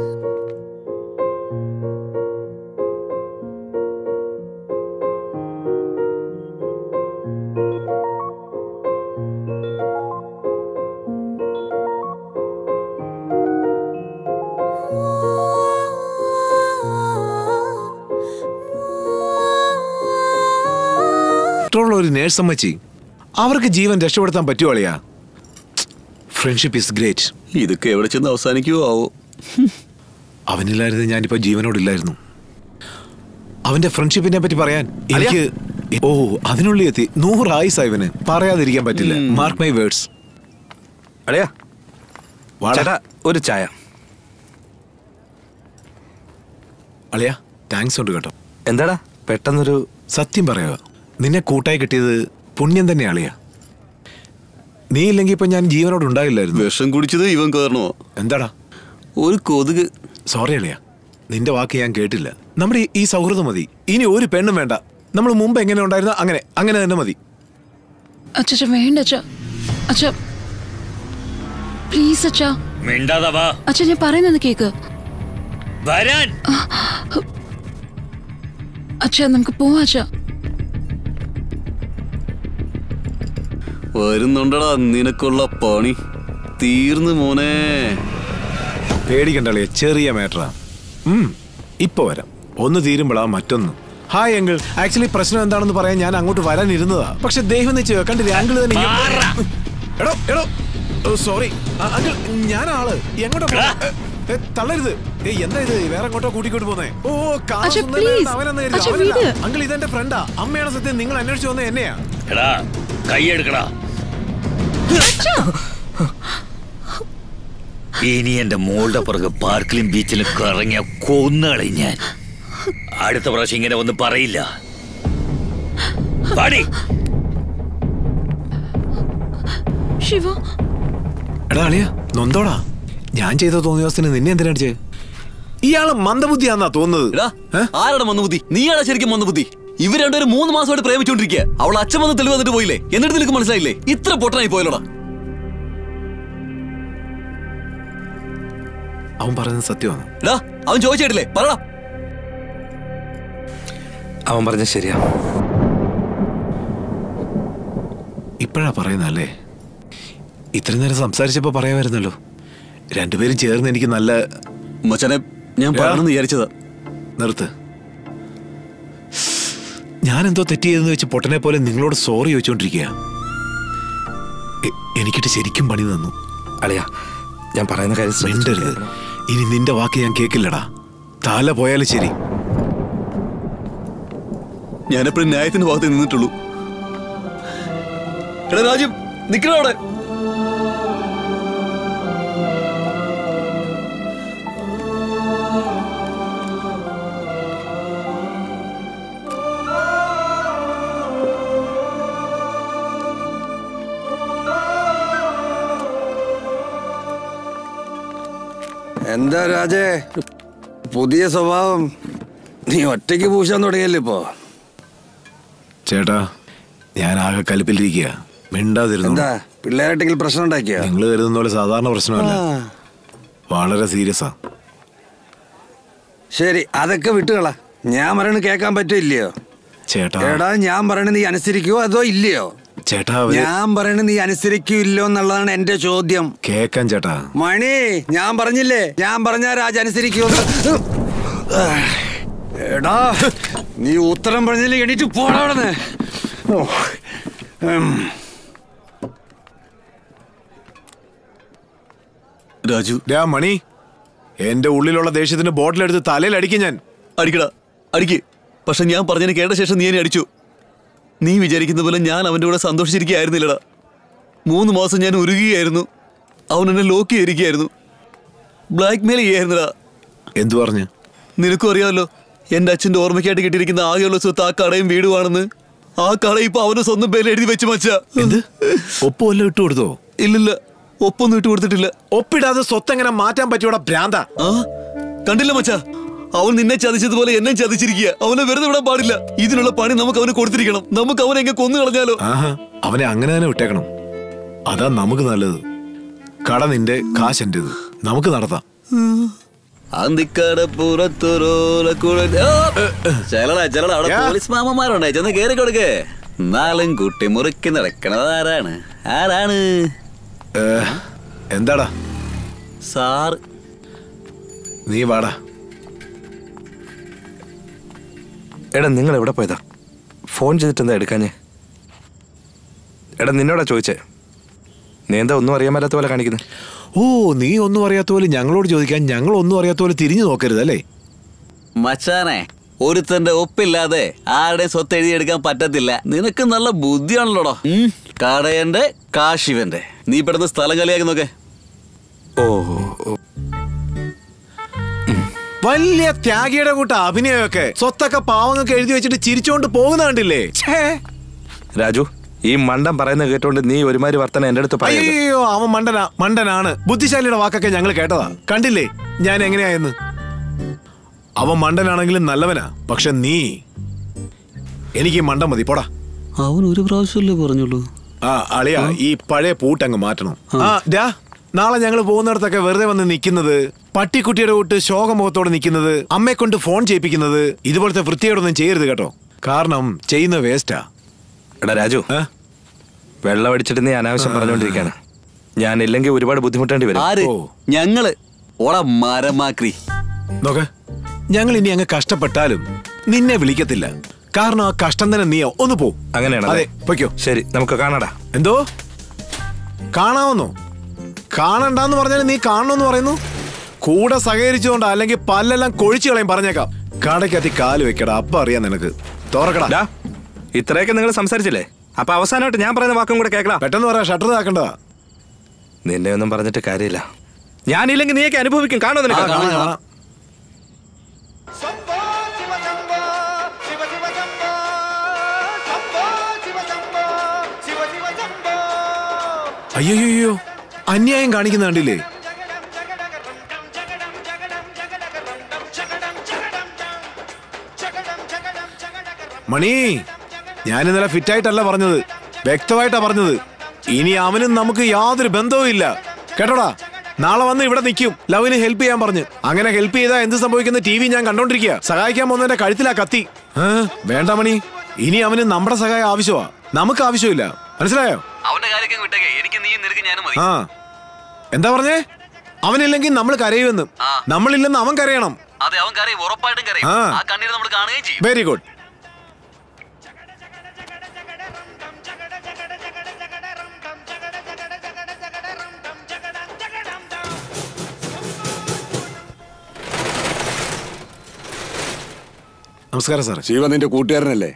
ഡോക്ടറുള്ള ഒരു നേഴ്സ് അമ്മച്ചി അവർക്ക് ജീവൻ രക്ഷപ്പെടുത്താൻ പറ്റുമോ അളിയാ ഫ്രണ്ട്ഷിപ്പ് ഇസ് ഗ്രേറ്റ് ഇതൊക്കെ എവിടെ ചെന്ന് അവസാനിക്കുവോ ആവോ അവനില്ലായിരുന്നു ഞാനിപ്പോ ജീവനോടില്ലായിരുന്നു അവന്റെ ഫ്രണ്ട്ഷിപ്പിനെ പറ്റി പറയാൻ എനിക്ക് ഓ അതിനുള്ളിൽ എത്തി നൂറ് ആയുസ് ഇവന് പറയാതിരിക്കാൻ പറ്റില്ല മാർക്ക് മൈ വേർഡ്സ് അളിയാ ചേട്ടാ ഒരു ചായ അളിയ താങ്ക്സ് ഉണ്ട് കേട്ടോ എന്താടാ പെട്ടെന്നൊരു സത്യം പറയുക നിന്നെ കൂട്ടായി കിട്ടിയത് പുണ്യം തന്നെ അളിയ നീ ഇല്ലെങ്കിൽ ഇപ്പൊ ഞാൻ ജീവനോട് ഉണ്ടാകില്ലായിരുന്നു വിഷം കുടിച്ചത് ഇവൻ കാരണമോ എന്താടാ ഒരു കൊതുക് സോറി അളിയ നിന്റെ വാക്ക് ഞാൻ കേട്ടില്ല നമ്മുടെ ഈ- ഈ സൗഹൃദം മതി ഇനി ഒരു പെണ്ണും വേണ്ട നമ്മൾ മുമ്പ് എങ്ങനെ ഉണ്ടായിരുന്ന അങ്ങനെ അങ്ങനെ തന്നെ മതി അച്ഛ വേണ്ട അച്ഛ അച്ഛ പ്ലീസ് അച്ഛ മിണ്ടാതെ വാ അച്ഛ ഞാൻ പറയുന്നത് കേക്ക് വരാൻ അച്ഛ നമുക്ക് പോവാ അച്ഛ വരുന്നുണ്ടടാ നിനക്കുള്ള പണി തീർന്നു മോനെ പേടിക്കണ്ട അളിയ ചെറിയ മാറ്ററാ ഉം ഇപ്പൊ വരാം ഒന്ന് തീരുമ്പോഴാ മറ്റൊന്ന് ഹായ് അങ്കിൾ ആക്ച്വലി പ്രശ്നം എന്താണെന്ന് പറയാൻ ഞാൻ അങ്ങോട്ട് വരാനിരുന്നതാ പക്ഷെ ദൈവം വെച്ച് കണ്ടില്ല അങ്കിൾ തന്നെ ഇങ്ങ- എടോ എടോ സോറി അങ്കിൾ ഞാൻ ആള് എങ്ങോട്ടാ പോണെ? ഏ, ഏ, തള്ളരുത് ഏ എന്താ ഇത് വേറെ എങ്ങോട്ടോ കൂട്ടിക്കൊണ്ട് പോന്നേ ഓ കാണാൻ അച്ഛാ, സുന്ദരനായിരുന്ന please. അവനെന്ന് കരുതി. അച്ഛാ, അവനല്ല. വിട്. അങ്കിൾ ഇതെന്റെ ഫ്രണ്ടാ അമ്മയാണ് സത്യം നിങ്ങൾ അന്വേഷിച്ചു വന്ന എന്നെയാ എടാ കൈയെടുക്കടാ ഇനി എന്റെ മോളുടെ പുറകെ പാർക്കിലും ബീച്ചിലും കറങ്ങിയ കൊന്നുകളി ഞാൻ അടുത്ത പ്രാവശ്യം ഇങ്ങനെ ഒന്നും പറയില്ല പാടി ശിവ എടാ അളിയ നൊന്തോടാ ഞാൻ ചെയ്ത തോന്നിയ ദിവസത്തിന് നിന്നെ എന്തിനാ അടിച്ചേ ഇയാള് മന്ദബുദ്ധിയാന്നാ തോന്നുന്നത് എടാ ആരുടെ മന്ദബുദ്ധി നീയാടാ ശരിക്കും മന്ദബുദ്ധി ഇവർ രണ്ടുപേരും മൂന്ന് മാസമായിട്ട് പ്രേമിച്ചോണ്ടിരിക്കുക അവൾ അച്ഛൻ വന്ന് തെളിവ് വന്നിട്ട് പോയില്ലേ എന്നിട്ട് നിനക്ക് മനസ്സിലായില്ലേ ഇത്ര പൊട്ടനായി പോയല്ലോടാ അവൻ പറയുന്നത് സത്യമാണ് എടാ അവൻ ചോദിച്ചിട്ടില്ലേ പറടാ അവൻ പറഞ്ഞ ശരിയാ ഇപ്പോഴാ പറയുന്നല്ലേ ഇത്രയും നേരം സംസാരിച്ചപ്പോ പറയാമായിരുന്നല്ലോ രണ്ടുപേരും ചേർന്ന് എനിക്ക് നല്ല മച്ചനെ ഞാൻ പറയണമെന്ന് വിചാരിച്ചതാ നിർത്ത് ഞാൻ എന്തോ തെറ്റ് ചെയ്തെന്ന് വെച്ച് പൊട്ടനെ പോലെ നിങ്ങളോട് സോറി ചോദിച്ചോണ്ടിരിക്കുക എനിക്കിട്ട് ശരിക്കും പണി തന്നു അളിയ ഞാൻ പറയുന്ന കാര്യം ശ്രദ്ധിച്ച് മിണ്ടരുത് ഇനി നിന്റെ വാക്ക് ഞാൻ കേക്കില്ലടാ തല പോയാലും ശരി ഞാനെപ്പോഴും ന്യായത്തിന്റെ ഭാഗത്ത് നിന്നിട്ടുള്ളൂ എടാ രാജ്യം നിക്കണ അവിടെ എന്താ രാജേ പുതിയ സ്വഭാവം നീ ഒറ്റയ്ക്ക് പൂശാൻ തുടങ്ങിയല്ലേ ഇപ്പോ ചേട്ടാ ഞാൻ ആകെ കലിപ്പിലിരിക്കുക മിണ്ടാതിരുന്നു എന്താ പിള്ളേരായിട്ടെങ്കിലും പ്രശ്നം ഉണ്ടാക്കിയോ നിങ്ങൾ കരുതുന്ന പോലെ സാധാരണ പ്രശ്നമല്ല വളരെ സീരിയസാ ശരി അതൊക്കെ വിട്ടുകള ഞാൻ പറയണത് കേൾക്കാൻ പറ്റില്ലയോ ചേട്ടാ എടാ ഞാൻ പറയണത് നീ അനുസരിക്കുവോ അതോ ഇല്ലയോ ചേട്ടാ അവര് ഞാൻ പറയണത് നീ അനുസരിക്കൂല്ലോ എന്നുള്ളതാണ് എന്റെ ചോദ്യം കേക്കാൻ ചേട്ടാ മണി ഞാൻ പറഞ്ഞില്ലേ ഞാൻ പറഞ്ഞ രാജ അനുസരിക്കുമോ എടാ നീ ഉത്തരം പറഞ്ഞില്ലേ എണീറ്റ് പോടാ അവിടുന്ന്. ഓ ഉം. രാജു ഡാ മണി എന്റെ ഉള്ളിലുള്ള ദേഷ്യത്തിന്റെ ബോട്ടിലെടുത്ത് തലയിൽ അടിക്കും ഞാൻ അടിക്കടാ അടിക്ക് പക്ഷെ ഞാൻ പറഞ്ഞതിന് കേട്ട ശേഷം നീ എന്നെ അടിച്ചു നീ വിചാരിക്കുന്ന പോലെ ഞാൻ അവന്റെ കൂടെ സന്തോഷിച്ചിരിക്കുകയായിരുന്നില്ലടാ മൂന്ന് മാസം ഞാൻ ഉരുകുകയായിരുന്നു അവൻ എന്നെ ലോക്ക് ചെയ്തിരിക്കുകയായിരുന്നു ബ്ലാക്ക് മെയിൽ ചെയ്യായിരുന്നടാ എന്തു പറഞ്ഞു നിനക്കും അറിയാമല്ലോ എന്റെ അച്ഛന്റെ ഓർമ്മയ്ക്കായിട്ട് കിട്ടിയിരിക്കുന്ന ആകെയുള്ള സ്വത്ത് ആ കടയും വീടുമാണെന്ന് ആ കട ഇപ്പൊ അവന് സ്വന്തം പേര് എഴുതി വെച്ച് മച്ച എന്ത് ഒപ്പ് വല്ലതും ഇട്ട് കൊടുത്തോ ഇല്ലില്ല ഒപ്പൊന്നും ഇട്ട് കൊടുത്തിട്ടില്ല ഒപ്പിടാതെ സ്വത്ത് എങ്ങനെ മാറ്റാൻ പറ്റിയോടാ ഭ്രാന്ത ആ കണ്ടില്ല മച്ച അവൻ നിന്നെ ചതിച്ചതുപോലെ എന്നെ ചതിച്ചിരിക്കുക അവനെ വെറുതെ വിടാൻ പാടില്ല ഇതിനുള്ള പണി നമുക്ക് അവന് കൊടുത്തിരിക്കണം നമുക്ക് അവനെ എങ്ങനെ കൊന്നു കളഞ്ഞാലോ ആഹാ അവനെ അങ്ങനെ തന്നെ വിട്ടേക്കണം അതാ നമുക്ക് നല്ലത് കട നിന്റെ കാശ് എന്റേത് നമുക്ക് നടത്താം അന്തിക്കട ചെലടാ ചെലടാ അവിടെ പോലീസ് മാമന്മാരുണ്ടേ ചെന്ന് കേറി കൊടുക്കേ നാലും കുട്ടി മുറുക്കി നടക്കണത് ആരാണ് ആരാണ് ഏ, എന്താടാ സാർ നീ വാടാ എടാ നിങ്ങൾ എവിടെ പോയതാ ഫോൺ ചെയ്തിട്ട് എന്താ എടുക്കാഞ്ഞേ എടാ നിന്നോടാ ചോദിച്ചേ നീ എന്താ ഒന്നും അറിയാൻ മേലാത്ത പോലെ കാണിക്കുന്നത് ഓ നീ ഒന്നും അറിയാത്ത പോലെ ഞങ്ങളോട് ചോദിക്കാൻ ഞങ്ങൾ ഒന്നും അറിയാത്ത പോലെ തിരിഞ്ഞു നോക്കരുത് അല്ലേ മച്ചാനെ ഒരുത്തന്റെ ഒപ്പില്ലാതെ ആരുടെയും സ്വത്ത് എഴുതിയെടുക്കാൻ പറ്റത്തില്ല നിനക്ക് നല്ല ബുദ്ധിയാണല്ലോടോ ഉം. കടയന്റെ കാശിവന്റെ നീ പെടുന്ന സ്ഥലം കളിയാക്കി നോക്കേ ഓ ഓ. വലിയ ത്യാഗിയുടെ കൂട്ട അഭിനയമൊക്കെ സ്വത്തൊക്കെ പാവങ്ങൾക്ക് എഴുതി വെച്ചിട്ട് ചിരിച്ചോണ്ട് പോകുന്ന കണ്ടില്ലേ ഛേ. രാജു ഈ മണ്ടം പറയുന്നത് കേട്ടോണ്ട് നീ ഒരുമാതിരി വർത്തന എന്റെ അടുത്ത് പറയരുത് അയ്യോ അവൻ മണ്ടനാ മണ്ടനാണ് ബുദ്ധിശാലിയുടെ വാക്കൊക്കെ ഞങ്ങൾ കേട്ടതാ കണ്ടില്ലേ ഞാൻ എങ്ങനെയായെന്ന് അവൻ മണ്ടനാണെങ്കിലും നല്ലവനാ പക്ഷെ നീ എനിക്ക് ഈ മണ്ടം മതി പോടാ അവൻ ഒരു പ്രാവശ്യമല്ലേ പറഞ്ഞുള്ളൂ ആ അളിയ ഈ പഴയ പൂട്ടങ്ങ് മാറ്റണം ആ ഡാ നാളെ ഞങ്ങൾ പോകുന്നിടത്തൊക്കെ വെറുതെ വന്ന് നിൽക്കുന്നത് പട്ടിക്കുട്ടിയുടെ കൂട്ട് ശോകമുഖത്തോടെ നിൽക്കുന്നത് അമ്മയെ കൊണ്ട് ഫോൺ ചെയ്യിപ്പിക്കുന്നത് ഇതുപോലത്തെ വൃത്തിയോടൊന്നും ചെയ്യരുത് കേട്ടോ കാരണം ചെയ്യുന്ന വേസ്റ്റാ എടാ രാജു വെള്ളം അടിച്ചിട്ട് നീ അനാവശ്യം പറഞ്ഞുകൊണ്ടിരിക്കാണ് ഞാൻ ഇല്ലെങ്കിൽ ഒരുപാട് ബുദ്ധിമുട്ടേണ്ടി വരും ആര് ഞങ്ങള് ഓടാ മരമാക്രി നോക്ക് ഞങ്ങൾ ഇനി അങ്ങ് കഷ്ടപ്പെട്ടാലും നിന്നെ വിളിക്കത്തില്ല കാരണം ആ കഷ്ടം തന്നെ നീയോ ഒന്ന് പോ അങ്ങനെയാണ് അതെ പൊയ്ക്കോ ശരി നമുക്ക് കാണാടാ എന്തോ കാണാമെന്നോ കാണണ്ടെന്ന് പറഞ്ഞാൽ നീ കാണണമെന്ന് പറയുന്നു കൂടെ സഹകരിച്ചുകൊണ്ട് അല്ലെങ്കിൽ പല്ലെല്ലാം കൊഴിച്ചു കളയും പറഞ്ഞേക്കാം കടയ്ക്കത്തി കാല് വെക്കടാ അപ്പ അറിയാം നിനക്ക് തുറക്കടാ ഇത്രയൊക്കെ നിങ്ങൾ സംസാരിച്ചില്ലേ അപ്പൊ അവസാനമായിട്ട് ഞാൻ പറയുന്ന വാക്കും കൂടെ കേൾക്കണം പെട്ടെന്ന് പറയാ ഷട്ടർ ആക്കണ്ടതാ നിന്നെ ഒന്നും പറഞ്ഞിട്ട് കാര്യമില്ല ഞാനില്ലെങ്കിൽ നീയൊക്കെ അനുഭവിക്കും കാണോ നിനക്ക് ആ, കാണാം, കാണാം. അയ്യോ അന്യായം കാണിക്കുന്ന കണ്ടില്ലേ മണി ഞാൻ ഇന്നലെ ഫിറ്റായിട്ടല്ല പറഞ്ഞത് വ്യക്തമായിട്ടാ പറഞ്ഞത് ഇനി അവനും നമുക്ക് യാതൊരു ബന്ധവും ഇല്ല കേട്ടോടാ നാളെ വന്ന് ഇവിടെ നിൽക്കും ലവിന് ഹെൽപ്പ് ചെയ്യാൻ പറഞ്ഞു അങ്ങനെ ഹെൽപ്പ് ചെയ്താൽ എന്ത് സംഭവിക്കുന്ന ടി വി ഞാൻ കണ്ടോണ്ടിരിക്കുക സഹായിക്കാൻ പോകുന്നതിന്റെ കഴുത്തിലാ കത്തി ഏ? വേണ്ട മണി ഇനി അവന് നമ്മുടെ സഹായം ആവശ്യമാ നമുക്ക് ആവശ്യമില്ല മനസ്സിലായോ അവന്റെ കാര്യം വിട്ടേക്കെ എനിക്ക് നീ നിനക്ക് ഞാനും മതി ആ എന്താ പറഞ്ഞേ അവനില്ലെങ്കിൽ നമ്മൾ കരയുമെന്ന് നമ്മളില്ലെന്ന് അവൻ കരയണം അതെ അവൻ കരയും ഉറപ്പായിട്ടും കരയും ആ. ആ കണ്ണീര് നമ്മൾ കാണുകയും ചെയ്യും വെരി ഗുഡ് നമസ്കാരം സാർ ശിവ നിന്റെ കൂട്ടുകാരനല്ലേ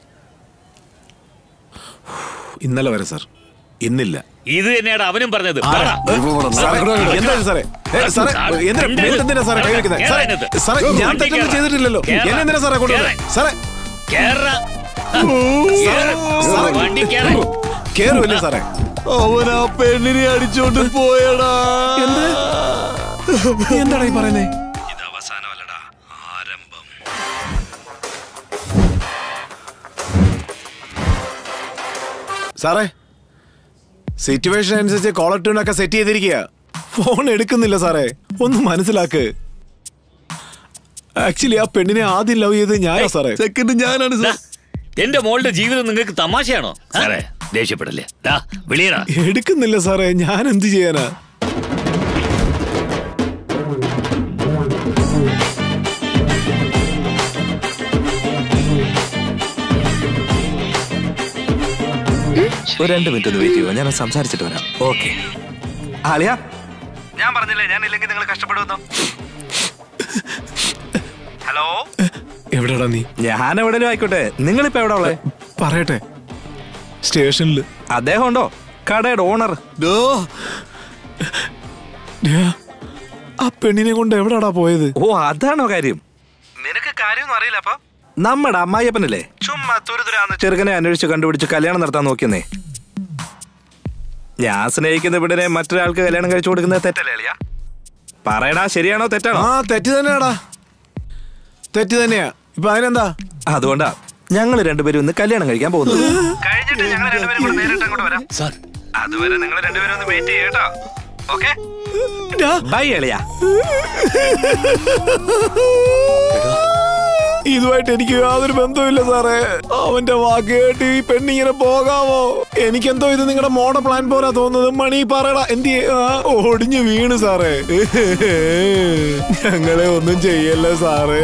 ഇന്നലെ വരെ സാർ ഇന്നില്ല ഇത് തന്നെയാണ് അവനും പറഞ്ഞത് ആ, പറടാ. സാറേ, എന്താ ഇത് സാറേ ഏ, സാറേ എന്തിനാ മേത്ത് എന്തിനാ സാറേ കൈ വെക്കുന്നത് സാറേ സാറേ ഞാൻ തെറ്റൊന്നും ചെയ്തിട്ടില്ലല്ലോ എന്നെ എന്തിനാ സാറേ കൊണ്ടുവന്നത് സാറേ കേറ സാറേ, സാറേ, വണ്ടി കേറ കേറുമല്ലേ സാറേ അവൻ ആ പെണ്ണിനെ അടിച്ചോണ്ട് പോയടാ എന്ത് എന്താടാ ഈ പറയുന്നേ സാറേ സിറ്റുവേഷൻ അനുസരിച്ച് കോളർ ട്യൂൺ ഒക്കെ സെറ്റ് ചെയ്തിരിക്കുക ഫോൺ എടുക്കുന്നില്ല സാറേ ഒന്ന് മനസ്സിലാക്ക് ആക്ച്വലി ആ പെണ്ണിനെ ആദ്യം ലവ് ചെയ്ത് ഞാനാ സാറേ സെക്കൻഡ് ഞാനാണ് ദാ, എന്റെ മോളുടെ ജീവിതം നിങ്ങൾക്ക് തമാശയാണോ സാറേ ദേഷ്യപ്പെടല്ലേ ദാ, വിളിയടാ എടുക്കുന്നില്ല സാറേ ഞാൻ എന്ത് ചെയ്യാനാ ഒരു രണ്ട് മിനിറ്റ് ഒന്ന് വെയിറ്റ് ചെയ്യുമോ ഞാൻ സംസാരിച്ചിട്ട് വരാം ഓക്കെ ആളിയ ഞാൻ പറഞ്ഞില്ലേ ഞാൻ ഇല്ലെങ്കിൽ നിങ്ങൾ കഷ്ടപ്പെടുമെന്നോ ഹലോ എവിടെടാ നീ ഞാൻ എവിടെയും ആയിക്കോട്ടെ നിങ്ങളിപ്പോ എവിടെ ഉള്ളേ പറയട്ടെ സ്റ്റേഷനിൽ അദ്ദേഹം ഉണ്ടോ കടയുടെ ഓണർ ആ പെണ്ണിനെ കൊണ്ട് എവിടാടാ പോയത് ഓ അതാണോ കാര്യം നിനക്ക് കാര്യമൊന്നും അറിയില്ല അപ്പൊ നമ്മുടെ അമ്മായിയപ്പനല്ലേ ചുമ്മാ തുരുതുരാന്ന് ചെറുക്കനെ അന്വേഷിച്ച് കണ്ടുപിടിച്ച് കല്യാണം നടത്താൻ നോക്കിയെന്നേ ഞാൻ സ്നേഹിക്കുന്ന പെണ്ണിനെ മറ്റൊരാൾക്ക് കല്യാണം കഴിച്ചു കൊടുക്കുന്നത് തെറ്റല്ലേ അളിയാ പറയടാ ശരിയാണോ തെറ്റാണോ ആ തെറ്റ് തന്നെയാടാ തെറ്റ് തന്നെയാ ഇപ്പൊ അതിനെന്താ അതുകൊണ്ടാ ഞങ്ങൾ രണ്ടുപേരും ഇന്ന് കല്യാണം കഴിക്കാൻ പോകുന്നു കഴിഞ്ഞിട്ട് ഞങ്ങൾ രണ്ടുപേരും കൂടെ നേരിട്ട് അങ്ങോട്ട് വരാം അതുവരെ നിങ്ങൾ രണ്ടുപേരും ഒന്ന് വെയിറ്റ് ചെയ്യട്ടോ ഓക്കെ ബൈ എളിയാ ഇതുമായിട്ട് എനിക്ക് യാതൊരു ബന്ധവുമില്ല സാറേ അവന്റെ വാക്ക് കേട്ട് ഈ പെണ്ണിങ്ങനെ പോകാമോ എനിക്കെന്തോ ഇത് നിങ്ങളുടെ മോഡ പ്ലാൻ പോരാ തോന്നുന്നത് മണി പറയടാ എന്ത് ചെയ്യ- ആ, ഒടിഞ്ഞു വീണ് സാറേ ഞങ്ങളെ ഒന്നും ചെയ്യല്ല സാറേ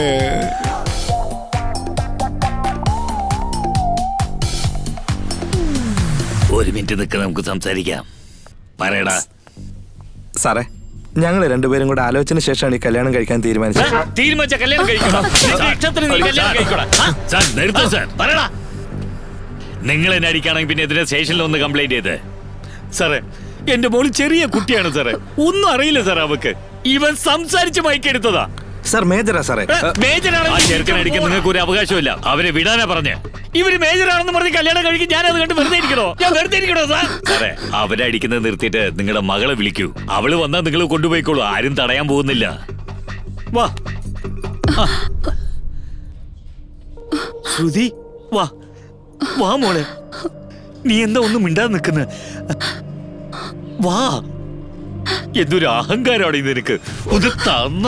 ഒരു മിനിറ്റ് നിൽക്ക് നമുക്ക് സംസാരിക്കാം പറയടാ സാറേ ഞങ്ങൾ രണ്ടുപേരും കൂടെ ആലോചന ശേഷമാണ് ഈ കല്യാണം കഴിക്കാൻ തീരുമാനിച്ചത് തീരുമാനിച്ച കല്യാണം കഴിക്കണം ഇഷ്ടത്തിന് നീ കല്യാണം കഴിക്കണം സാർ നിർത്തോ സാർ പറയടാ നിങ്ങൾ എന്നെ അടിക്കുകയാണെങ്കിൽ പിന്നെ ഇതിനെ സ്റ്റേഷനിൽ ഒന്ന് കംപ്ലൈന്റ് ചെയ്ത് സാറേ എന്റെ മോള് ചെറിയ കുട്ടിയാണ് സാറേ ഒന്നും അറിയില്ല സാർ അവക്ക് ഇവൻ സംസാരിച്ച് മയക്കെടുത്തതാ സാർ മേജറാ സാറേ ആ ചെറുക്കനടിക്കാൻ നിങ്ങൾക്ക് ഒരു അവകാശമില്ല അവരെ വിടാനാ പറഞ്ഞ് ഇവര് മേജറാണെന്ന് പറഞ്ഞ് കല്യാണം കഴിക്കും ഞാൻ അത് കണ്ട് വെറുതെ ഇരിക്കണോ ഞാൻ വെറുതെ ഇരിക്കണോ സാർ സാറേ അവരെ അടിക്കുന്നത് നിർത്തിയിട്ട് നിങ്ങളുടെ മകളെ വിളിക്കൂ അവള് വന്നാൽ നിങ്ങൾ കൊണ്ടുപോയിക്കോളൂ ആരും തടയാൻ പോകുന്നില്ല വാ ആ. ശ്രുതി വാ വാ മോളെ നീ എന്താ ഒന്നും മിണ്ടാതെ നിൽക്കുന്ന വാ എന്തൊരു അഹങ്കാരമാണ് ഇത് നിനക്ക് ഒന്ന് തന്ന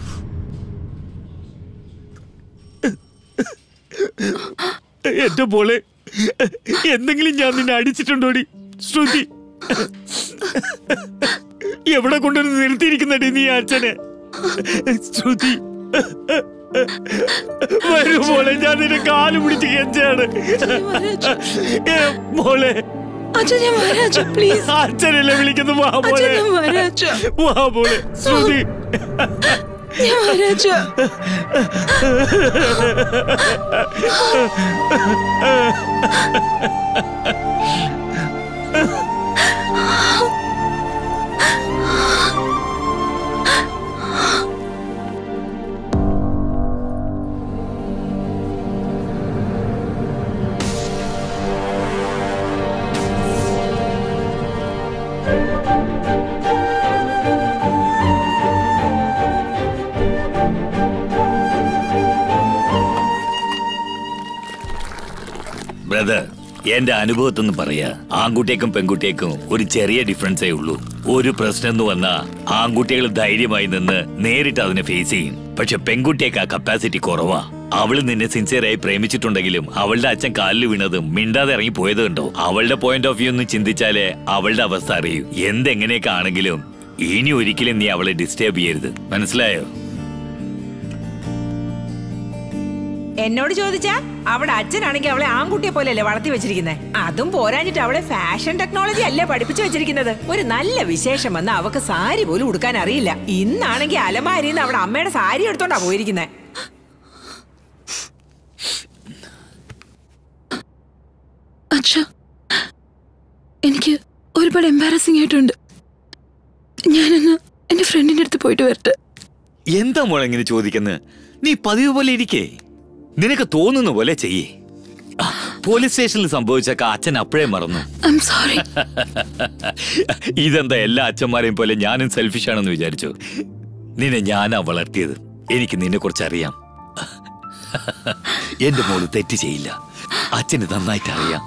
എന്റെ പോലെ എന്തെങ്കിലും ഞാൻ നിന്നെ അടിച്ചിട്ടുണ്ടോടി ശ്രുതി എവിടെ കൊണ്ടുവന്ന് നിർത്തിയിരിക്കുന്നടി നീ അച്ഛനെ ശ്രുതി വരൂ മോളെ ഞാൻ നിന്നെ കാല് പിടിച്ച് കെഞ്ചാണ് ഏ, മോളെ അച്ഛൻ ഞാൻ വരാം അച്ഛൻ പ്ലീസ് അച്ഛനല്ലേ വിളിക്കുന്നു വാ അച്ഛൻ മോളെ ഞാൻ വരാം അച്ഛൻ വാ മോളെ ശ്രുതി ഞാൻ വരാം അച്ഛൻ ബ്രദർ എന്റെ അനുഭവത്തൊന്നും പറയാ ആൺകുട്ടിയേക്കും പെൺകുട്ടിയേക്കും ഒരു ചെറിയ ഡിഫറൻസേ ഉള്ളൂ ഒരു പ്രശ്നം എന്ന് വന്നാ ആൺകുട്ടികൾ ധൈര്യമായി നിന്ന് നേരിട്ട് അതിനെ ഫേസ് ചെയ്യും പക്ഷെ പെൺകുട്ടിയേക്ക് ആ കപ്പാസിറ്റി കുറവാ അവള് നിന്നെ സിൻസിയറായി പ്രേമിച്ചിട്ടുണ്ടെങ്കിലും അവളുടെ അച്ഛൻ കാലിൽ വീണതും മിണ്ടാതെ ഇറങ്ങി പോയത് കണ്ടോ അവളുടെ പോയിന്റ് ഓഫ് വ്യൂ ഒന്ന് ചിന്തിച്ചാലേ അവളുടെ അവസ്ഥ അറിയൂ എന്തെങ്ങനെയൊക്കെ ആണെങ്കിലും ഇനി ഒരിക്കലും നീ അവളെ ഡിസ്റ്റർബ് ചെയ്യരുത് മനസ്സിലായോ എന്നോട് ചോദിച്ചാ അവിടെ അച്ഛനാണെങ്കിൽ അവളെ ആൺകുട്ടിയെ പോലെയല്ലേ വളർത്തി വെച്ചിരിക്കുന്നത് അതും പോരാഞ്ഞിട്ട് അവളെ ഫാഷൻ ടെക്നോളജി അല്ലേ പഠിപ്പിച്ചു വെച്ചിരിക്കുന്നത് ഒരു നല്ല വിശേഷം വന്ന് അവക്ക് സാരി പോലും ഉടുക്കാൻ അറിയില്ല ഇന്നാണെങ്കിൽ അലമാരിന്ന് അവിടെ അമ്മയുടെ സാരി എടുത്തോണ്ടാ പോയിരിക്കുന്നത് അച്ഛ എനിക്ക് ഒരുപാട് എംബാരസിംഗ് ആയിട്ടുണ്ട് ഞാനൊന്ന് എന്റെ ഫ്രണ്ടിന്റെ അടുത്ത് പോയിട്ട് വരട്ടെ എന്താ മോളെ ഇങ്ങനെ ചോദിക്കുന്നത് നീ പതിവ് പോലെ ഇരിക്കേ നിനക്ക് തോന്നുന്ന പോലെ ചെയ്യേ ആ, പോലീസ് സ്റ്റേഷനിൽ സംഭവിച്ചൊക്കെ അച്ഛൻ അപ്പോഴേ മറന്നു ഐ എം സോറി ഇതെന്താ എല്ലാ അച്ഛന്മാരെയും പോലെ ഞാനും സെൽഫിഷ് ആണെന്ന് വിചാരിച്ചു നിന്നെ ഞാനാ വളർത്തിയത് എനിക്ക് നിന്നെ കുറിച്ച് അറിയാം എന്റെ മോള് തെറ്റ് ചെയ്യില്ല അച്ഛന് നന്നായിട്ട് അറിയാം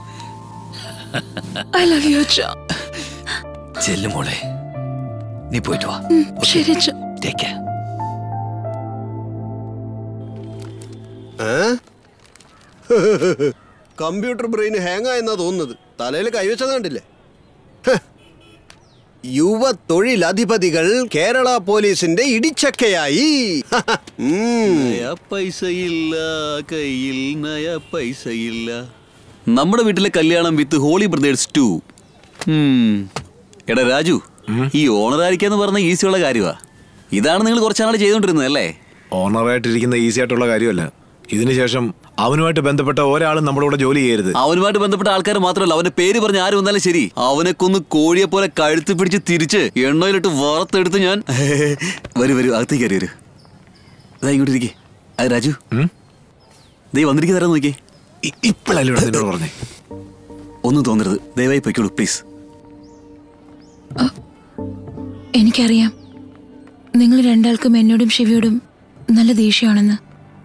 ഐ ലവ് യു അച്ഛ ചെല്ലു മോളെ നീ പോയിട്ട് വാ ശരി അച്ഛ Take care. Computer brain hang ആയെന്നാ തോന്നുന്നത് തലയിൽ കൈവച്ചത് കണ്ടില്ലേ ഹ്. യുവ തൊഴിലധിപതികൾ കേരള പോലീസിന്റെ ഇടിച്ചക്കയായി ഉം. പൈസയില്ല കയ്യിൽ നയ പൈസയില്ല നമ്മുടെ വീട്ടിലെ കല്യാണം വിത്ത് ഹോളി ബ്രദേഴ്സ് ടു എടാ രാജു ഈ ഓണറായിരിക്കാന്ന് പറഞ്ഞ ഈസിയുള്ള കാര്യമാ ഇതാണ് നിങ്ങൾ കുറച്ചാൾ ചെയ്തോണ്ടിരുന്നത് അല്ലേ ഓണറായിട്ടിരിക്കുന്ന ഈസി ആയിട്ടുള്ള കാര്യമല്ല ഇതിനുശേഷം അവനുമായിട്ട് ബന്ധപ്പെട്ട ഒരാളും നമ്മുടെ കൂടെ ജോലി ചെയ്യരുത് അവനുമായിട്ട് ബന്ധപ്പെട്ട ആൾക്കാർ മാത്രമല്ല അവന്റെ പേര് പറഞ്ഞ് ആര് വന്നാലും ശരി അവനെ കൊന്ന് കോഴിയെ പോലെ കഴുത്ത് പിടിച്ച് തിരിച്ച് എണ്ണയിലിട്ട് വറുത്തെടുത്ത് ഞാൻ വരൂ വരൂ അകത്തേക്ക് കയറി വരൂ അതാ ഇങ്ങോട്ട് ഇരിക്കേ അത് രാജു ദൈ വന്നിരിക്കുന്നതാരാ നോക്കിയേ ഇപ്പോഴല്ലേ ഇവിടെ നിന്നോട് പറഞ്ഞേ ഒന്നും തോന്നരുത് ദയവായി പൊയ്ക്കോളൂ പ്ലീസ് എനിക്കറിയാം നിങ്ങൾ രണ്ടാൾക്കും എന്നോടും ശിവയോടും നല്ല ദേഷ്യമാണെന്ന്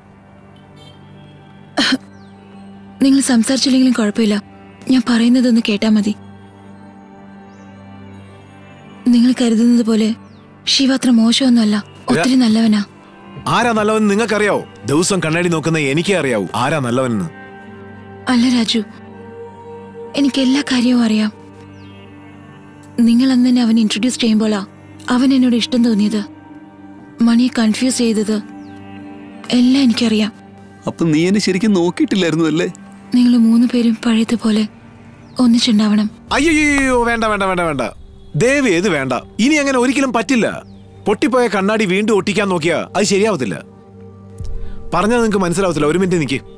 നിങ്ങൾ സംസാരിച്ചില്ലെങ്കിലും കുഴപ്പമില്ല ഞാൻ പറയുന്നതൊന്ന് കേട്ടാ മതി നിങ്ങൾ കരുതുന്നത് പോലെ ശിവ അത്ര മോശമൊന്നുമല്ല ഒത്തിരി നല്ലവനാ ആരാ നല്ലവൻ നിങ്ങൾക്കറിയാവോ ദിവസം കണ്ണാടി നോക്കുന്ന എനിക്കേ അറിയാവൂ ആരാ നല്ലവനെന്ന് അല്ല രാജു എനിക്ക് എല്ലാ കാര്യവും അറിയാം നിങ്ങൾ അന്ന് എന്നെ അവൻ ഇൻട്രൊഡ്യൂസ് ചെയ്യുമ്പോഴാ അവൻ എന്നോട് ഇഷ്ടം തോന്നിയത് മണിയെ കൺഫ്യൂസ് ചെയ്തത് എല്ലാം എനിക്കറിയാം അപ്പൊ നീ എന്നെ ശരിക്കും നോക്കിയിട്ടില്ലായിരുന്നു അല്ലേ നിങ്ങൾ മൂന്ന് പേരും പഴയതുപോലെ ഒന്നിച്ചുണ്ടാവണം അയ്യോ വേണ്ട വേണ്ട വേണ്ട വേണ്ട ദേവി ഏത് വേണ്ട ഇനി അങ്ങനെ ഒരിക്കലും പറ്റില്ല പൊട്ടിപ്പോയ കണ്ണാടി വീണ്ടും ഒട്ടിക്കാൻ നോക്കിയാ അത് ശരിയാവത്തില്ല പറഞ്ഞാൽ നിങ്ങൾക്ക് മനസ്സിലാവത്തില്ല ഒരു മിനിറ്റ് നിക്ക്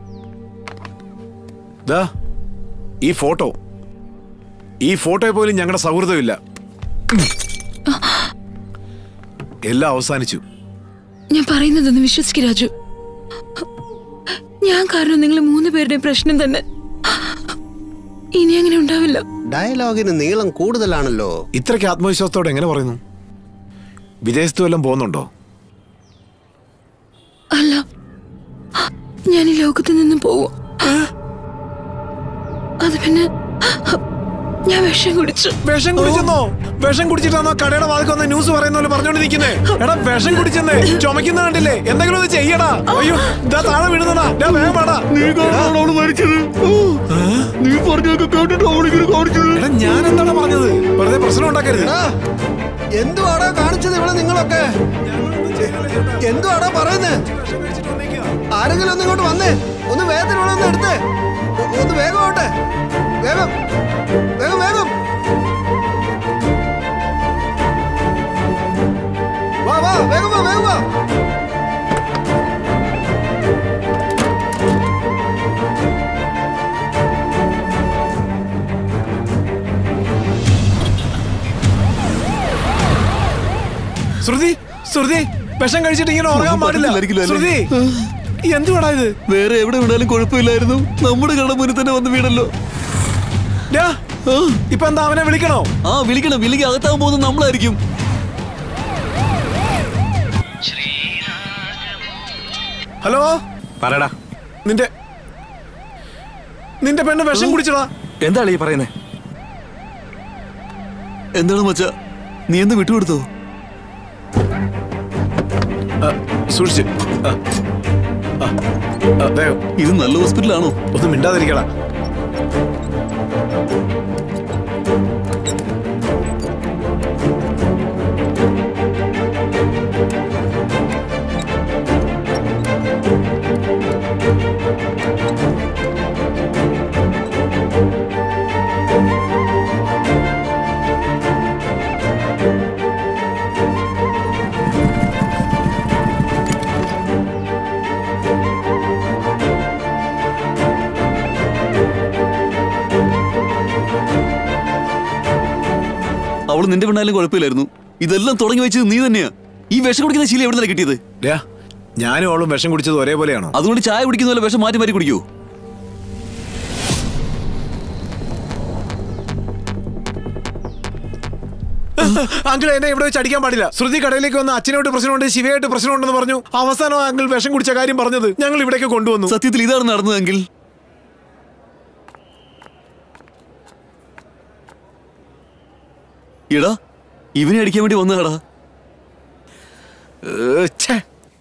ദാ ഈ ഫോട്ടോ ഈ ഫോട്ടോയെ പോലും ഞങ്ങളുടെ സൗഹൃദമില്ല എല്ലാം അവസാനിച്ചു ഞാൻ പറയുന്നതൊന്ന് വിശ്വസിക്ക് രാജു ഞാൻ കാരണം നിങ്ങൾ മൂന്ന് പേരുടെയും പ്രശ്നം തന്നെ ഇനി അങ്ങനെ ഉണ്ടാവില്ല ഡയലോഗിന് നീളം കൂടുതലാണല്ലോ ഇത്രയ്ക്ക് ആത്മവിശ്വാസത്തോടെ എങ്ങനെ പറയുന്നു വിദേശത്ത് വല്ലതും പോകുന്നുണ്ടോ അല്ല ഞാൻ ഈ ലോകത്ത് നിന്നും പോവും അത് പിന്നെ ഞാൻ വിഷം കുടിച്ചു വിഷം കുടിച്ചെന്നോ വിഷം കുടിച്ചിട്ടാണോ കടയുടെ വാതിൽ വന്ന ന്യൂസ് പറയുന്ന പോലെ പറഞ്ഞോണ്ട് നിൽക്കുന്നേ എടാ വിഷം കുടിച്ചെന്നേ ചുമക്കുന്ന കണ്ടില്ലേ എന്തെങ്കിലും ഒന്ന് ചെയ്യടാ അയ്യോ ഇതാ താഴെ വീഴുന്നടാ ഞാൻ വേഗം പാടാ നീ പറഞ്ഞൊക്കെ കേട്ടിട്ട് അവളിങ്ങനെ കാണിച്ചത് എടാ ഞാൻ എന്താണ് പറഞ്ഞത് വെറുതെ പ്രശ്നം ഉണ്ടാക്കരുത് എന്തുവാടാ കാണിച്ചത് ഇവിടെ നിങ്ങളൊക്കെ എന്തുവാടാ പറയുന്നത് ആരെങ്കിലും ഒന്ന് ഇങ്ങോട്ട് വന്നേ ഒന്ന് വേഗത്തിൽ ഇവിടെ ഒന്ന് എടുത്തേ ഒ- ഒന്ന് വേഗം ആവട്ടെ വേഗം വേഗം വേഗം വാ വാ വേഗം വാ വേഗം വാ ശ്രുതി ശ്രുതി വിഷം കഴിച്ചിട്ട് ഇങ്ങനെ ഉറങ്ങാൻ പാടില്ല ശ്രുതി എന്തുവാടാ ഇത് വേറെ എവിടെ വീണാലും കുഴപ്പമില്ലായിരുന്നു നമ്മുടെ കട മുന്നിൽ തന്നെ വന്ന് വീണല്ലോ ഡാ, ഇപ്പൊ എന്താ അവനെ വിളിക്കണോ ആ വിളിക്കണം വിളിക്ക് അകത്താൻ പോകുന്നത് നമ്മളായിരിക്കും ഹലോ പറയടാ നിന്റെ നിന്റെ പെണ്ണ് വിഷം കുടിച്ചടാ എന്താണ് ഈ പറയുന്നേ എന്താണ് മച്ച നീ എന്ത് വിട്ടുകൊടുത്തോ സൂക്ഷിച്ച് ആ. ആ. ആ, വേഗം. ഇത് നല്ല ഹോസ്പിറ്റലാണോ ഒന്നും മിണ്ടാതിരിക്കടാ അവള് നിന്റെ പെണ്ണാലും കുഴപ്പമില്ലായിരുന്നു ഇതെല്ലാം തുടങ്ങി വെച്ചത് നീ തന്നെയാ ഈ വിഷം കുടിക്കുന്ന ശീലം എവിടെ നിന്ന് കിട്ടിയത് ഡാ, ഞാനും അവളും വിഷം കുടിച്ചത് ഒരേപോലെയാണോ അതുകൊണ്ട് ചായ കുടിക്കുന്ന പോലെ വിഷം മാറ്റി മാറ്റി കുടിക്കൂ അങ്കിൾ എന്നെ ഇവിടെ വെച്ച് അടിക്കാൻ പാടില്ല ശ്രുതി കടയിലേക്ക് വന്ന അച്ഛനോട്ട് പ്രശ്നമുണ്ട് ശിവയായിട്ട് പ്രശ്നമുണ്ടെന്ന് പറഞ്ഞു അവസാനം അങ്കിൾ വിഷം കുടിച്ച കാര്യം പറഞ്ഞത് ഞങ്ങൾ ഇവിടേക്ക് കൊണ്ടുവന്നു സത്യത്തിൽ ഇതാണ് നടന്നതെങ്കിൽ എടാ ഇവനെ അടിക്കാൻ വേണ്ടി വന്നതാടാ ഏ, ഛേ.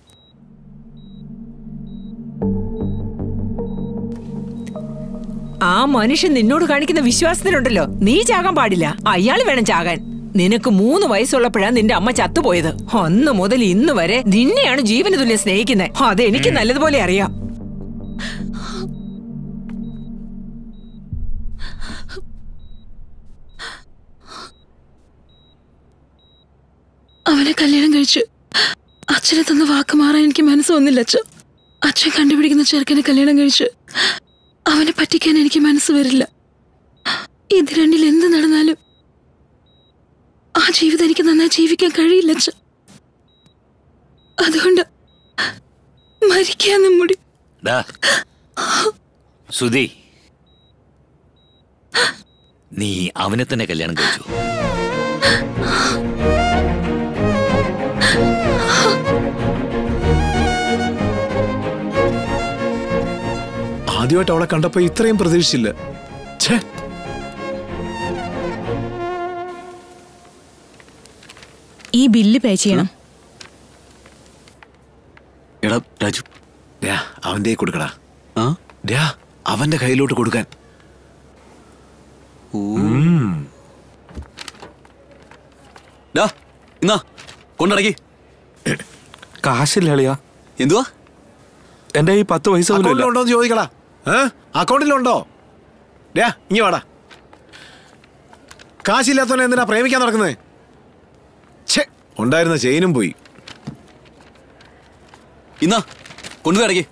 ആ മനുഷ്യൻ നിന്നോട് കാണിക്കുന്ന വിശ്വാസത്തിലുണ്ടല്ലോ നീ ചാകാൻ പാടില്ല അയാൾ വേണം ചാകാൻ നിനക്ക് മൂന്ന് വയസ്സുള്ളപ്പോഴാ നിന്റെ അമ്മ ചത്തുപോയത് അന്ന് മുതൽ ഇന്ന് വരെ നിന്നെയാണ് ജീവന തുല്യം സ്നേഹിക്കുന്നത് അത് എനിക്ക് നല്ലതുപോലെ അറിയാം അവനെ കല്യാണം കഴിച്ചു അച്ഛനെ തന്ന വാക്ക് മാറാൻ എനിക്ക് മനസ്സ് വന്നില്ല അച്ഛ അച്ഛൻ കണ്ടുപിടിക്കുന്ന ചെറുക്കനെ കല്യാണം കഴിച്ചു അവനെ പറ്റിക്കാൻ എനിക്ക് മനസ്സ് വരില്ല ഇത് രണ്ടിൽ എന്ത് നടന്നാലും ആ ജീവിതം എനിക്ക് നന്നായി ജീവിക്കാൻ കഴിയില്ല അച്ഛ അതുകൊണ്ട് മരിക്കാൻ നമ്മുടെ ഡാ സുധി നീ അവനെ തന്നെ കല്യാണം കഴിച്ചു ആദ്യമായിട്ട് അവളെ കണ്ടപ്പോ ഇത്രയും പ്രതീക്ഷിച്ചില്ല ഛേ ഈ ബില്ല് പേ ചെയ്യണം എടാ രാജു ഡാ, അവന്റെ കയ്യിൽ കൊടുക്കടാ ആ ഡാ, അവന്റെ കയ്യിലോട്ട് കൊടുക്കാൻ ഡാ എന്നാ കൊണ്ടടക്കി കാശില്ല അളിയാ എന്തുവാ എന്റെ ഈ പത്ത് പൈസ പോലും ഇല്ല അക്കൗണ്ടിലുണ്ടോ എന്ന് ചോദിക്കടാ ഏ അക്കൗണ്ടിലുണ്ടോ ഡാ ഇങ്ങ വാടാ കാശില്ലാത്തവനെ എന്തിനാ പ്രേമിക്കാൻ നടക്കുന്നത് ഛേ ഉണ്ടായിരുന്ന ചെയിനും പോയി ഇന്നാ കൊണ്ടുപോയി അടക്കി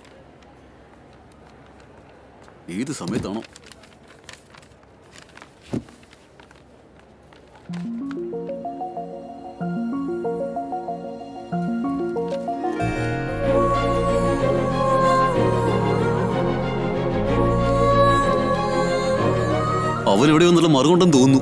ഏത് സമയത്താണോ അവൻ എവിടെ വന്നുള്ള മറുകൊണ്ടെന്ന് തോന്നുന്നു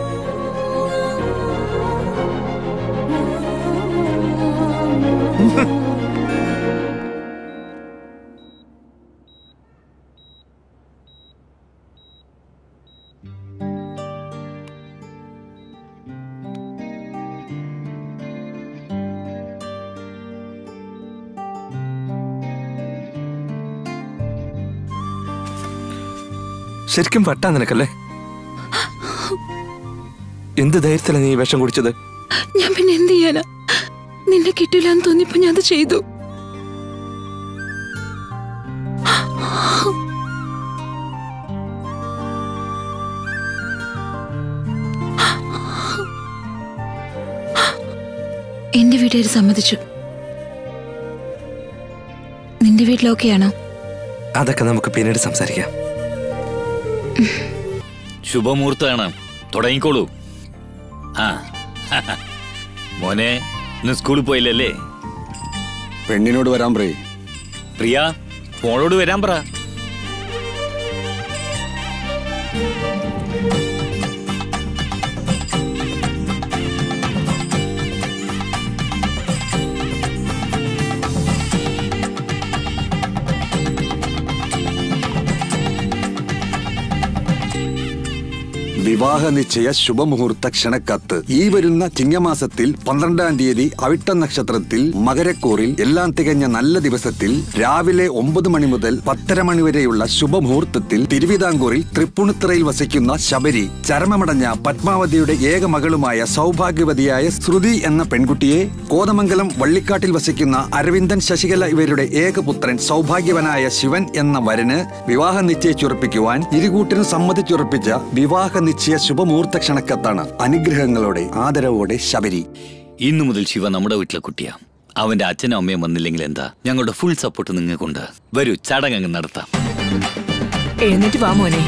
ശരിക്കും വട്ടാ നിനക്കല്ലേ എന്ത് ധൈര്യത്തിലാണ് നീ ഈ വിഷം കുടിച്ചത് ഞാൻ പിന്നെ എന്ത് ചെയ്യാനാ നിന്നെ കിട്ടില്ല എന്ന് തോന്നിയപ്പോ ഞാൻ അത് ചെയ്തു എന്റെ വീട്ടുകാർ സമ്മതിച്ചു നിന്റെ വീട്ടിലൊക്കെയാണോ അതൊക്കെ നമുക്ക് പിന്നീട് സംസാരിക്കാം ശുഭമുഹൂർത്താണ് തുടങ്ങിക്കോളൂ ആ മോനെ ഇന്ന് സ്കൂളിൽ പോയില്ലല്ലേ പെണ്ണിനോട് വരാൻ പറയേ പ്രിയ മോളോട് വരാൻ പറ വിവാഹ നിശ്ചയ ശുഭമുഹൂർത്ത ക്ഷണക്കത്ത് ഈ വരുന്ന ചിങ്ങമാസത്തിൽ പന്ത്രണ്ടാം തീയതി അവിട്ട നക്ഷത്രത്തിൽ മകരക്കൂറിൽ എല്ലാം തികഞ്ഞ നല്ല ദിവസത്തിൽ രാവിലെ ഒമ്പത് മണി മുതൽ പത്തര മണി വരെയുള്ള ശുഭമുഹൂർത്തത്തിൽ തിരുവിതാംകൂറിൽ തൃപ്പുണിത്തറയിൽ വസിക്കുന്ന ശബരി ചരമമടഞ്ഞ പത്മാവതിയുടെ ഏക മകളുമായ സൗഭാഗ്യവതിയായ ശ്രുതി എന്ന പെൺകുട്ടിയെ കോതമംഗലം വള്ളിക്കാട്ടിൽ വസിക്കുന്ന അരവിന്ദൻ ശശികല ഇവരുടെ ഏകപുത്രൻ സൗഭാഗ്യവനായ ശിവൻ എന്ന വരന് വിവാഹ നിശ്ചയിച്ചുറപ്പിക്കുവാൻ ഇരുകൂട്ടിനും സമ്മതിച്ചുറപ്പിച്ച വിവാഹ നിശ്ചയ ശുഭമുഹൂർത്ത ക്ഷണക്കത്താണ് അനുഗ്രഹങ്ങളോടെ ആദരവോടെ ശബരി ഇന്നു മുതൽ ശിവ നമ്മുടെ വീട്ടിലെ കുട്ടിയാ അവന്റെ അച്ഛനും അമ്മയും വന്നില്ലെങ്കിൽ എന്താ ഞങ്ങളുടെ ഫുൾ സപ്പോർട്ട് നിങ്ങൾക്കുണ്ട് വരൂ ചടങ്ങ് നടത്താം എഴുന്നേറ്റ് വാ മോനെ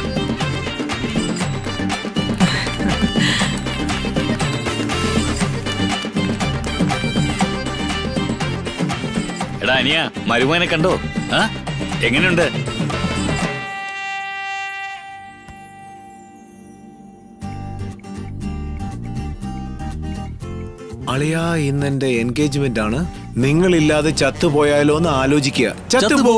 എടാ അനിയ മരുമോനെ കണ്ടോ ആ എങ്ങനെയുണ്ട് അളിയാ ഇന്ന് എന്റെ എൻഗേജ്മെന്റ് ആണ് നിങ്ങളില്ലാതെ ചത്തുപോയാലോ എന്ന് ആലോചിക്കുക ചത്തുപോ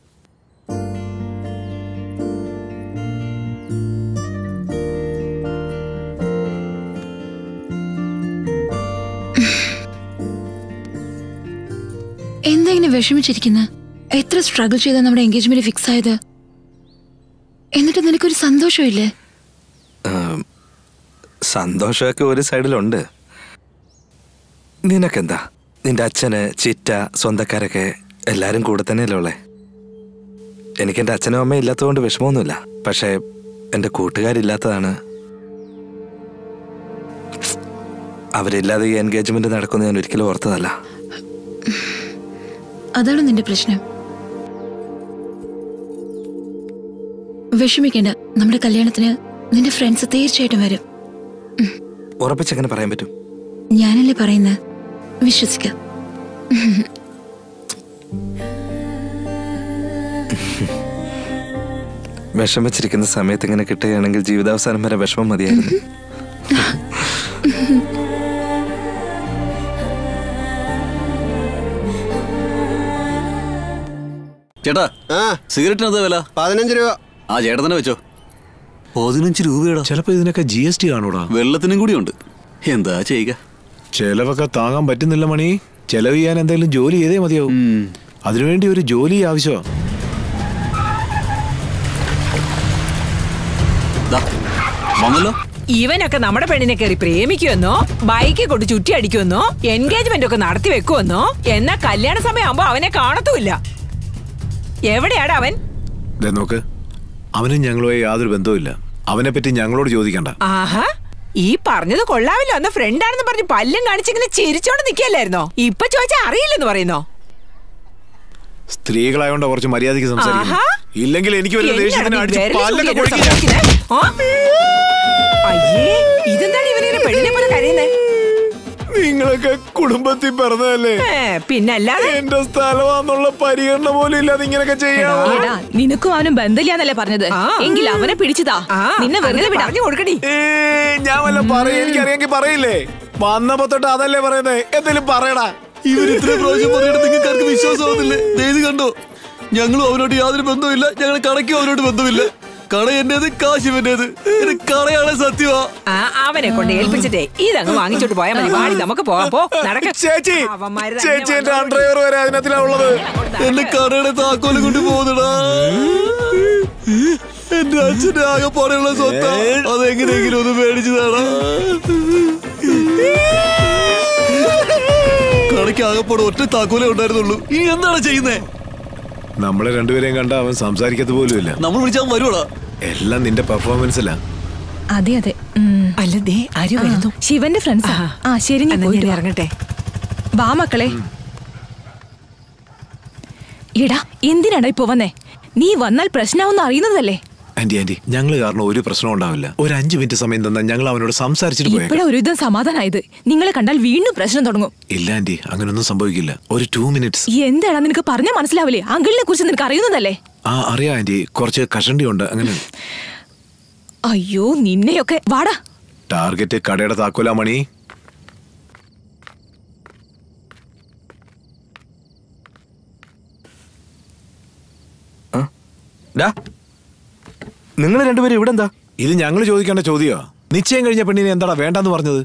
എന്താ ഇങ്ങനെ വിഷമിച്ചിരിക്കുന്നത് എത്ര സ്ട്രഗിൾ ചെയ്താ നമ്മുടെ എൻഗേജ്മെന്റ് ഫിക്സ് ആയത് എന്നിട്ട് നിനക്കൊരു സന്തോഷമില്ലേ ആം, സന്തോഷമൊക്കെ ഒരു സൈഡിലുണ്ട് നിനക്കെന്താ നിന്റെ അച്ഛന് ചിറ്റ സ്വന്തക്കാരൊക്കെ എല്ലാരും കൂടെ തന്നെയല്ലേ ഉള്ളേ എനിക്ക് എൻ്റെ അച്ഛനും അമ്മയും ഇല്ലാത്തതുകൊണ്ട് വിഷമമൊന്നുമില്ല പക്ഷേ എൻ്റെ കൂട്ടുകാരില്ലാത്തതാണ് അവരില്ലാതെ ഈ എൻഗേജ്മെന്റ് നടക്കുമെന്ന് ഞാൻ ഒരിക്കലും ഓർത്തതല്ല അതാണ് നിന്റെ പ്രശ്നം വിഷമിക്കേണ്ട നമ്മുടെ കല്യാണത്തിന് നിന്റെ ഫ്രണ്ട്സ് തീർച്ചയായിട്ടും വരും ഉറപ്പിച്ചെങ്ങനെ പറയാൻ പറ്റും ഞാനല്ലേ പറയുന്ന വിശ്വസിക്ക വിഷമിച്ചിരിക്കുന്ന സമയത്ത് ഇങ്ങനെ കിട്ടുകയാണെങ്കിൽ ജീവിതാവസാനം വരെ വിഷമം മതിയായിരുന്നു ചേട്ടാ ആ സിഗരറ്റിന് എന്താ വില പതിനഞ്ച് രൂപ ആ ചേട്ടൻ തന്നെ വെച്ചോ പതിനഞ്ച് രൂപയടാ ചിലപ്പോ ഇതിനൊക്കെ ജി എസ് ടി കാണൂടാ വെള്ളത്തിനും കൂടി ഉണ്ട് എന്താ ചെയ്യുക ചെലവൊക്കെ താങ്ങാൻ പറ്റുന്നില്ല മണി ചെലവ് ചെയ്യാൻ എന്തെങ്കിലും ജോലി ചെയ്തേ മതിയാവും അതിനുവേണ്ടി ഒരു ജോലി ആവശ്യമാണ് ദാ, വന്നല്ലോ ഇവനൊക്കെ നമ്മുടെ പെണ്ണിനെ കയറി പ്രേമിക്കുമെന്നോ ബൈക്ക് കൊണ്ട് ചുറ്റി അടിക്കുമെന്നോ എൻഗേജ്മെന്റ് ഒക്കെ നടത്തി വെക്കുമെന്നോ എന്നാ കല്യാണ സമയമാകുമ്പോ അവനെ കാണത്തുമില്ല എവിടെയാടാ അവൻ ദേ നോക്ക് അവനും ഞങ്ങളുമായി യാതൊരു ബന്ധവുമില്ല അവനെ പറ്റി ഞങ്ങളോട് ചോദിക്കണ്ട ആഹാ ഈ പറഞ്ഞത് കൊള്ളാവില്ല ഒന്ന് ഫ്രണ്ടാണെന്ന് പറഞ്ഞ് പല്ലും കാണിച്ചിങ്ങനെ ചിരിച്ചോണ്ട് നിക്കല്ലായിരുന്നോ ഇപ്പൊ ചോദിച്ചാ അറിയില്ലെന്ന് പറയുന്നോ സ്ത്രീകളായോണ്ട് കുറച്ച് മര്യാദയ്ക്ക് സംസാരിക്കുന്നു ആഹാ. ഇല്ലെങ്കിൽ എനിക്ക് വലിയ ദേഷ്യത്തിന് എന്നാണ് അടിച്ച് വിരല് പല്ലൊക്കെ ചൂണ്ടിയിട്ട് പൊളിക്കും ഞാൻ. സംസാരിക്കുന്നെ? ആ? അയ്യേ ഇതെന്താണ് ഇവനെ പെണ്ണിനെ പോലെ കരയുന്നേ നിങ്ങളെ നമ്മളൊക്കെ കുടുംബത്തിൽ പിറന്നതല്ലേ ഏ, പിന്നല്ലാതെ എന്റെ സ്ഥലമാന്നുള്ള പരിഗണന പോലും ഇല്ലാതെ ഇങ്ങനെയൊക്കെ ചെയ്യാമോ എടാ നിനക്കും അവനും ബന്ധമില്ലാന്നല്ലേ പറഞ്ഞത് എങ്കിൽ അവനെ പിടിച്ചതാ നിന്നെ വെറുതെ വിടാം പറഞ്ഞു കൊടുക്കടി ഏ, ഞാൻ വല്ല പറയും എനിക്കറിയാമെങ്കിൽ പറയില്ലേ വന്നപ്പോ തൊട്ട് അതല്ലേ പറയുന്നേ എന്തെങ്കിലും പറയടാ ഇവർ ഇത്ര പ്രാവശ്യം പറഞ്ഞിട്ട് നിങ്ങൾക്ക് ആർക്കും വിശ്വാസമാവുന്നില്ലേ ദേ ഇത് കണ്ടോ ഞങ്ങളും അവനോട് യാതൊരു ബന്ധവുമില്ല ഞങ്ങളുടെ കടയ്ക്കും അവനോട് ബന്ധമില്ല കട എന്റേത് കാശ് ഇവന്റേത് ഇത് കടയാണ് സത്യമാ ആ അവനെ കൊണ്ട് ഏൽപ്പിച്ചിട്ടേ ഇതങ്ങ് വാങ്ങിച്ചോട്ട് പോയാൽ മതി വാടി നമുക്ക് പോവാം പോ നടക്ക ചേച്ചി അവന്മാര് തന്നെ ചേച്ചി എന്റെ അൺഡ്രൈവർ വരെ അതിനകത്തിലാ ഉള്ളത് എന്റെ കടയുടെ താക്കോല് കൊണ്ട് പോകുന്നടാ എന്റെ അച്ഛന്റെ ആകെ പോലെയുള്ള സ്വത്താ അതെങ്ങനെയെങ്കിലും ഒന്ന് മേടിച്ചതാടാ കടയ്ക്ക് ആകെപ്പോടെ ഒറ്റ താക്കോലേ ഉണ്ടായിരുന്നുള്ളൂ ഇനി എന്താണ് ചെയ്യുന്നേ നമ്മളെ രണ്ടുപേരെയും കണ്ട അവൻ സംസാരിക്കത്ത് പോലും ഇല്ല നമ്മൾ വിളിച്ചാൽ വരുവാടാ എല്ലാം നിന്റെ പെർഫോമൻസിലാ അതെ അതെ ഉം. അല്ല ദേ ആര് വരുന്നു ശിവന്റെ ഫ്രണ്ട്സാ ആ ശരി നീ എന്നാ പോയിട്ട് ഞാൻ വാ. ഇറങ്ങട്ടെ വാ മക്കളെ എടാ എന്തിനാടാ ഇപ്പൊ വന്നേ നീ വന്നാൽ പ്രശ്നമാവെന്ന് അറിയുന്നതല്ലേ ആന്റി ആന്റി ഞങ്ങൾ കാരണം ഒരു പ്രശ്നം ഉണ്ടാവില്ല ഒരു അഞ്ചു മിനിറ്റ് സമയം തന്നാൽ ഞങ്ങൾ അവനോട് സംസാരിച്ചിട്ട് പോയേക്കാം ഇപ്പഴാ ഒരു വിധം സമാധാനായത് നിങ്ങളെ കണ്ടാൽ വീണ്ടും പ്രശ്നം തുടങ്ങും ഇല്ല ആന്റി അങ്ങനൊന്നും സംഭവിക്കില്ല ഒരു ടു മിനിറ്റ്സ് എന്താടാ നിനക്ക് പറഞ്ഞാൽ മനസ്സിലാവില്ലേ അങ്കിളിനെ കുറിച്ച് നിനക്ക് അറിയുന്നതല്ലേ ആ അറിയാം ആന്റി കുറച്ച് കഷണ്ടി ഉണ്ട് അങ്ങനെ അയ്യോ നിന്നെയൊക്കെ വാടാ ടാർഗറ്റ് കടയുടെ താക്കോലാ മണി നിങ്ങൾ രണ്ടുപേരും ഇവിടെ എന്താ ഇത് ഞങ്ങൾ ചോദിക്കേണ്ട ചോദ്യോ നിശ്ചയം കഴിഞ്ഞ പെണ്ണിനെ എന്താടാ വേണ്ടെന്ന് പറഞ്ഞത്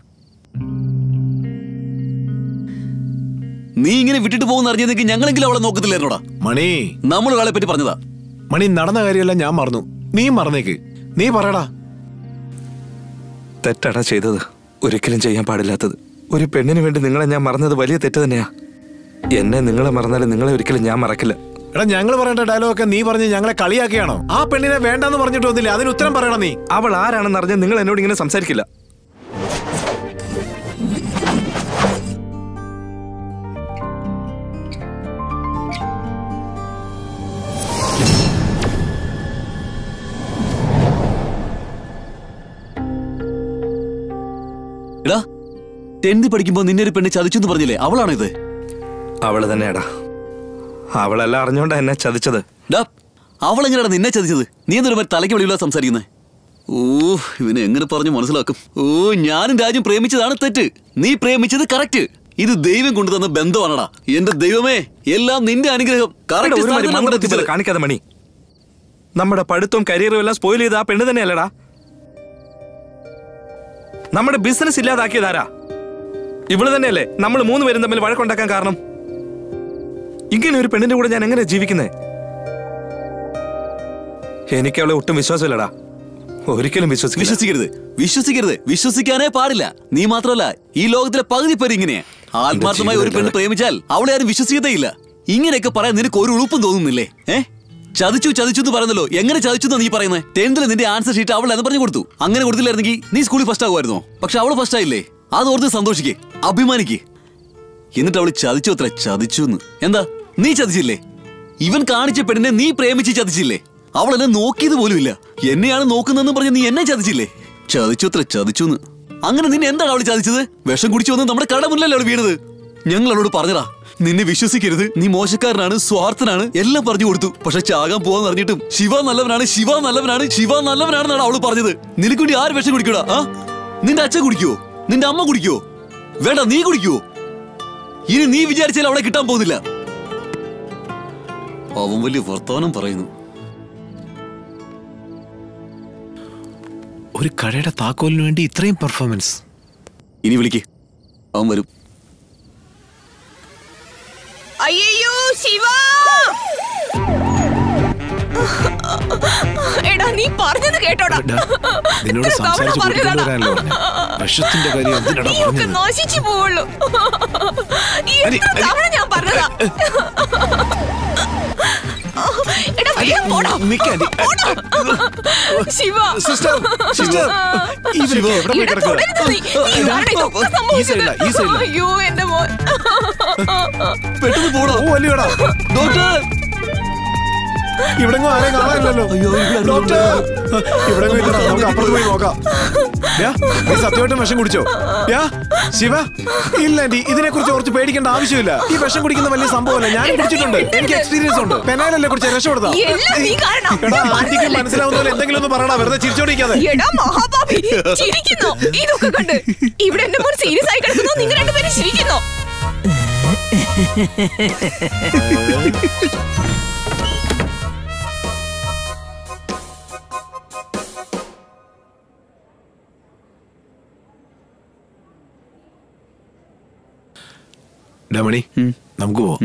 നീ ഇങ്ങനെ വിട്ടിട്ട് പോകുന്ന അറിഞ്ഞെങ്കിൽ ഞങ്ങളെങ്കിലും അവളെ നോക്കത്തില്ലായിരുന്നോടാ മണി നമ്മൾ ഒരാളെ പറ്റി പറഞ്ഞതാ മണി നടന്ന കാര്യമെല്ലാം ഞാൻ മറന്നു നീ മറന്നേക്ക് നീ പറയടാ തെറ്റാടാ ചെയ്തത് ഒരിക്കലും ചെയ്യാൻ പാടില്ലാത്തത് ഒരു പെണ്ണിന് വേണ്ടി നിങ്ങളെ ഞാൻ മറന്നത് വലിയ തെറ്റ് തന്നെയാ എന്നെ നിങ്ങളെ മറന്നാലും നിങ്ങളെ ഒരിക്കലും ഞാൻ മറക്കില്ല എടാ ഞങ്ങൾ പറയേണ്ട ഡയലോഗ് ഒക്കെ നീ പറഞ്ഞ് ഞങ്ങളെ കളിയാക്കിയാണോ ആ പെണ്ണിനെ വേണ്ടെന്ന് പറഞ്ഞിട്ട് വന്നില്ല അതിന് ഉത്തരം പറയണം നീ അവൾ ആരാണെന്ന് അറിഞ്ഞ് നിങ്ങൾ എന്നോട് ഇങ്ങനെ സംസാരിക്കില്ല എടാ ടെൻത്ത് പഠിക്കുമ്പോ നിന്നെ ഒരു പെണ്ണ് ചതിച്ചു എന്ന് പറഞ്ഞില്ലേ അവളാണോ ഇത് അവള് തന്നെയാടാ അവളല്ല അറിഞ്ഞോണ്ടാ എന്നെ ചതിച്ചത് ഡാ അവളെങ്ങനെയാണ് നിന്നെ ചതിച്ചത് നീ എന്തൊരു മറ്റേ തലയ്ക്ക് വെളിയിലാ സംസാരിക്കുന്നത് ഓ ഇവനെ എങ്ങനെ പറഞ്ഞു മനസ്സിലാക്കും ഓ ഞാനും രാജ്യം പ്രേമിച്ചതാണ് തെറ്റ് നീ പ്രേമിച്ചത് കറക്റ്റ് ഇത് ദൈവം കൊണ്ടുതന്ന ബന്ധമാണടാ എന്റെ ദൈവമേ എല്ലാം നിന്റെ അനുഗ്രഹം എടാ, കറക്റ്റ് ഒരു മാതിരി സ്ഥാനത്താണ് മണ്ടത്തി പോലെ കൊണ്ടെത്തിച്ചത്. കാണിക്കാതെ മണി നമ്മുടെ പഠിത്തവും കരിയറും എല്ലാം സ്പോയിൽ ചെയ്ത ആ പെണ്ണ് തന്നെയല്ലടാ നമ്മുടെ ബിസിനസ് ഇല്ലാതാക്കിയതാരാ ഇവള് തന്നെയല്ലേ നമ്മൾ മൂന്ന് പേരും തമ്മിൽ വഴക്കുണ്ടാക്കാൻ കാരണം ഇങ്ങനെ ഒരു പെണ്ണിന്റെ കൂടെ ഞാൻ എങ്ങനെ ജീവിക്കുന്നേ എനിക്ക് അവളെ ഒട്ടും വിശ്വാസമില്ലടാ ഒരിക്കലും വിശ്വസിക്കില്ല വിശ്വസിക്കരുത് വിശ്വസിക്കരുത് വിശ്വസിക്കാനേ പാടില്ല നീ മാത്രമല്ല ഈ ലോകത്തിലെ പകുതി പേര് ഇങ്ങനെയാ ആത്മാർത്ഥമായി ഒരു പെണ്ണ് പ്രേമിച്ചാൽ അവളെ ആരും വിശ്വസിക്കതേയില്ല ഇങ്ങനെയൊക്കെ പറയാൻ നിനക്ക് ഒരു ഉളുപ്പും തോന്നുന്നില്ലേ ഏ ചതിച്ചു ചതിച്ചു എന്ന് പറയുന്നല്ലോ എങ്ങനെ ചതിച്ചു എന്നാ നീ പറയുന്നത് ടെൻത്തിൽ നിന്റെ ആൻസർ ഷീറ്റ് അവൾ എന്ന് പറഞ്ഞു കൊടുത്തു അങ്ങനെ കൊടുത്തില്ലായിരുന്നെങ്കിൽ നീ സ്കൂളിൽ ഫസ്റ്റ് ആകുമായിരുന്നോ പക്ഷെ അവള് ഫസ്റ്റ് ആയില്ലേ അത് ഓർത്ത് സന്തോഷിക്കേ അഭിമാനിക്കേ എന്നിട്ട് അവള് ചതിച്ചു അത്ര ചതിച്ചു എന്ന് എന്താ നീ ചതിച്ചില്ലേ ഇവൻ കാണിച്ച പെണ്ണിനെ നീ പ്രേമിച്ച് ചതിച്ചില്ലേ അവൾ എന്നെ നോക്കിയത് പോലുമില്ല എന്നെയാണ് നോക്കുന്നതെന്ന് പറഞ്ഞ് നീ എന്നെ ചതിച്ചില്ലേ ചതിച്ചു അത്ര ചതിച്ചു എന്ന് അങ്ങനെ നിന്നെ എന്താണ് അവൾ ചതിച്ചത് വിഷം കുടിച്ചു വന്ന് നമ്മുടെ കട മുന്നിലല്ലേ അവൾ വീണത് ഞങ്ങൾ അവളോട് പറഞ്ഞടാ നിന്നെ വിശ്വസിക്കരുത് നീ മോശക്കാരനാണ് സ്വാർത്ഥനാണ് എല്ലാം പറഞ്ഞു കൊടുത്തു പക്ഷെ ചാകാൻ പോവാന്ന് അറിഞ്ഞിട്ടും ശിവ നല്ലവനാണ് ശിവ നല്ലവനാണ് ശിവ നല്ലവനാണെന്നാണ് അവള് പറഞ്ഞത് നിനക്ക് വേണ്ടി ആര് വിഷം കുടിക്കൂടാ ആ നിന്റെ അച്ഛൻ കുടിക്കുവോ നിന്റെ അമ്മ കുടിക്കുവോ വേണ്ട നീ കുടിക്കുവോ ഇനി നീ വിചാരിച്ചാൽ അവളെ കിട്ടാൻ പോകുന്നില്ല അവൻ വലിയ വർത്തമാനം പറയുന്നു ഒരു കടയുടെ താക്കോലിന് വേണ്ടി ഇത്രയും പെർഫോമൻസ് ഇനി വിളിക്ക് അവൻ വരും അയ്യോ ശിവ എടാ നീ പറഞ്ഞത് കേട്ടോടാ നിന്നോട് ഇത്ര തവണ സംസാരിച്ച് പറഞ്ഞതാടാ. കൂട്ടിക്കൊണ്ടുവരാനല്ലോ പറഞ്ഞു വിഷത്തിന്റെ കാര്യം എന്തിനാടാ നീയൊക്കെ പറഞ്ഞത് നശിച്ചു പോവുള്ളൂ ഈ അരി, എത്ര അരി. തവണ ഞാൻ പറഞ്ഞതാ എടാ വേഗം പോടാ നിക്ക് അരി. ശിവ സിസ്റ്റർ സിസ്റ്റർ ഇവരൊക്കെ എവിടെ പോയി എടാ, കിടക്കുക തുടരുത് നീ. നീ കാരണം ഇതൊക്കെ ഈ സൈഡിലാ ഈ സംഭവിച്ചത്. സൈഡിലാ അയ്യോ എന്റെ മോൻ പെട്ടെന്ന് പോടാ ഓ അല്ലയോടാ ഡോക്ടർ ഇവിടെ ആരെയും കാണാനില്ലല്ലോ ഡോക്ടർ ഇവിടെ ഇല്ല നമുക്ക് അപ്പുറത്ത് പോയി നോക്കാം യാ, നീ സത്യമായിട്ടും വിഷം കുടിച്ചോ യാ ശിവ ഇല്ല ആന്റി ഇതിനെ കുറിച്ച് ഓർത്ത് പേടിക്കേണ്ട ആവശ്യമില്ല ഈ വിഷം കുടിക്കുന്ന വലിയ സംഭവമല്ല ഞാൻ കുടിച്ചിട്ടുണ്ട് എനിക്ക് എക്സ്പീരിയൻസ് ഉണ്ട് പെനാലല്ലേ കുടിച്ച രക്ഷപ്പെടുത്താം എല്ലാം നീ കാരണം. എടാ ആന്റിക്ക് മനസ്സിലാവുന്ന പോലെ എന്തെങ്കിലും ഒന്ന് പറയടാ വെറുതെ ചിരിച്ചോടിക്കാതെ എടാ മഹാപാപി ചിരിക്കുന്നു ഇതൊക്കെ കണ്ട് ഇവിടെ എന്റെ മോൻ സീരിയസ് ആയി കിടക്കുന്നു നിങ്ങൾ രണ്ടുപേരും ചിരിക്കുന്നു ഡമണി നമുക്ക് പോ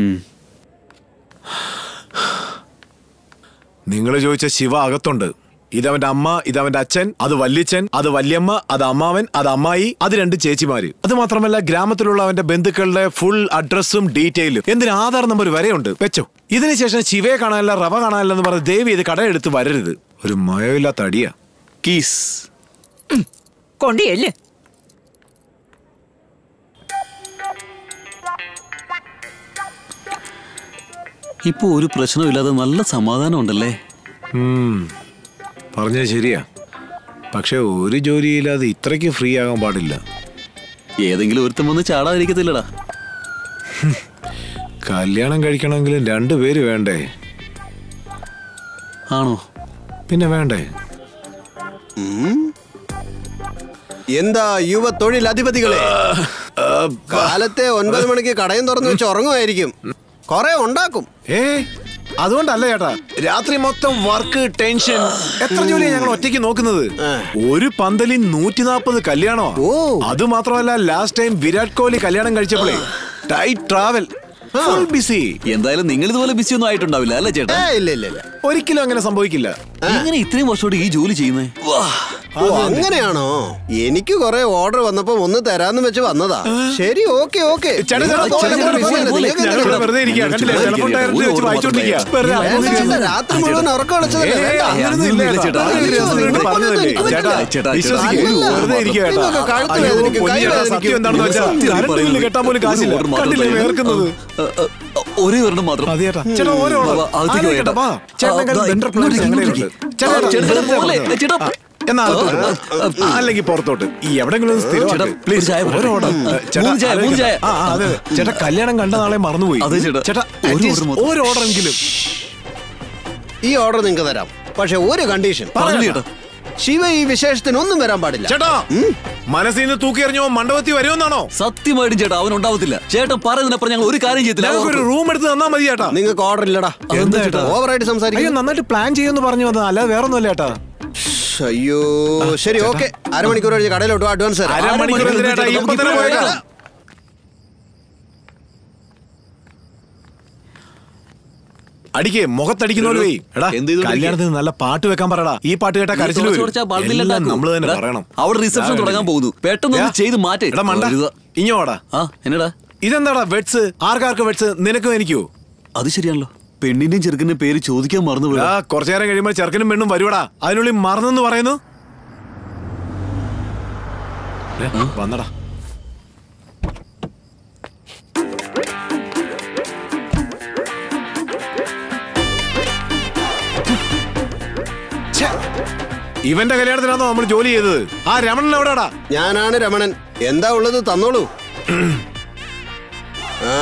നിങ്ങൾ ചോദിച്ച ശിവ അകത്തുണ്ട് ഇതവന്റെ അമ്മ ഇതവന്റെ അച്ഛൻ അത് വല്യച്ഛൻ അത് വല്യമ്മ അത് അമ്മാവൻ അത് അമ്മായി അത് രണ്ട് ചേച്ചിമാര് അത് മാത്രമല്ല ഗ്രാമത്തിലുള്ള അവന്റെ ബന്ധുക്കളുടെ ഫുൾ അഡ്രസ്സും ഡീറ്റെയിലും എന്തിന് ആധാർ നമ്പർ വരെയുണ്ട് വെച്ചോ ഇതിനുശേഷം ശിവയെ കാണാനില്ല റവ കാണാനില്ല എന്ന് പറഞ്ഞ് ദേവി ഇത് കടയെടുത്ത് വരരുത് ഒരു മയമില്ലാത്ത അടിയാ കീസ് കൊണ്ടിയല്ലേ ഇപ്പൊ ഒരു പ്രശ്നമില്ലാതെ നല്ല സമാധാനം ഉണ്ടല്ലേ ഉം. പറഞ്ഞത് ശരിയാ പക്ഷെ ഒരു ജോലിയില്ലാതെ ഇത്രയ്ക്ക് ഫ്രീ ആകാൻ പാടില്ല ഏതെങ്കിലും ഒരുത്തം വന്ന് ചാടാതിരിക്കത്തില്ലടാ കല്യാണം കഴിക്കണമെങ്കിലും രണ്ടുപേര് വേണ്ടേ ആണോ പിന്നെ വേണ്ടേ എന്താ യുവ തൊഴിലധിപതികളെ കാലത്തെ ഒൻപത് മണിക്ക് കടയും തുറന്നു വെച്ച് ഉറങ്ങുമായിരിക്കും കൊറേ ഉണ്ടാക്കും ഏ അതുകൊണ്ടല്ല ചേട്ടാ രാത്രി മൊത്തം വർക്ക് ടെൻഷൻ എത്ര ജോലിയാ ഞങ്ങൾ ഒറ്റയ്ക്ക് നോക്കുന്നത് ഒരു പന്തലിൽ നൂറ്റി നാൽപ്പത് കല്യാണോ അത് മാത്രമല്ല ലാസ്റ്റ് ടൈം വിരാട് കോഹ്ലി കല്യാണം കഴിച്ചപ്പോഴേ ടൈറ്റ് ട്രാവൽ ഫുൾ ബിസി എന്തായാലും നിങ്ങൾ ഇതുപോലെ ബിസി ഒന്നും ആയിട്ടുണ്ടാവില്ല അല്ലേ ചേട്ടാ ഇല്ല ഇല്ല ഇല്ല ഒരിക്കലും അങ്ങനെ സംഭവിക്കില്ല എങ്ങനെ ഇത്രയും വർഷമായിട്ട് ഈ ജോലി ചെയ്യുന്നേ ഓ അങ്ങനെയാണോ എനിക്ക് കൊറേ ഓർഡർ വന്നപ്പോ ഒന്ന് തരാന്ന് വെച്ച് വന്നതാ ശരി ഓക്കെ ഓക്കെ ചേട്ടാ, ചേട്ടാ, പോലെ, പോലെ, പോലെ, പോലെ. ഞങ്ങളിവിടെ വെറുതെ ഇരിക്കുക. കണ്ടില്ലേ? ടെലിഫോൺ ഡയറക്ടറി വെച്ച് വായിച്ചോണ്ടിരിക്കുക. വെറുതെ atmosphere. രാത്രി മുഴുവൻ ഉറക്കം വിളിച്ചതല്ലേ ഏയ്, അങ്ങനെയൊന്നും ഇല്ല ചേട്ടാ. അത് ഒരു രസം കൊണ്ട് പറഞ്ഞതല്ലേ. ചേട്ടാ, വിശ്വസിക്ക്. വെറുതെ ഇരിക്കുക ചേട്ടാ. നിങ്ങൾക്ക് കഴുത്ത് അയ്യോ, വേദനിക്കും, പൊന്നു കൈ ചേട്ടാ, വേദനിക്കും. സത്യം എന്താണെന്ന് വെച്ചാൽ കറണ്ട് ബില്ല് കെട്ടാൻ പോലും കാശില്ല കണ്ടില്ലേ വേർക്കുന്നത് ഒരേ ഒരെണ്ണം മാത്രം അതെ ചേട്ടാ ചേട്ടാ ഓരോ വാ, വാ, അകത്തേക്ക് ആലോചിക്കട്ടെ, വാ. ചേട്ടനെക്കാളും better plans ഞങ്ങളുടെയുണ്ട്. ചേട്ടാ, ആ, ചേട്ടാ, വെറുതെ പോലെ, പറഞ്ഞതാ. ചേട്ടാ. ആ, എന്നാ അകത്തോട്ട് പോ. ആ, അല്ലെങ്കിൽ പുറത്തോട്ട് ഈ എവിടെങ്കിലും ഒന്ന് ചേട്ടാ, സ്ഥിരമായിട്ട് please, ചായ ഒരു പറയട്ടെ. order. ആ, ചേട്ടാ, മൂന്ന് ചായ, മൂന്ന് ചായ. ആ, ആ, അതെ അതെ. ചേട്ടാ കല്യാണം കണ്ട നാളെ മറന്നുപോയി അതെ, ചേട്ടാ. ചേട്ടാ ഒരു at least order മാത്രം. ഒരു ഓർഡർ എങ്കിലും ഈ ഓർഡർ നിങ്ങൾക്ക് തരാം പക്ഷെ ഒരു കണ്ടീഷൻ പറഞ്ഞില്ലേ ചേട്ടാ? ശിവ ഈ വിശേഷത്തിന് ഒന്നും വരാൻ പാടില്ല ചേട്ടാ മനസ്സിൽ നിന്ന് തൂക്കി എറിഞ്ഞോ മണ്ഡപത്തിൽ വരുമെന്നാണോ സത്യമായിട്ടും ചേട്ടാ അവൻ ഉണ്ടാവത്തില്ല ചേട്ടൻ പറയുന്നതിനപ്പുറം ഞങ്ങൾ ഒരു കാര്യം ചെയ്യത്തില്ല അത് ഞങ്ങൾക്ക് ഒരു ഉറപ്പ്. റൂം എടുത്ത് തന്നാ മതി ചേട്ടാ നിങ്ങൾക്ക് ഓർഡർ ഇല്ലടാ എന്താ ചേട്ടാ ഓവറായിട്ട് അയ്യോ സംസാരിക്കും നന്നായിട്ട് പ്ലാൻ ചെയ്യുമെന്ന് പറഞ്ഞു വന്നത് അല്ലാതെ വേറെ ഒന്നുമല്ല ചേട്ടാ അയ്യോ ശരി ഓക്കെ അരമണിക്കൂർ കഴിഞ്ഞ് കടയിലോട്ട് അഡ്വാൻസ് തരാം അരമണിക്കൂർ എന്തിനാ ചേട്ടാ? ഇപ്പൊ തന്നെ പോയേക്കാം. അടിക്ക് മുഖത്തടിക്കുന്ന പോലെ വെയ്. എടാ എന്ത് ചെയ്തോണ്ടിരിക്കുവാ? കല്യാണത്തിന് നല്ല പാട്ട് വെക്കാൻ പറയടാ ഈ പാട്ട് കേട്ടാ നീ കരച്ചിൽ തുറച്ച് വരും കൊടുച്ചാ bulb എല്ലാം ഇല്ലാണ്ടാക്കും. നമ്മൾ തന്നെ എടാ, പറയണം അവിടെ reception ദാ തുടങ്ങാൻ കണ്ടില്ലേ? പോകുന്നു. പെട്ടെന്ന് ഒന്ന് ദാ, ചെയ്ത് മാറ്റ്. എടാ മണ്ട ഒരു ഇതാ. ഇങ്ങോടാ ആ എന്നടാ ഇതെന്താടാ വെഡ്സ് ആർക്കാർക്ക് വെഡ്സ് നിനക്കും എനിക്കോ അത് ശരിയാണല്ലോ പെണ്ണിന്റെയും ചെറുക്കന്റെ പേര് ചോദിക്കാൻ മറന്നു ആ കുറച്ചു നേരം കഴിയുമ്പോൾ ചെറുക്കനും പെണ്ണും വരുവാടാ അതിനുള്ളിൽ മറന്നെന്ന് പറയുന്നു ഏ, വന്നടാ ഛെ, ഇവന്റെ കല്യാണത്തിനാണോ നമ്മൾ ജോലി ചെയ്തത് ആ രമണൻ എവിടെടാ ഞാനാണ് രമണൻ എന്താ ഉള്ളത് തന്നോളൂ ആ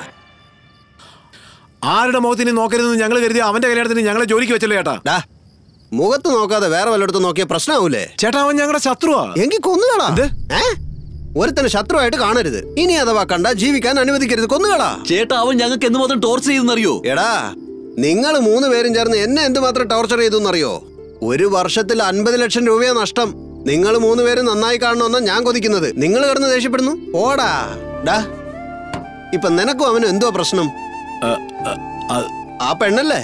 ആരുടെ മുഖത്തിന് നോക്കരുതെന്ന് ഞങ്ങൾ കരുതി അവന്റെ കല്യാണത്തിന് ഞങ്ങളെ ജോലിക്ക് വെച്ചല്ലോ ചേട്ടാ ഡാ മുഖത്ത് നോക്കാതെ വേറെ വല്ലയിടത്തും നോക്കിയ പ്രശ്നമാവൂലേ ചേട്ടാ അവൻ ഞങ്ങളുടെ ശത്രുവാ എങ്കിൽ കൊന്നുകളാ എന്ത്? ഏ ഒരുത്തനെ ശത്രുവായിട്ട് കാണരുത് ഇനി അഥവാ കണ്ട ജീവിക്കാൻ അനുവദിക്കരുത് കൊന്നുകളാ ചേട്ടാ അവൻ ഞങ്ങൾക്ക് എന്തുമാത്രം ടോർച്ചർ ചെയ്തെന്നറിയോ എടാ നിങ്ങൾ മൂന്ന് പേരും ചേർന്ന് എന്നെ എന്തുമാത്രം ടോർച്ചർ ചെയ്തു എന്നറിയോ ഒരു വർഷത്തിൽ അൻപത് ലക്ഷം രൂപയാ നഷ്ടം നിങ്ങൾ മൂന്ന് പേരും നന്നായി കാണണമെന്നാ ഞാൻ കൊതിക്കുന്നത് നിങ്ങൾ കിടന്ന് ദേഷ്യപ്പെടുന്നു ഓടാ ഡാ ഇപ്പൊ നിനക്കും അവനും എന്തുവാ പ്രശ്നം ആ പെണ്ണല്ലേ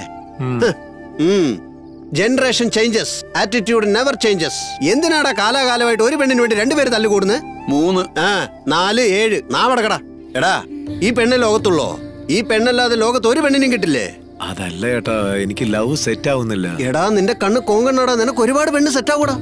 generation changes attitude never changes എന്തിനാടാ കാലാകാലമായിട്ട് ഒരു പെണ്ണിന് വേണ്ടി രണ്ടുപേര് തല്ലുകൂടുന്നത് മൂന്ന് ആ നാല് ഏഴ് നാവടക്കടാ എടാ ഈ പെണ്ണ് ലോകത്തുള്ളോ ഈ പെണ്ണല്ലാതെ ലോകത്ത് ഒരു പെണ്ണിനും കിട്ടില്ലേ അതല്ല ചേട്ടാ എനിക്ക് ലവ് സെറ്റ് ആവുന്നില്ല എടാ നിന്റെ കണ്ണ് കോങ്കണ്ണാടാ നിനക്ക് ഒരുപാട് പെണ്ണ് സെറ്റ് ആവൂടാ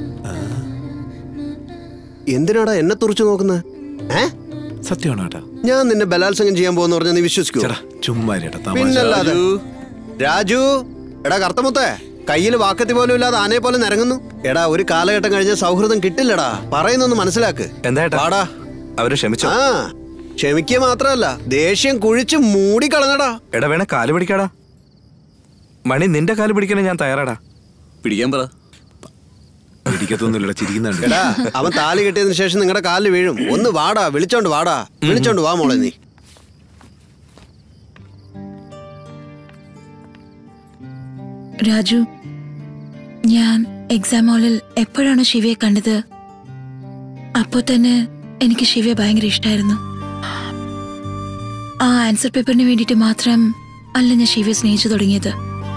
എന്തിനാടാ എന്നെ തുറച്ചു നോക്കുന്നത് ഏ സത്യമാണോ ചേട്ടാ ഞാൻ നിന്നെ ബലാത്സംഗം ചെയ്യാൻ പോകുന്ന പറഞ്ഞാൽ നീ വിശ്വസിക്കൂ ചേട്ടാ ചുമ്മാ ചേട്ടാ തമാശ. പിന്നല്ലാതെ രാജു എടാ കർത്തമുത്തേ കയ്യിൽ വാക്കത്തി പോലും ഇല്ലാതെ ആനയെ പോലെ നിരങ്ങുന്നു എടാ ഒരു കാലഘട്ടം കഴിഞ്ഞ സൗഹൃദം കിട്ടില്ലടാ പറയുന്നൊന്ന് മനസ്സിലാക്ക് എന്താ വാടാ അവര് ക്ഷമിച്ചോ ആ ക്ഷമിക്കുക മാത്രമല്ല ദേഷ്യം കുഴിച്ച് മൂടിക്കളഞ്ഞടാ എടാ വേണേ കാല് പിടിക്കാടാ മണി നിന്റെ കാല് പിടിക്കാനേ ഞാൻ തയ്യാറാടാ പിടിക്കാൻ പറ പിടിക്കത്തൊന്നുമില്ല ചിരിക്കുന്നുണ്ട് എടാ അവൻ താലി കെട്ടിയതിനു ശേഷം നിങ്ങളുടെ കാലിൽ വീഴും ഒന്ന് വാടാ വിളിച്ചോണ്ട് വാടാ വിളിച്ചോണ്ട് വാ മോളെ നീ രാജു ഞാൻ എക്സാം ഹാളിൽ എപ്പോഴാണ് ശിവയെ കണ്ടത് അപ്പോൾ തന്നെ എനിക്ക് ശിവയെ ഭയങ്കര ഇഷ്ടമായിരുന്നു ആ ആൻസർ പേപ്പറിന് വേണ്ടിയിട്ട് മാത്രം അല്ല ഞാൻ ശിവയെ സ്നേഹിച്ചു തുടങ്ങിയത്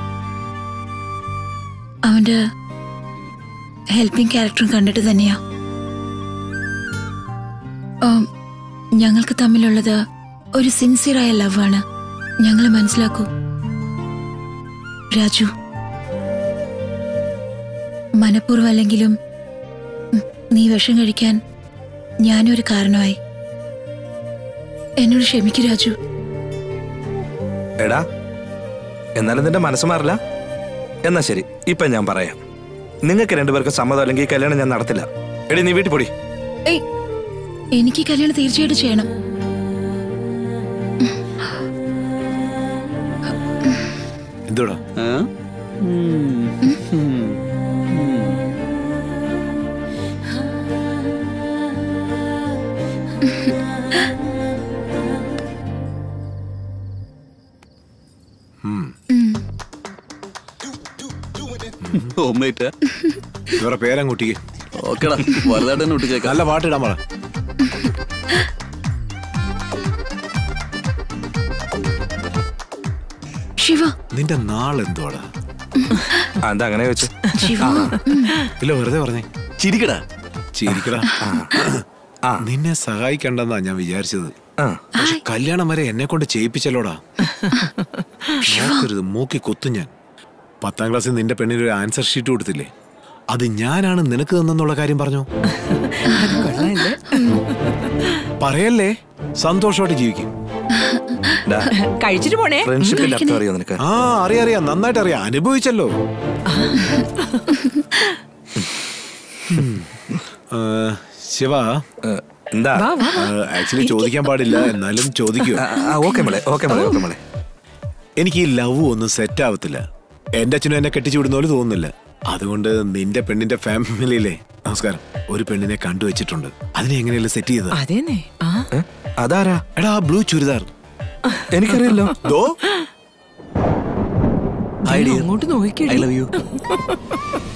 അവന്റെ ഹെൽപ്പിംഗ് ക്യാരക്ടറും കണ്ടിട്ട് തന്നെയാ ഉം, ഞങ്ങൾക്ക് തമ്മിലുള്ളത് ഒരു സിൻസിയറായ ലവാണ് ഞങ്ങൾ മനസ്സിലാക്കൂ രാജു മനഃപൂർവ്വം അല്ലെങ്കിലും ഉം, നീ വിഷം കഴിക്കാൻ ഞാനും ഒരു കാരണമായി എന്നോട് ക്ഷമിക്കൂ രാജു എടാ എന്നാലും നിന്റെ മനസ്സ് മാറില്ല എന്നാ ശരി ഇപ്പൊ ഞാൻ പറയാം നിങ്ങൾക്ക് രണ്ടുപേർക്കും സമ്മതം അല്ലെങ്കിൽ ഈ കല്യാണം ഞാൻ നടത്തില്ല എടി നീ വീട്ടിൽ പൊടി ഏയ് എനിക്ക് ഈ കല്യാണം തീർച്ചയായിട്ടും ചെയ്യണം എന്തോടാ ഓംലേറ്റ് ഇവരുടെ പേരങ്ങൂട്ടിക്ക് ഓക്കെടാ വലുതായിട്ട് തന്നെ ഒട്ടിച്ചേക്കാം നല്ല പാട്ടിടാൻ പറ ശിവ നിന്റെ നാളെന്തോടാ എന്താ അങ്ങനെ വെച്ചു ശിവ ഇല്ല വെറുതെ പറഞ്ഞേ ചിരിക്കടാ ചിരിക്കടാ നിന്നെ സഹായിക്കണ്ടെന്നാ ഞാൻ വിചാരിച്ചത് പക്ഷെ കല്യാണം വരെ എന്നെ കൊണ്ട് ചെയ്യിപ്പിച്ചല്ലോടാ നോക്കരുത് മൂക്കി കൊത്തും ഞാൻ പത്താം ക്ലാസ്സിൽ നിന്റെ പെണ്ണിന് ഒരു ആൻസർ ഷീറ്റ് കൊടുത്തില്ലേ അത് ഞാനാണ് നിനക്ക് തന്നെന്നുള്ള കാര്യം പറഞ്ഞോ പറയല്ലേ സന്തോഷമായിട്ട് ജീവിക്കും കഴിച്ചിട്ട് പോണേ ഫ്രണ്ട്ഷിപ്പിന്റെ അർത്ഥം അറിയോ നിനക്ക് ആ അറിയാം അറിയാം നന്നായിട്ട് അറിയാം അനുഭവിച്ചല്ലോ ഉം. ഏ, ശിവ എന്താ ആക്ച്വലി ചോദിക്കാൻ പാടില്ല എന്നാലും ചോദിക്കൂ ഓക്കെ മോളെ ഓക്കെ മോളെ ഓക്കെ മോളെ എനിക്ക് ഈ ലവ് ഒന്നും സെറ്റ് ആവത്തില്ല എന്റെ അച്ഛനും എന്നെ കെട്ടിച്ചു വിടുന്ന പോലെ തോന്നുന്നില്ല അതുകൊണ്ട് നിന്റെ പെണ്ണിന്റെ ഫാമിലിയിലെ നമസ്കാരം ഒരു പെണ്ണിനെ കണ്ടുവച്ചിട്ടുണ്ട് അതിനെ എങ്ങനെയല്ല സെറ്റ് ചെയ്തത് അതേന്നെ ആ അതാരാ എടാ ആ ബ്ലൂ ചുരിദാർ എനിക്കറിയില്ലോ ദോ ഐ ഡിയർ അങ്ങോട്ട് നോക്കി ഐ ലവ് യു